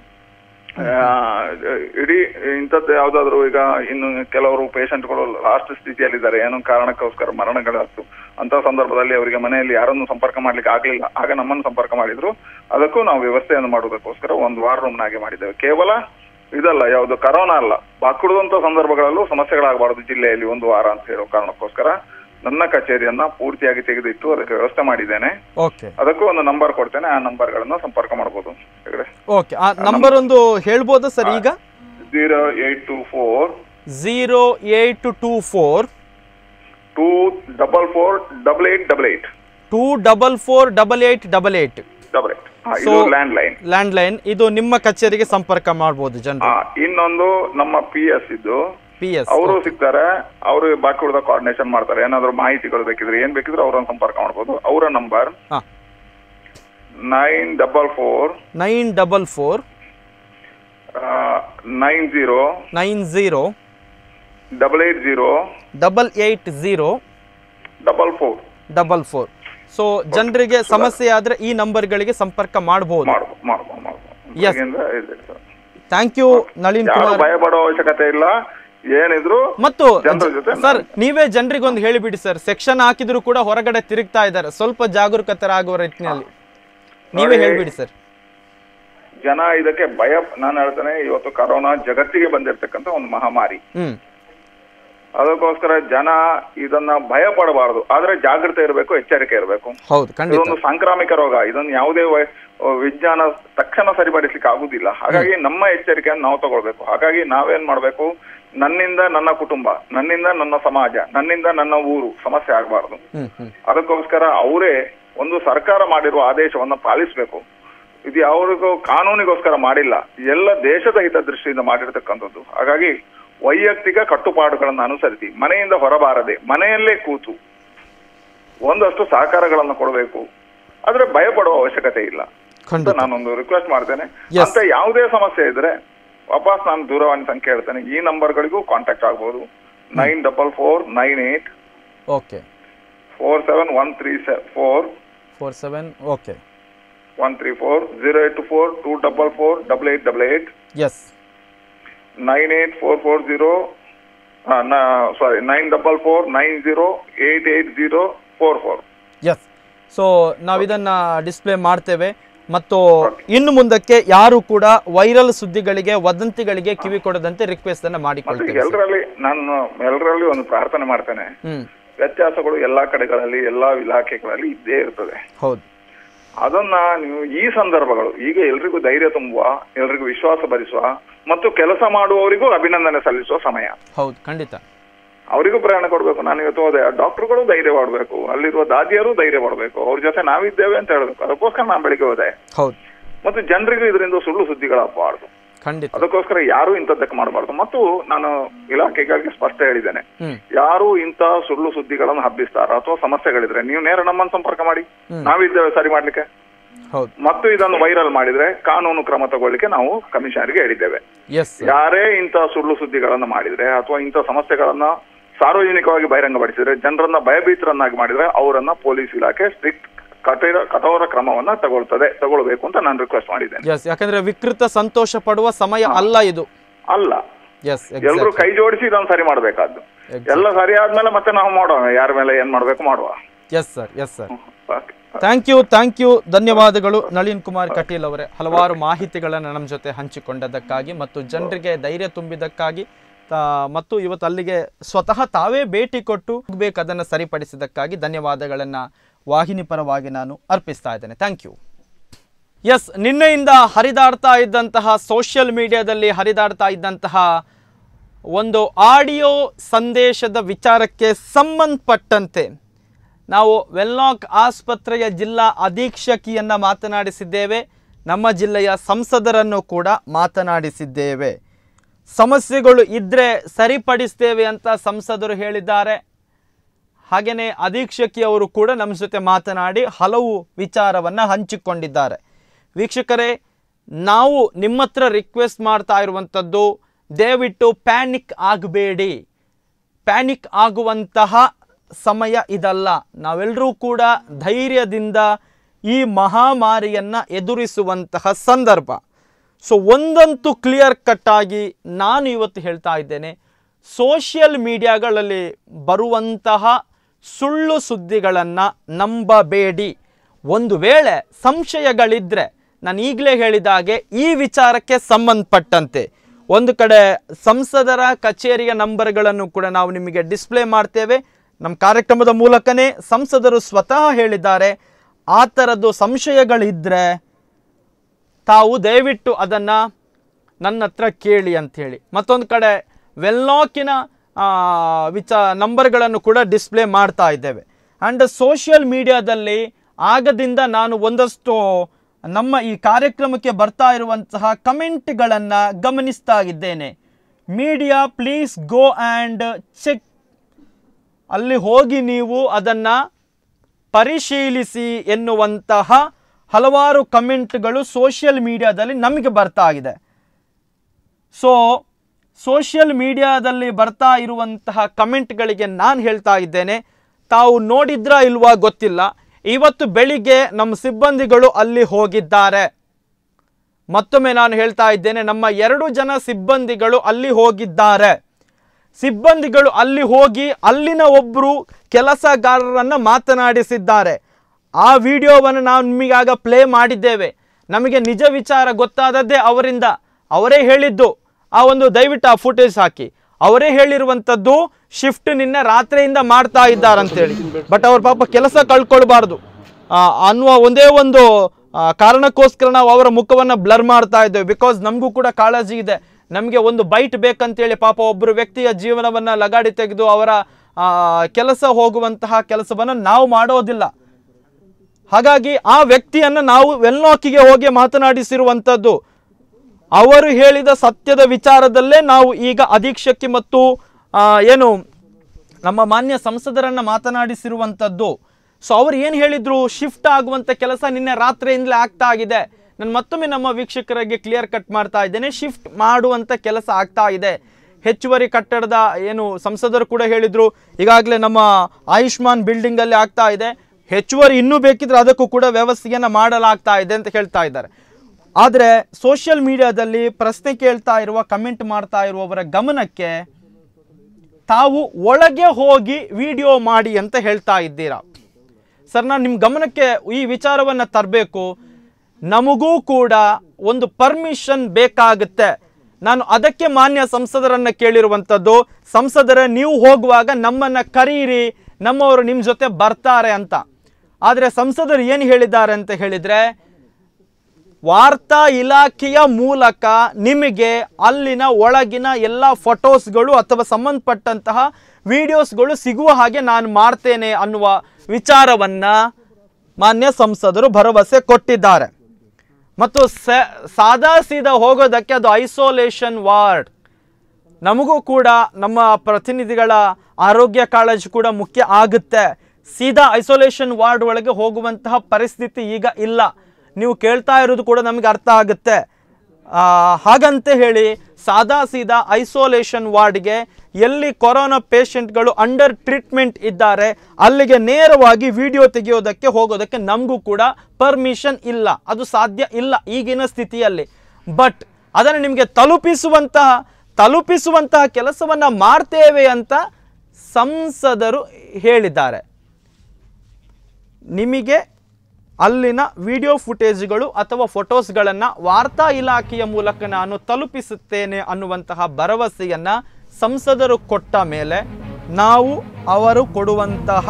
ಇಡೀ ಇಂಥದ್ದು ಯಾವ್ದಾದ್ರು ಈಗ ಇನ್ನು ಕೆಲವರು ಪೇಷಂಟ್ಗಳು ಲಾಸ್ಟ್ ಸ್ಥಿತಿಯಲ್ಲಿದ್ದಾರೆ ಏನೋ ಕಾರಣಕ್ಕೋಸ್ಕರ ಮರಣಗಳಾಯ್ತು ಅಂತ ಸಂದರ್ಭದಲ್ಲಿ ಅವರಿಗೆ ಮನೆಯಲ್ಲಿ ಯಾರನ್ನು ಸಂಪರ್ಕ ಮಾಡ್ಲಿಕ್ಕೆ ಆಗ್ಲಿಲ್ಲ ಆಗ ನಮ್ಮನ್ನು ಸಂಪರ್ಕ ಮಾಡಿದ್ರು ಅದಕ್ಕೂ ನಾವು ವ್ಯವಸ್ಥೆಯನ್ನು ಮಾಡುವುದಕ್ಕೋಸ್ಕರ ಒಂದು ವಾರ್ ರೂಮ್ ನಾಗೆ ಮಾಡಿದ್ದೇವೆ ಕೇವಲ ಇದಲ್ಲ ಯಾವುದು ಕರೋನಾ ಅಲ್ಲ ಬಾಕುಡುವಂತ ಸಂದರ್ಭಗಳಲ್ಲೂ ಸಮಸ್ಯೆಗಳಾಗಬಾರದು ಜಿಲ್ಲೆಯಲ್ಲಿ ಒಂದು ವಾರ ಅಂತ ಹೇಳೋ ಕಾರಣಕ್ಕೋಸ್ಕರ ನನ್ನ ಕಚೇರಿಯನ್ನ ಪೂರ್ತಿಯಾಗಿ ತೆಗೆದಿಟ್ಟು ಅದಕ್ಕೆ ವ್ಯವಸ್ಥೆ ಮಾಡಿದ್ದೇನೆ ಓಕೆ ಅದಕ್ಕೂ ಒಂದು ನಂಬರ್ ಕೊಡ್ತೇನೆ ಆ ನಂಬರ್ಗಳನ್ನ ಸಂಪರ್ಕ ಮಾಡಬಹುದು ಹೆಗಡೆ ಓಕೆ ಆ ನಂಬರ್ ಒಂದು ಹೇಳ್ಬೋದಾ ಸರ್ ಈಗ zero eight two four zero eight two four two double four double eight double eight two double four double eight double eight double eight ಇದು So- landline landline ಇದು ನಿಮ್ಮ ಕಚೇರಿಗೆ ಸಂಪರ್ಕ ಮಾಡ್ಬೋದು ಜನರು ಇನ್ನೊಂದು ನಮ್ಮ ಪಿ ಎಸ್ ಇದ್ದು ಪಿ ಎಸ್ ಅವರು ಸಿಗ್ತಾರೆ ಅವರು ಬಾಕಿ ಉಳಿದ ಕೋಆರ್ಡಿನೇಷನ್ ಮಾಡ್ತಾರೆ ಏನಾದ್ರು ಮಾಹಿತಿಗಳು ಬೇಕಿದ್ರೆ ಏನ್ ಬೇಕಿದ್ರೆ ಅವ್ರನ್ನ ಸಂಪರ್ಕ ಮಾಡಬಹುದು ಅವರ ನಂಬರ್ ಹಾ nine double four nine double four nine zero nine zero double eight zero double eight zero double four double four so ಜನರಿಗೆ ಸಮಸ್ಯೆ ಆದ್ರೆ ಈ ನಂಬರ್ಗಳಿಗೆ ಸಂಪರ್ಕ ಮಾಡಬಹುದು ಮಾಡ್ಬೋದು ಮಾಡ್ಬೋದು ಮಾಡ್ಬೋದು Yes. ಬೆಳಗ್ಗೆಯಿಂದ ಇದೆ ಸರ್. ಥ್ಯಾಂಕ್ ಯು ನಳಿನ್ ಯಾರು ಕುಮಾರ್ ಭಯ ಪಡೋ ಅವಶ್ಯಕತೆ ಇಲ್ಲ ಏನಿದ್ರು ಮತ್ತು ಜನರ ಜೊತೆ ಸರ್ ನೀವೇ ಜನರಿಗೆ ಒಂದು ಹೇಳಿಬಿಡಿ ಸರ್ ಸೆಕ್ಷನ್ ಹಾಕಿದ್ರು ಕೂಡ ಹೊರಗಡೆ ತಿರುಗ್ತಾ ಇದ್ದಾರೆ ಸ್ವಲ್ಪ ಜಾಗರೂಕತರಾಗುವ ರೀತಿಯಲ್ಲಿ ನೀವೇ ನೋಡಿ. ಹೇಳ್ಬಿಡಿ ಸರ್ ಜನ ಇದಕ್ಕೆ ಭಯ ನಾನು ಹೇಳ್ತೇನೆ ಇವತ್ತು ಕರೋನಾ ಜಗತ್ತಿಗೆ ಬಂದಿರತಕ್ಕಂತ ಒಂದು ಮಹಾಮಾರಿ ಹ್ಮ್ ಅದಕ್ಕೋಸ್ಕರ ಜನ ಇದನ್ನ ಭಯ ಪಡಬಾರದು ಆದ್ರೆ ಜಾಗೃತೆ ಇರಬೇಕು ಎಚ್ಚರಿಕೆ ಇರಬೇಕು ಹೌದು ಖಂಡಿತ ಇದೊಂದು ಸಾಂಕ್ರಾಮಿಕ ರೋಗ ಇದನ್ನು ಯಾವುದೇ ವೈ- ವಿಜ್ಞಾನ ತಕ್ಷಣ ಸರಿಪಡಿಸ್ಲಿಕ್ಕೆ ಆಗುದಿಲ್ಲ ಹಾಗಾಗಿ ನಮ್ಮ ಎಚ್ಚರಿಕೆಯನ್ನು ನಾವು ತಗೊಳ್ಬೇಕು ಹಾಗಾಗಿ ನಾವೇನ್ ಮಾಡ್ಬೇಕು ನನ್ನಿಂದ ನನ್ನ ಕುಟುಂಬ ನನ್ನಿಂದ ನನ್ನ ಸಮಾಜ ನನ್ನಿಂದ ನನ್ನ ಊರು ಸಮಸ್ಯೆ ಆಗಬಾರದು ಹ್ಮ್ ಹ್ಮ್ ಅದಕ್ಕೋಸ್ಕರ ಅವರೇ ಒಂದು ಸರ್ಕಾರ ಮಾಡಿರುವ ಆದೇಶವನ್ನ ಪಾಲಿಸಬೇಕು ಇದು ಯಾವ್ರಿಗೂ ಕಾನೂನಿಗೋಸ್ಕರ ಮಾಡಿಲ್ಲ ಎಲ್ಲ ದೇಶದ ಹಿತದೃಷ್ಟಿಯಿಂದ ಮಾಡಿರ್ತಕ್ಕಂಥದ್ದು ಹಾಗಾಗಿ ವೈಯಕ್ತಿಕ ಕಟ್ಟುಪಾಡುಗಳನ್ನು ಅನುಸರಿಸಿ ಮನೆಯಿಂದ ಹೊರಬಾರದೆ ಮನೆಯಲ್ಲೇ ಕೂತು ಒಂದಷ್ಟು ಸಹಕಾರಗಳನ್ನು ಕೊಡಬೇಕು ಆದ್ರೆ ಭಯ ಪಡುವ ಅವಶ್ಯಕತೆ ಇಲ್ಲ ಅಂತ ಖಂಡಿತ ನಾನೊಂದು ರಿಕ್ವೆಸ್ಟ್ ಮಾಡ್ತೇನೆ Yes. ಅಂತ ಯಾವುದೇ ಸಮಸ್ಯೆ ಇದ್ರೆ ವಾಪಸ್ ನಾನು ದೂರವಾಣಿ ಸಂಖ್ಯೆ ಹೇಳ್ತೇನೆ ಈ ನಂಬರ್ಗಳಿಗೂ ಕಾಂಟ್ಯಾಕ್ಟ್ ಆಗ್ಬೋದು nine double four nine eight okay four seven one three four four seven okay one three four zero eight four two double four double eight double eight yes nine eight four four zero sorry nine double four nine zero eight eight zero four four yes so ನಾವಿದನ್ನ ಡಿಸ್ಪ್ಲೇ ಮಾಡ್ತೇವೆ ಮತ್ತು ಇನ್ನು ಮುಂದಕ್ಕೆ ಯಾರು ಕೂಡ ವೈರಲ್ ಸುದ್ದಿಗಳಿಗೆ ವದಂತಿಗಳಿಗೆ ಕಿವಿ ಕೊಡದಂತೆ ರಿಕ್ವೆಸ್ಟ್ ಅನ್ನ ಮತ್ತೆ ಮಾಡಿಕೊಳ್ತೇವೆ ಸರ್. ಎಲ್ಲರಲ್ಲಿ ನಾನು ಎಲ್ಲರಲ್ಲಿ ಒಂದು ಪ್ರಾರ್ಥನೆ ಮಾಡ್ತೇನೆ ಹ್ಮ್ ವ್ಯತ್ಯಾಸಗಳು ಎಲ್ಲಾ ಕಡೆಗಳಲ್ಲಿ ಎಲ್ಲಾ ಇಲಾಖೆಗಳಲ್ಲಿ ಇದ್ದೇ ಇರ್ತದೆ ಹೌದು ಅದನ್ನ ನೀವು ಈ ಸಂದರ್ಭಗಳು ಈಗ ಎಲ್ರಿಗೂ ಧೈರ್ಯ ತುಂಬುವ ಎಲ್ರಿಗೂ ವಿಶ್ವಾಸ ಭರಿಸುವ ಮತ್ತು ಕೆಲಸ ಮಾಡುವವರಿಗೂ ಅಭಿನಂದನೆ ಸಲ್ಲಿಸುವ ಸಮಯ ಹೌದು ಖಂಡಿತ ಅವರಿಗೂ ಪ್ರೇರಣೆ ಕೊಡ್ಬೇಕು ನಾನು ಇವತ್ತು ಹೋದೆ ಡಾಕ್ಟರ್ಗಳು ಧೈರ್ಯ ಮಾಡಬೇಕು ಅಲ್ಲಿರುವ ದಾದಿಯರು ಧೈರ್ಯ ಮಾಡಬೇಕು ಅವ್ರ ಜೊತೆ ನಾವಿದ್ದೇವೆ ಅಂತ ಹೇಳ್ಬೇಕು ಅದಕ್ಕೋಸ್ಕರ ನಾನು ಬೆಳಿಗ್ಗೆ ಹೋದೆ ಹೌದು ಮತ್ತು ಜನರಿಗೂ ಇದರಿಂದ ಸುಳ್ಳು ಸುದ್ದಿಗಳಾಗಬಾರ್ದು ಖಂಡಿತ ಅದಕ್ಕೋಸ್ಕರ ಯಾರು ಇಂಥದ್ದಕ್ಕೆ ಮಾಡಬಾರ್ದು ಮತ್ತು ನಾನು ಇಲಾಖೆಗಳಿಗೆ ಸ್ಪಷ್ಟ ಹೇಳಿದ್ದೇನೆ ಹ್ಮ್ ಯಾರು ಇಂಥ ಸುಳ್ಳು ಸುದ್ದಿಗಳನ್ನು ಹಬ್ಬಿಸ್ತಾರ ಅಥವಾ ಸಮಸ್ಯೆಗಳಿದ್ರೆ ನೀವು ನೇರ ನಮ್ಮನ್ನು ಸಂಪರ್ಕ ಮಾಡಿ ನಾವಿದ್ದೇವೆ ಸರಿ ಮಾಡ್ಲಿಕ್ಕೆ ಹೌದು ಮತ್ತು ಇದನ್ನು ವೈರಲ್ ಮಾಡಿದ್ರೆ ಕಾನೂನು ಕ್ರಮ ತಗೊಳ್ಳಿಕ್ಕೆ ನಾವು ಕಮಿಷನರ್ಗೆ ಹೇಳಿದ್ದೇವೆ ಎಸ್ ಯಾರೇ ಇಂಥ ಸುಳ್ಳು ಸುದ್ದಿಗಳನ್ನ ಮಾಡಿದ್ರೆ ಅಥವಾ ಇಂಥ ಸಮಸ್ಯೆಗಳನ್ನ ಸಾರ್ವಜನಿಕವಾಗಿ ಬಹಿರಂಗಪಡಿಸಿದ್ರೆ ಜನರನ್ನ ಭಯಭೀತರನ್ನಾಗಿ ಮಾಡಿದ್ರೆ ಅವರನ್ನ ಪೊಲೀಸ್ ಇಲಾಖೆ ಸ್ಟ್ರಿಕ್ಟ್ ಕಠೋರ ಕಠೋರ ಕ್ರಮವನ್ನ ತಗೊಳ್ತದೆ ತಗೊಳ್ಬೇಕು ಅಂತ ನಾನು ರಿಕ್ವೆಸ್ಟ್ ಮಾಡಿದ್ದೇನೆ ಎಸ್ ಯಾಕಂದ್ರೆ ವಿಕೃತ ಸಂತೋಷ ಪಡುವ ಸಮಯ ಅಲ್ಲ ಇದು ಅಲ್ಲ ಎಸ್ ಎಲ್ರು ಕೈ ಜೋಡಿಸಿ ಇದನ್ನು ಸರಿ ಮಾಡ್ಬೇಕಾದ್ದು ಎಲ್ಲ ಸರಿ ಆದ್ಮೇಲೆ ಮತ್ತೆ ನಾವು ಮಾಡೋಣ ಯಾರ ಮೇಲೆ ಏನ್ ಮಾಡ್ಬೇಕು ಮಾಡುವ yes sir yes sir okay thank you thank you ಧನ್ಯವಾದಗಳು ನಳಿನ್ ಕುಮಾರ್ ಕಟೀಲ್ ಅವರೇ ಹಲವಾರು ಮಾಹಿತಿಗಳನ್ನು ನಮ್ಮ ಜೊತೆ ಹಂಚಿಕೊಂಡದಕ್ಕಾಗಿ ಮತ್ತು ಜನರಿಗೆ ಧೈರ್ಯ ತುಂಬಿದ್ದಕ್ಕಾಗಿ ತಾ- ಮತ್ತು ಇವತ್ತು ಅಲ್ಲಿಗೆ ಸ್ವತಃ ತಾವೇ ಭೇಟಿ ಕೊಟ್ಟು ಬೇಕು ಅದನ್ನು ಸರಿಪಡಿಸಿದ್ದಕ್ಕಾಗಿ ಧನ್ಯವಾದಗಳನ್ನು ವಾಹಿನಿ ಪರವಾಗಿ ನಾನು ಅರ್ಪಿಸ್ತಾ ಇದ್ದೇನೆ ಥ್ಯಾಂಕ್ ಯು ಎಸ್ ನಿನ್ನೆಯಿಂದ ಹರಿದಾಡ್ತಾ ಇದ್ದಂತಹ ಸೋಷಿಯಲ್ ಮೀಡಿಯಾದಲ್ಲಿ ಹರಿದಾಡ್ತಾ ಇದ್ದಂತಹ ಒಂದು ಆಡಿಯೋ ಸಂದೇಶದ ವಿಚಾರಕ್ಕೆ ಸಂಬಂಧಪಟ್ಟಂತೆ ನಾವು ವೆಲ್ಲಾಕ್ ಆಸ್ಪತ್ರೆಯ ಜಿಲ್ಲಾ ಅಧೀಕ್ಷಕಿಯನ್ನ ಮಾತನಾಡಿಸಿದ್ದೇವೆ ನಮ್ಮ ಜಿಲ್ಲೆಯ ಸಂಸದರನ್ನು ಕೂಡ ಮಾತನಾಡಿಸಿದ್ದೇವೆ ಸಮಸ್ಯೆಗಳು ಇದ್ದರೆ ಸರಿಪಡಿಸ್ತೇವೆ ಅಂತ ಸಂಸದರು ಹೇಳಿದ್ದಾರೆ ಹಾಗೆಯೇ ಅಧೀಕ್ಷಕಿಯವರು ಕೂಡ ನಮ್ಮ ಜೊತೆ ಮಾತನಾಡಿ ಹಲವು ವಿಚಾರವನ್ನು ಹಂಚಿಕೊಂಡಿದ್ದಾರೆ ವೀಕ್ಷಕರೇ ನಾವು ನಿಮ್ಮ ಹತ್ರ ರಿಕ್ವೆಸ್ಟ್ ಮಾಡ್ತಾ ಇರುವಂಥದ್ದು ದಯವಿಟ್ಟು ಪ್ಯಾನಿಕ್ ಆಗಬೇಡಿ ಪ್ಯಾನಿಕ್ ಆಗುವಂತಹ ಸಮಯ ಇದಲ್ಲ ನಾವೆಲ್ಲರೂ ಕೂಡ ಧೈರ್ಯದಿಂದ ಈ ಮಹಾಮಾರಿಯನ್ನು ಎದುರಿಸುವಂತಹ ಸಂದರ್ಭ ಸೊ ಒಂದಂತೂ ಕ್ಲಿಯರ್ ಕಟ್ ಆಗಿ ನಾನು ಇವತ್ತು ಹೇಳ್ತಾ ಇದ್ದೇನೆ ಸೋಷಿಯಲ್ ಮೀಡಿಯಾಗಳಲ್ಲಿ ಬರುವಂತಹ ಸುಳ್ಳು ಸುದ್ದಿಗಳನ್ನು ನಂಬಬೇಡಿ ಒಂದು ವೇಳೆ ಸಂಶಯಗಳಿದ್ದರೆ ನಾನು ಈಗಲೇ ಹೇಳಿದ ಹಾಗೆ ಈ ವಿಚಾರಕ್ಕೆ ಸಂಬಂಧಪಟ್ಟಂತೆ ಒಂದು ಕಡೆ ಸಂಸದರ ಕಚೇರಿಯ ನಂಬರ್ಗಳನ್ನು ಕೂಡ ನಾವು ನಿಮಗೆ ಡಿಸ್ಪ್ಲೇ ಮಾಡ್ತೇವೆ ನಮ್ಮ ಕಾರ್ಯಕ್ರಮದ ಮೂಲಕನೇ ಸಂಸದರು ಸ್ವತಃ ಹೇಳಿದ್ದಾರೆ ಆ ಥರದ್ದು ಸಂಶಯಗಳಿದ್ದರೆ ತಾವು ದಯವಿಟ್ಟು ಅದನ್ನು ನನ್ನ ಹತ್ರ ಕೇಳಿ ಅಂಥೇಳಿ ಮತ್ತೊಂದು ಕಡೆ ವೆಲ್ಲಾಕಿನ ವಿಚ ನಂಬರ್ಗಳನ್ನು ಕೂಡ ಡಿಸ್ಪ್ಲೇ ಮಾಡ್ತಾ ಇದ್ದೇವೆ ಆ್ಯಂಡ್ ಸೋಷಿಯಲ್ ಮೀಡಿಯಾದಲ್ಲಿ ಆಗದಿಂದ ನಾನು ಒಂದಷ್ಟು ನಮ್ಮ ಈ ಕಾರ್ಯಕ್ರಮಕ್ಕೆ ಬರ್ತಾ ಇರುವಂತಹ ಕಮೆಂಟ್ಗಳನ್ನು ಗಮನಿಸ್ತಾ ಇದ್ದೇನೆ media please go and check ಅಲ್ಲಿ ಹೋಗಿ ನೀವು ಅದನ್ನು ಪರಿಶೀಲಿಸಿ ಎನ್ನುವಂತಹ ಹಲವಾರು ಕಮೆಂಟ್ಗಳು ಸೋಷಿಯಲ್ ಮೀಡಿಯಾದಲ್ಲಿ ನಮಗೆ ಬರ್ತಾ ಇದೆ ಸೊ ಸೋಷಿಯಲ್ ಮೀಡಿಯಾದಲ್ಲಿ ಬರ್ತಾ ಇರುವಂತಹ ಕಮೆಂಟ್ಗಳಿಗೆ ನಾನು ಹೇಳ್ತಾ ಇದ್ದೇನೆ ತಾವು ನೋಡಿದ್ರಾ ಇಲ್ವಾ ಗೊತ್ತಿಲ್ಲ ಇವತ್ತು ಬೆಳಿಗ್ಗೆ ನಮ್ಮ ಸಿಬ್ಬಂದಿಗಳು ಅಲ್ಲಿ ಹೋಗಿದ್ದಾರೆ ಮತ್ತೊಮ್ಮೆ ನಾನು ಹೇಳ್ತಾ ಇದ್ದೇನೆ ನಮ್ಮ ಎರಡು ಜನ ಸಿಬ್ಬಂದಿಗಳು ಅಲ್ಲಿ ಹೋಗಿದ್ದಾರೆ ಸಿಬ್ಬಂದಿಗಳು ಅಲ್ಲಿ ಹೋಗಿ ಅಲ್ಲಿನ ಒಬ್ಬರು ಕೆಲಸಗಾರರನ್ನು ಮಾತನಾಡಿಸಿದ್ದಾರೆ ಆ ವಿಡಿಯೋವನ್ನು ನಾವು ನಿಮಗಾಗ ಪ್ಲೇ ಮಾಡಿದ್ದೇವೆ ನಮಗೆ ನಿಜ ವಿಚಾರ ಗೊತ್ತಾದದ್ದೇ ಅವರಿಂದ ಅವರೇ ಹೇಳಿದ್ದು ಆ ಒಂದು ದಯವಿಟ್ಟು ಆ ಫುಟೇಜ್ ಹಾಕಿ ಅವರೇ ಹೇಳಿರುವಂಥದ್ದು ಶಿಫ್ಟ್ ನಿನ್ನೆ ರಾತ್ರಿಯಿಂದ ಮಾಡ್ತಾ ಇದ್ದಾರಂತೇಳಿ ಬಟ್ ಅವ್ರ ಪಾಪ ಕೆಲಸ ಕಳ್ಕೊಳ್ಬಾರ್ದು ಆ, ಅನ್ನುವ ಒಂದೇ ಒಂದು ಆ, ಕಾರಣಕ್ಕೋಸ್ಕರ ನಾವು ಅವರ ಮುಖವನ್ನು ಬ್ಲರ್ ಮಾಡ್ತಾ ಇದ್ದೇವೆ ಬಿಕಾಸ್ ನಮಗೂ ಕೂಡ ಕಾಳಜಿ ಇದೆ ನಮಗೆ ಒಂದು ಬೈಟ್ ಬೇಕಂತೇಳಿ ಪಾಪ ಒಬ್ಬರು ವ್ಯಕ್ತಿಯ ಜೀವನವನ್ನು ಲಗಾಡಿ ತೆಗೆದು ಅವರ ಆ, ಕೆಲಸ ಹೋಗುವಂತಹ ಕೆಲಸವನ್ನು ನಾವು ಮಾಡೋದಿಲ್ಲ ಹಾಗಾಗಿ ಆ ವ್ಯಕ್ತಿಯನ್ನು ನಾವು ವೆಲ್ನಾಕಿಗೆ ಹೋಗಿ ಮಾತನಾಡಿಸಿರುವಂಥದ್ದು ಅವರು ಹೇಳಿದ ಸತ್ಯದ ವಿಚಾರದಲ್ಲೇ ನಾವು ಈಗ ಅಧೀಕ್ಷಕಿ ಮತ್ತು ಆ, ಏನು ನಮ್ಮ ಮಾನ್ಯ ಸಂಸದರನ್ನ ಮಾತನಾಡಿಸಿರುವಂಥದ್ದು ಸೊ ಅವ್ರು ಏನು ಹೇಳಿದ್ರು ಶಿಫ್ಟ್ ಆಗುವಂಥ ಕೆಲಸ ನಿನ್ನೆ ರಾತ್ರಿಯಿಂದಲೇ ಆಗ್ತಾ ಆಗಿದೆ ನಾನು ಮತ್ತೊಮ್ಮೆ ನಮ್ಮ ವೀಕ್ಷಕರಿಗೆ ಕ್ಲಿಯರ್ ಕಟ್ ಮಾಡ್ತಾ ಇದ್ದೇನೆ ಶಿಫ್ಟ್ ಮಾಡುವಂಥ ಕೆಲಸ ಆಗ್ತಾ ಇದೆ ಹೆಚ್ಚುವರಿ ಕಟ್ಟಡದ ಏನು ಸಂಸದರು ಕೂಡ ಹೇಳಿದ್ರು ಈಗಾಗಲೇ ನಮ್ಮ ಆಯುಷ್ಮಾನ್ ಬಿಲ್ಡಿಂಗ್ ಅಲ್ಲಿ ಆಗ್ತಾ ಇದೆ ಹೆಚ್ಚುವರಿ ಇನ್ನೂ ಬೇಕಿದ್ರೆ ಅದಕ್ಕೂ ಕೂಡ ವ್ಯವಸ್ಥೆಯನ್ನು ಮಾಡಲಾಗ್ತಾ ಇದೆ ಅಂತ ಹೇಳ್ತಾ ಇದ್ದಾರೆ ಆದರೆ ಸೋಷಿಯಲ್ ಮೀಡಿಯಾದಲ್ಲಿ ಪ್ರಶ್ನೆ ಕೇಳ್ತಾ ಇರುವ ಕಮೆಂಟ್ ಮಾಡ್ತಾ ಇರುವವರ ಗಮನಕ್ಕೆ ತಾವು ಒಳಗೆ ಹೋಗಿ ವಿಡಿಯೋ ಮಾಡಿ ಅಂತ ಹೇಳ್ತಾ ಇದ್ದೀರಾ ಸರ್ ನಾನು ನಿಮ್ಮ ಗಮನಕ್ಕೆ ಈ ವಿಚಾರವನ್ನು ತರಬೇಕು ನಮಗೂ ಕೂಡ ಒಂದು ಪರ್ಮಿಷನ್ ಬೇಕಾಗುತ್ತೆ ನಾನು ಅದಕ್ಕೆ ಮಾನ್ಯ ಸಂಸದರನ್ನ ಕೇಳಿರುವಂಥದ್ದು ಸಂಸದರ ನೀವು ಹೋಗುವಾಗ ನಮ್ಮನ್ನು ಕರೀರಿ ನಮ್ಮವರು ನಿಮ್ಮ ಜೊತೆ ಬರ್ತಾರೆ ಅಂತ ಆದರೆ ಸಂಸದರು ಏನು ಹೇಳಿದ್ದಾರೆ ಅಂತ ಹೇಳಿದರೆ ವಾರ್ತಾ ಇಲಾಖೆಯ ಮೂಲಕ ನಿಮಗೆ ಅಲ್ಲಿನ ಒಳಗಿನ ಎಲ್ಲ ಫೋಟೋಸ್ಗಳು ಅಥವಾ ಸಂಬಂಧಪಟ್ಟಂತಹ ವಿಡಿಯೋಸ್ಗಳು ಸಿಗುವ ಹಾಗೆ ನಾನು ಮಾಡ್ತೇನೆ ಅನ್ನುವ ವಿಚಾರವನ್ನು ಮಾನ್ಯ ಸಂಸದರು ಭರವಸೆ ಕೊಟ್ಟಿದ್ದಾರೆ ಮತ್ತು ಸ ಸಾದಾ ಸೀದಾ ಹೋಗೋದಕ್ಕೆ ಅದು ಐಸೋಲೇಷನ್ ವಾರ್ಡ್ ನಮಗೂ ಕೂಡ ನಮ್ಮ ಪ್ರತಿನಿಧಿಗಳ ಆರೋಗ್ಯ ಕಾಳಜಿ ಕೂಡ ಮುಖ್ಯ ಆಗುತ್ತೆ ಸೀದಾ ಐಸೋಲೇಷನ್ ವಾರ್ಡ್ ಒಳಗೆ ಹೋಗುವಂತಹ ಪರಿಸ್ಥಿತಿ ಈಗ ಇಲ್ಲ ನೀವು ಕೇಳ್ತಾ ಇರೋದು ಕೂಡ ನಮಗೆ ಅರ್ಥ ಆಗುತ್ತೆ ಆ, ಹಾಗಂತ ಹೇಳಿ ಸಾದಾ ಸೀದಾ ಐಸೋಲೇಷನ್ ವಾರ್ಡ್ಗೆ ಎಲ್ಲಿ ಕೊರೋನಾ ಪೇಷಂಟ್ಗಳು ಅಂಡರ್ ಟ್ರೀಟ್ಮೆಂಟ್ ಇದ್ದಾರೆ ಅಲ್ಲಿಗೆ ನೇರವಾಗಿ ವಿಡಿಯೋ ತೆಗೆಯೋದಕ್ಕೆ ಹೋಗೋದಕ್ಕೆ ನಮಗೂ ಕೂಡ ಪರ್ಮಿಷನ್ ಇಲ್ಲ ಅದು ಸಾಧ್ಯ ಇಲ್ಲ ಈಗಿನ ಸ್ಥಿತಿಯಲ್ಲಿ ಬಟ್ ಅದನ್ನು ನಿಮಗೆ ತಲುಪಿಸುವಂತಹ ತಲುಪಿಸುವಂತಹ ಕೆಲಸವನ್ನು ಮಾಡ್ತೇವೆ ಅಂತ ಸಂಸದರು ಹೇಳಿದ್ದಾರೆ ನಿಮಗೆ ಅಲ್ಲಿನ ವಿಡಿಯೋ ಫುಟೇಜ್ಗಳು ಅಥವಾ ಫೋಟೋಸ್ಗಳನ್ನು ವಾರ್ತಾ ಇಲಾಖೆಯ ಮೂಲಕ ನಾನು ತಲುಪಿಸುತ್ತೇನೆ ಅನ್ನುವಂತಹ ಭರವಸೆಯನ್ನು ಸಂಸದರು ಕೊಟ್ಟ ಮೇಲೆ ನಾವು ಅವರು ಕೊಡುವಂತಹ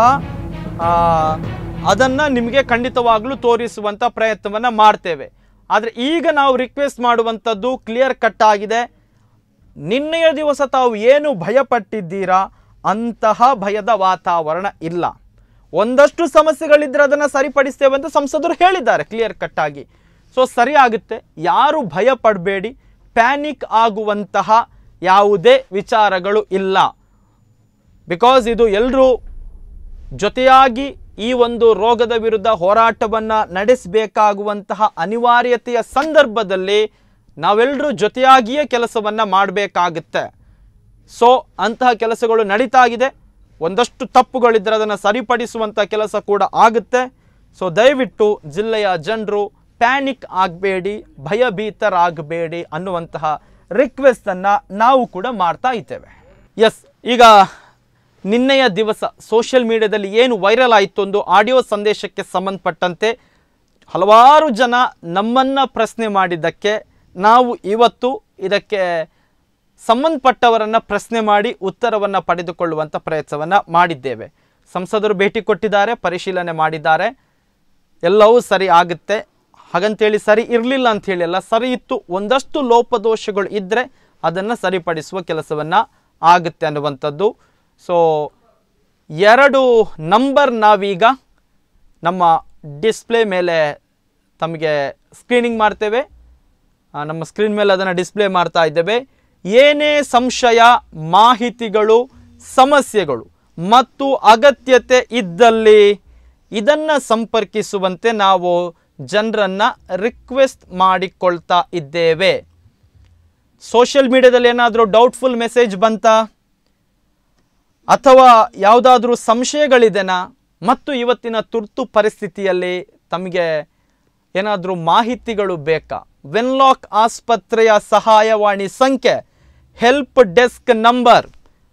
ಅದನ್ನು ನಿಮಗೆ ಖಂಡಿತವಾಗ್ಲೂ ತೋರಿಸುವಂಥ ಪ್ರಯತ್ನವನ್ನು ಮಾಡ್ತೇವೆ ಆದರೆ ಈಗ ನಾವು ರಿಕ್ವೆಸ್ಟ್ ಮಾಡುವಂಥದ್ದು ಕ್ಲಿಯರ್ ಕಟ್ ಆಗಿದೆ ನಿನ್ನೆಯ ದಿವಸ ತಾವು ಏನು ಭಯಪಟ್ಟಿದ್ದೀರಾ ಅಂತಹ ಭಯದ ವಾತಾವರಣ ಇಲ್ಲ ಒಂದಷ್ಟು ಸಮಸ್ಯೆಗಳಿದ್ರೆ ಅದನ್ನು ಸರಿಪಡಿಸ್ತೇವೆ ಅಂತ ಸಂಸದರು ಹೇಳಿದ್ದಾರೆ ಕ್ಲಿಯರ್ ಕಟ್ ಆಗಿ ಸೊ ಸರಿ ಆಗುತ್ತೆ ಯಾರು ಭಯ ಪಡಬೇಡಿ ಪ್ಯಾನಿಕ್ ಆಗುವಂತಹ ಯಾವುದೇ ವಿಚಾರಗಳು ಇಲ್ಲ ಬಿಕಾಸ್ ಇದು ಎಲ್ಲರೂ ಜೊತೆಯಾಗಿ ಈ ಒಂದು ರೋಗದ ವಿರುದ್ಧ ಹೋರಾಟವನ್ನು ನಡೆಸಬೇಕಾಗುವಂತಹ ಅನಿವಾರ್ಯತೆಯ ಸಂದರ್ಭದಲ್ಲಿ ನಾವೆಲ್ಲರೂ ಜೊತೆಯಾಗಿಯೇ ಕೆಲಸವನ್ನು ಮಾಡಬೇಕಾಗುತ್ತೆ ಸೊ ಅಂತಹ ಕೆಲಸಗಳು ನಡೀತಾ ಇದೆ ಒಂದಷ್ಟು ತಪ್ಪುಗಳಿದ್ದರೆ ಅದನ್ನು ಸರಿಪಡಿಸುವಂಥ ಕೆಲಸ ಕೂಡ ಆಗುತ್ತೆ ಸೊ ದಯವಿಟ್ಟು ಜಿಲ್ಲೆಯ ಜನರು ಪ್ಯಾನಿಕ್ ಆಗಬೇಡಿ ಭಯಭೀತರಾಗಬೇಡಿ ಅನ್ನುವಂತಹ ರಿಕ್ವೆಸ್ಟನ್ನು ನಾವು ಕೂಡ ಮಾಡ್ತಾ ಇದ್ದೇವೆ ಎಸ್ ಈಗ ನಿನ್ನೆಯ ದಿವಸ ಸೋಷಿಯಲ್ ಮೀಡಿಯಾದಲ್ಲಿ ಏನು ವೈರಲ್ ಆಯಿತು ಒಂದು ಆಡಿಯೋ ಸಂದೇಶಕ್ಕೆ ಸಂಬಂಧಪಟ್ಟಂತೆ ಹಲವಾರು ಜನ ನಮ್ಮನ್ನು ಪ್ರಶ್ನೆ ಮಾಡಿದ್ದಕ್ಕೆ ನಾವು ಇವತ್ತು ಇದಕ್ಕೆ ಸಂಬಂಧಪಟ್ಟವರನ್ನು ಪ್ರಶ್ನೆ ಮಾಡಿ ಉತ್ತರವನ್ನು ಪಡೆದುಕೊಳ್ಳುವಂಥ ಪ್ರಯತ್ನವನ್ನು ಮಾಡಿದ್ದೇವೆ ಸಂಸದರು ಭೇಟಿ ಕೊಟ್ಟಿದ್ದಾರೆ ಪರಿಶೀಲನೆ ಮಾಡಿದ್ದಾರೆ ಎಲ್ಲವೂ ಸರಿ ಆಗುತ್ತೆ ಹಾಗಂತೇಳಿ ಸರಿ ಇರಲಿಲ್ಲ ಅಂತ ಹೇಳಿ ಅಲ್ಲ ಸರಿ ಇತ್ತು ಒಂದಷ್ಟು ಲೋಪದೋಷಗಳು ಇದ್ದರೆ ಅದನ್ನು ಸರಿಪಡಿಸುವ ಕೆಲಸವನ್ನು ಆಗುತ್ತೆ ಅನ್ನುವಂಥದ್ದು ಸೊ ಎರಡು ನಂಬರ್ ನಾವೀಗ ನಮ್ಮ ಡಿಸ್ಪ್ಲೇ ಮೇಲೆ ತಮಗೆ ಸ್ಕ್ರೀನಿಂಗ್ ಮಾಡ್ತೇವೆ ಆ, ನಮ್ಮ ಸ್ಕ್ರೀನ್ ಮೇಲೆ ಅದನ್ನು ಡಿಸ್ಪ್ಲೇ ಮಾಡ್ತಾ ಇದ್ದೇವೆ ಏನೇ ಸಂಶಯ ಮಾಹಿತಿಗಳು ಸಮಸ್ಯೆಗಳು ಮತ್ತು ಅಗತ್ಯತೆ ಇದ್ದಲ್ಲಿ ಇದನ್ನು ಸಂಪರ್ಕಿಸುವಂತೆ ನಾವು ಜನರನ್ನು ರಿಕ್ವೆಸ್ಟ್ ಮಾಡಿಕೊಳ್ತಾ ಇದ್ದೇವೆ ಸೋಷಿಯಲ್ ಮೀಡಿಯಾದಲ್ಲಿ ಏನಾದರೂ ಡೌಟ್ಫುಲ್ ಮೆಸೇಜ್ ಬಂತಾ ಅಥವಾ ಯಾವುದಾದ್ರೂ ಸಂಶಯಗಳಿದೆನಾ ಮತ್ತು ಇವತ್ತಿನ ತುರ್ತು ಪರಿಸ್ಥಿತಿಯಲ್ಲಿ ತಮಗೆ ಏನಾದರೂ ಮಾಹಿತಿಗಳು ಬೇಕಾ ವೆನ್ಲಾಕ್ ಆಸ್ಪತ್ರೆಯ ಸಹಾಯವಾಣಿ ಸಂಖ್ಯೆ ಹೆಲ್ಪ್ ಡೆಸ್ಕ್ ನಂಬರ್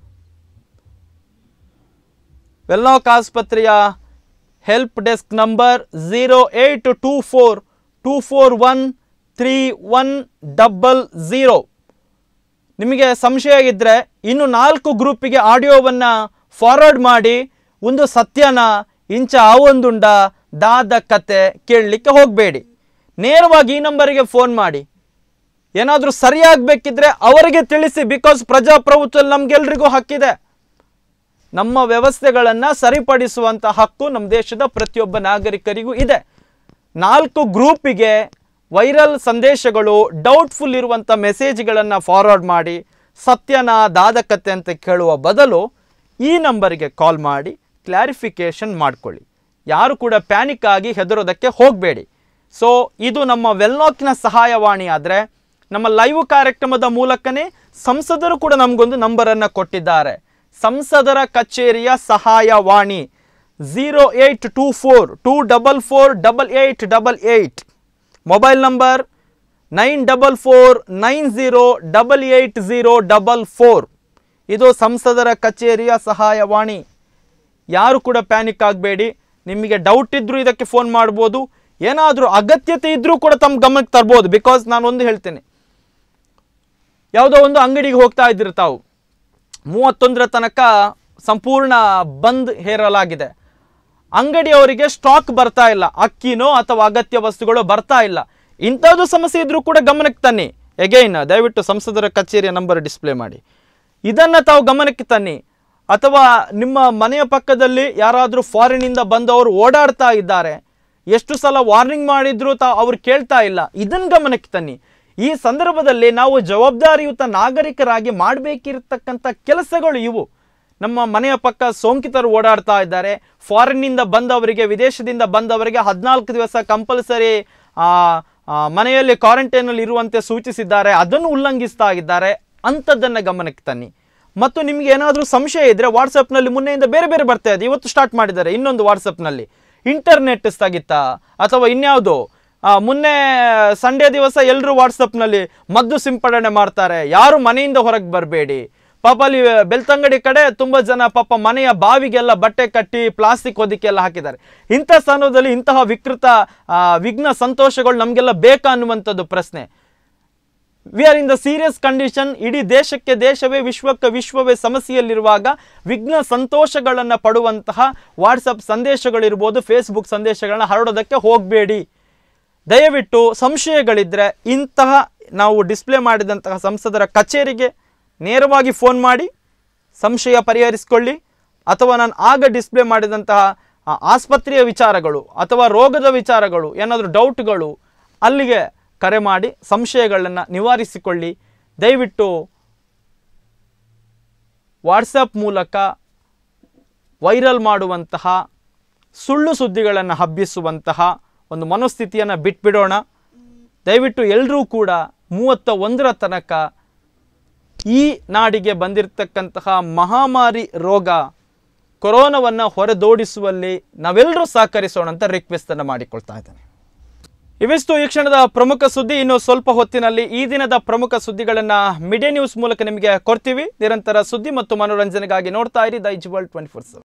ವೆನ್ಲಾಕ್ ಆಸ್ಪತ್ರೆಯ help desk number zero eight two four two four one three one double zero ನಿಮಗೆ ಸಂಶಯ ಇದ್ದರೆ ಇನ್ನು ನಾಲ್ಕು ಗ್ರೂಪಿಗೆ ಆಡಿಯೋವನ್ನು ಫಾರ್ವರ್ಡ್ ಮಾಡಿ ಒಂದು ಸತ್ಯನ ಇಂಚ ಆವೊಂದುಂಡ ದಾದ ಕತೆ ಕೇಳಲಿಕ್ಕೆ ಹೋಗಬೇಡಿ ನೇರವಾಗಿ ಈ ನಂಬರಿಗೆ ಫೋನ್ ಮಾಡಿ ಏನಾದರೂ ಸರಿಯಾಗಬೇಕಿದ್ರೆ ಅವರಿಗೆ ತಿಳಿಸಿ ಬಿಕಾಸ್ ಪ್ರಜಾಪ್ರಭುತ್ವದಲ್ಲಿ ನಮ್ಗೆಲ್ರಿಗೂ ಹಕ್ಕಿದೆ ನಮ್ಮ ವ್ಯವಸ್ಥೆಗಳನ್ನು ಸರಿಪಡಿಸುವಂಥ ಹಕ್ಕು ನಮ್ಮ ದೇಶದ ಪ್ರತಿಯೊಬ್ಬ ನಾಗರಿಕರಿಗೂ ಇದೆ ನಾಲ್ಕು ಗ್ರೂಪಿಗೆ ವೈರಲ್ ಸಂದೇಶಗಳು ಡೌಟ್ಫುಲ್ ಇರುವಂಥ ಮೆಸೇಜ್ಗಳನ್ನು ಫಾರ್ವರ್ಡ್ ಮಾಡಿ ಸತ್ಯನ ದಾದಕತೆ ಅಂತ ಕೇಳುವ ಬದಲು ಈ ನಂಬರಿಗೆ ಕಾಲ್ ಮಾಡಿ ಕ್ಲಾರಿಫಿಕೇಷನ್ ಮಾಡ್ಕೊಳ್ಳಿ ಯಾರು ಕೂಡ ಪ್ಯಾನಿಕ್ ಆಗಿ ಹೆದರೋದಕ್ಕೆ ಹೋಗಬೇಡಿ ಸೊ ಇದು ನಮ್ಮ ವೆಲ್ಲಾಕ್ನ ಸಹಾಯವಾಣಿ ಆದರೆ ನಮ್ಮ ಲೈವ್ ಕಾರ್ಯಕ್ರಮದ ಮೂಲಕನೇ ಸಂಸದರು ಕೂಡ ನಮಗೊಂದು ನಂಬರನ್ನು ಕೊಟ್ಟಿದ್ದಾರೆ ಸಂಸದರ ಕಚೇರಿಯ ಸಹಾಯವಾಣಿ zero eight two four two double four double eight double eight mobile number nine double four nine zero double eight zero double four ಇದು ಸಂಸದರ ಕಚೇರಿಯ ಸಹಾಯವಾಣಿ ಯಾರು ಕೂಡ ಪ್ಯಾನಿಕ್ ಆಗಬೇಡಿ ನಿಮಗೆ ಡೌಟ್ ಇದ್ದರೂ ಇದಕ್ಕೆ ಫೋನ್ ಮಾಡ್ಬೋದು ಏನಾದರೂ ಅಗತ್ಯತೆ ಇದ್ದರೂ ಕೂಡ ತಮ್ಮ ಗಮನಕ್ಕೆ ತರ್ಬೋದು ಬಿಕಾಸ್ ನಾನು ಒಂದು ಹೇಳ್ತೇನೆ ಯಾವುದೋ ಒಂದು ಅಂಗಡಿಗೆ ಹೋಗ್ತಾ ಇದ್ದೀರಿ ತಾವು ಮೂವತ್ತೊಂದರ ತನಕ ಸಂಪೂರ್ಣ ಬಂದ್ ಹೇರಲಾಗಿದೆ ಅಂಗಡಿಯವರಿಗೆ ಸ್ಟಾಕ್ ಬರ್ತಾ ಇಲ್ಲ ಅಕ್ಕಿನೋ ಅಥವಾ ಅಗತ್ಯ ವಸ್ತುಗಳು ಬರ್ತಾ ಇಲ್ಲ ಇಂಥದ್ದು ಸಮಸ್ಯೆ ಇದ್ರೂ ಕೂಡ ಗಮನಕ್ಕೆ ತನ್ನಿ ಎಗೈನ್ ದಯವಿಟ್ಟು ಸಂಸದರ ಕಚೇರಿಯ ನಂಬರ್ ಡಿಸ್ಪ್ಲೇ ಮಾಡಿ ಇದನ್ನು ತಾವು ಗಮನಕ್ಕೆ ತನ್ನಿ ಅಥವಾ ನಿಮ್ಮ ಮನೆಯ ಪಕ್ಕದಲ್ಲಿ ಯಾರಾದರೂ ಫಾರಿನಿಂದ ಬಂದವರು ಓಡಾಡ್ತಾ ಇದ್ದಾರೆ ಎಷ್ಟು ಸಲ ವಾರ್ನಿಂಗ್ ಮಾಡಿದ್ರು ತಾ ಅವ್ರು ಕೇಳ್ತಾ ಇಲ್ಲ ಇದನ್ನ ಗಮನಕ್ಕೆ ತನ್ನಿ ಈ ಸಂದರ್ಭದಲ್ಲಿ ನಾವು ಜವಾಬ್ದಾರಿಯುತ ನಾಗರಿಕರಾಗಿ ಮಾಡಬೇಕಿರತಕ್ಕಂಥ ಕೆಲಸಗಳು ಇವು ನಮ್ಮ ಮನೆಯ ಪಕ್ಕ ಸೋಂಕಿತರು ಓಡಾಡ್ತಾ ಇದ್ದಾರೆ ಫಾರಿನ್ನಿಂದ ಬಂದವರಿಗೆ ವಿದೇಶದಿಂದ ಬಂದವರಿಗೆ ಹದಿನಾಲ್ಕು ದಿವಸ ಕಂಪಲ್ಸರಿ ಮನೆಯಲ್ಲಿ ಕ್ವಾರಂಟೈನಲ್ಲಿ ಇರುವಂತೆ ಸೂಚಿಸಿದ್ದಾರೆ ಅದನ್ನು ಉಲ್ಲಂಘಿಸ್ತಾ ಇದ್ದಾರೆ ಅಂಥದ್ದನ್ನು ಗಮನಕ್ಕೆ ತನ್ನಿ ಮತ್ತು ನಿಮ್ಗೆ ಏನಾದರೂ ಸಂಶಯ ಇದ್ದರೆ ವಾಟ್ಸಪ್ನಲ್ಲಿ ಮುನ್ನೆಯಿಂದ ಬೇರೆ ಬೇರೆ ಬರ್ತಾ ಇದೆ ಇವತ್ತು ಸ್ಟಾರ್ಟ್ ಮಾಡಿದ್ದಾರೆ ಇನ್ನೊಂದು ವಾಟ್ಸಪ್ನಲ್ಲಿ ಇಂಟರ್ನೆಟ್ ಸ್ಥಗಿತ ಅಥವಾ ಇನ್ಯಾವುದು ಆ, ಮೊನ್ನೆ ಸಂಡೇ ದಿವಸ ಎಲ್ಲರೂ ವಾಟ್ಸಪ್ನಲ್ಲಿ ಮದ್ದು ಸಿಂಪಡಣೆ ಮಾಡ್ತಾರೆ ಯಾರು ಮನೆಯಿಂದ ಹೊರಗೆ ಬರಬೇಡಿ ಪಾಪ ಅಲ್ಲಿ ಬೆಳ್ತಂಗಡಿ ಕಡೆ ತುಂಬ ಜನ ಪಾಪ ಮನೆಯ ಬಾವಿಗೆಲ್ಲ ಬಟ್ಟೆ ಕಟ್ಟಿ ಪ್ಲಾಸ್ಟಿಕ್ ಹೊದಿಕೆ ಎಲ್ಲ ಹಾಕಿದ್ದಾರೆ ಇಂಥ ಸ್ಥಾನದಲ್ಲಿ ಇಂತಹ ವಿಕೃತ ಆ, ವಿಘ್ನ ಸಂತೋಷಗಳು ನಮಗೆಲ್ಲ ಬೇಕಾ ಅನ್ನುವಂಥದ್ದು ಪ್ರಶ್ನೆ we are in the serious condition ಇಡೀ ದೇಶಕ್ಕೆ ದೇಶವೇ ವಿಶ್ವಕ್ಕೆ ವಿಶ್ವವೇ ಸಮಸ್ಯೆಯಲ್ಲಿರುವಾಗ ವಿಘ್ನ ಸಂತೋಷಗಳನ್ನು ಪಡುವಂತಹ ವಾಟ್ಸಪ್ ಸಂದೇಶಗಳಿರ್ಬೋದು ಫೇಸ್ಬುಕ್ ಸಂದೇಶಗಳನ್ನ ಹರಡೋದಕ್ಕೆ ಹೋಗಬೇಡಿ ದಯವಿಟ್ಟು ಸಂಶಯಗಳಿದ್ದರೆ ಇಂತಹ ನಾವು ಡಿಸ್ಪ್ಲೇ ಮಾಡಿದಂತಹ ಸಂಸದರ ಕಚೇರಿಗೆ ನೇರವಾಗಿ ಫೋನ್ ಮಾಡಿ ಸಂಶಯ ಪರಿಹರಿಸಿಕೊಳ್ಳಿ ಅಥವಾ ನಾನು ಆಗ ಡಿಸ್ಪ್ಲೇ ಮಾಡಿದಂತಹ ಆ, ಆಸ್ಪತ್ರೆಯ ವಿಚಾರಗಳು ಅಥವಾ ರೋಗದ ವಿಚಾರಗಳು ಏನಾದರೂ ಡೌಟ್ಗಳು ಅಲ್ಲಿಗೆ ಕರೆ ಮಾಡಿ ಸಂಶಯಗಳನ್ನು ನಿವಾರಿಸಿಕೊಳ್ಳಿ ದಯವಿಟ್ಟು ವಾಟ್ಸಪ್ ಮೂಲಕ ವೈರಲ್ ಮಾಡುವಂತಹ ಸುಳ್ಳು ಸುದ್ದಿಗಳನ್ನು ಹಬ್ಬಿಸುವಂತಹ ಒಂದು ಮನೋಸ್ಥಿತಿಯನ್ನು ಬಿಟ್ಬಿಡೋಣ ದಯವಿಟ್ಟು ಎಲ್ಲರೂ ಕೂಡ ಮೂವತ್ತ ಒಂದರ ತನಕ ಈ ನಾಡಿಗೆ ಬಂದಿರತಕ್ಕಂತಹ ಮಹಾಮಾರಿ ರೋಗ ಕೊರೋನಾವನ್ನು ಹೊರದೋಡಿಸುವಲ್ಲಿ ನಾವೆಲ್ಲರೂ ಸಹಕರಿಸೋಣ ಅಂತ ರಿಕ್ವೆಸ್ಟನ್ನು ಮಾಡಿಕೊಳ್ತಾ ಇದ್ದೇನೆ ಇವಿಷ್ಟು ಈ ಕ್ಷಣದ ಪ್ರಮುಖ ಸುದ್ದಿ ಇನ್ನು ಸ್ವಲ್ಪ ಹೊತ್ತಿನಲ್ಲಿ ಈ ದಿನದ ಪ್ರಮುಖ ಸುದ್ದಿಗಳನ್ನು ಮಿಡಿಯಾ ನ್ಯೂಸ್ ಮೂಲಕ ನಿಮಗೆ ಕೊಡ್ತೀವಿ ನಿರಂತರ ಸುದ್ದಿ ಮತ್ತು ಮನೋರಂಜನೆಗಾಗಿ ನೋಡ್ತಾ ಇರಿ ದೈಜ್ ವರ್ಲ್ಡ್ ಟ್ವೆಂಟಿ ಫೋರ್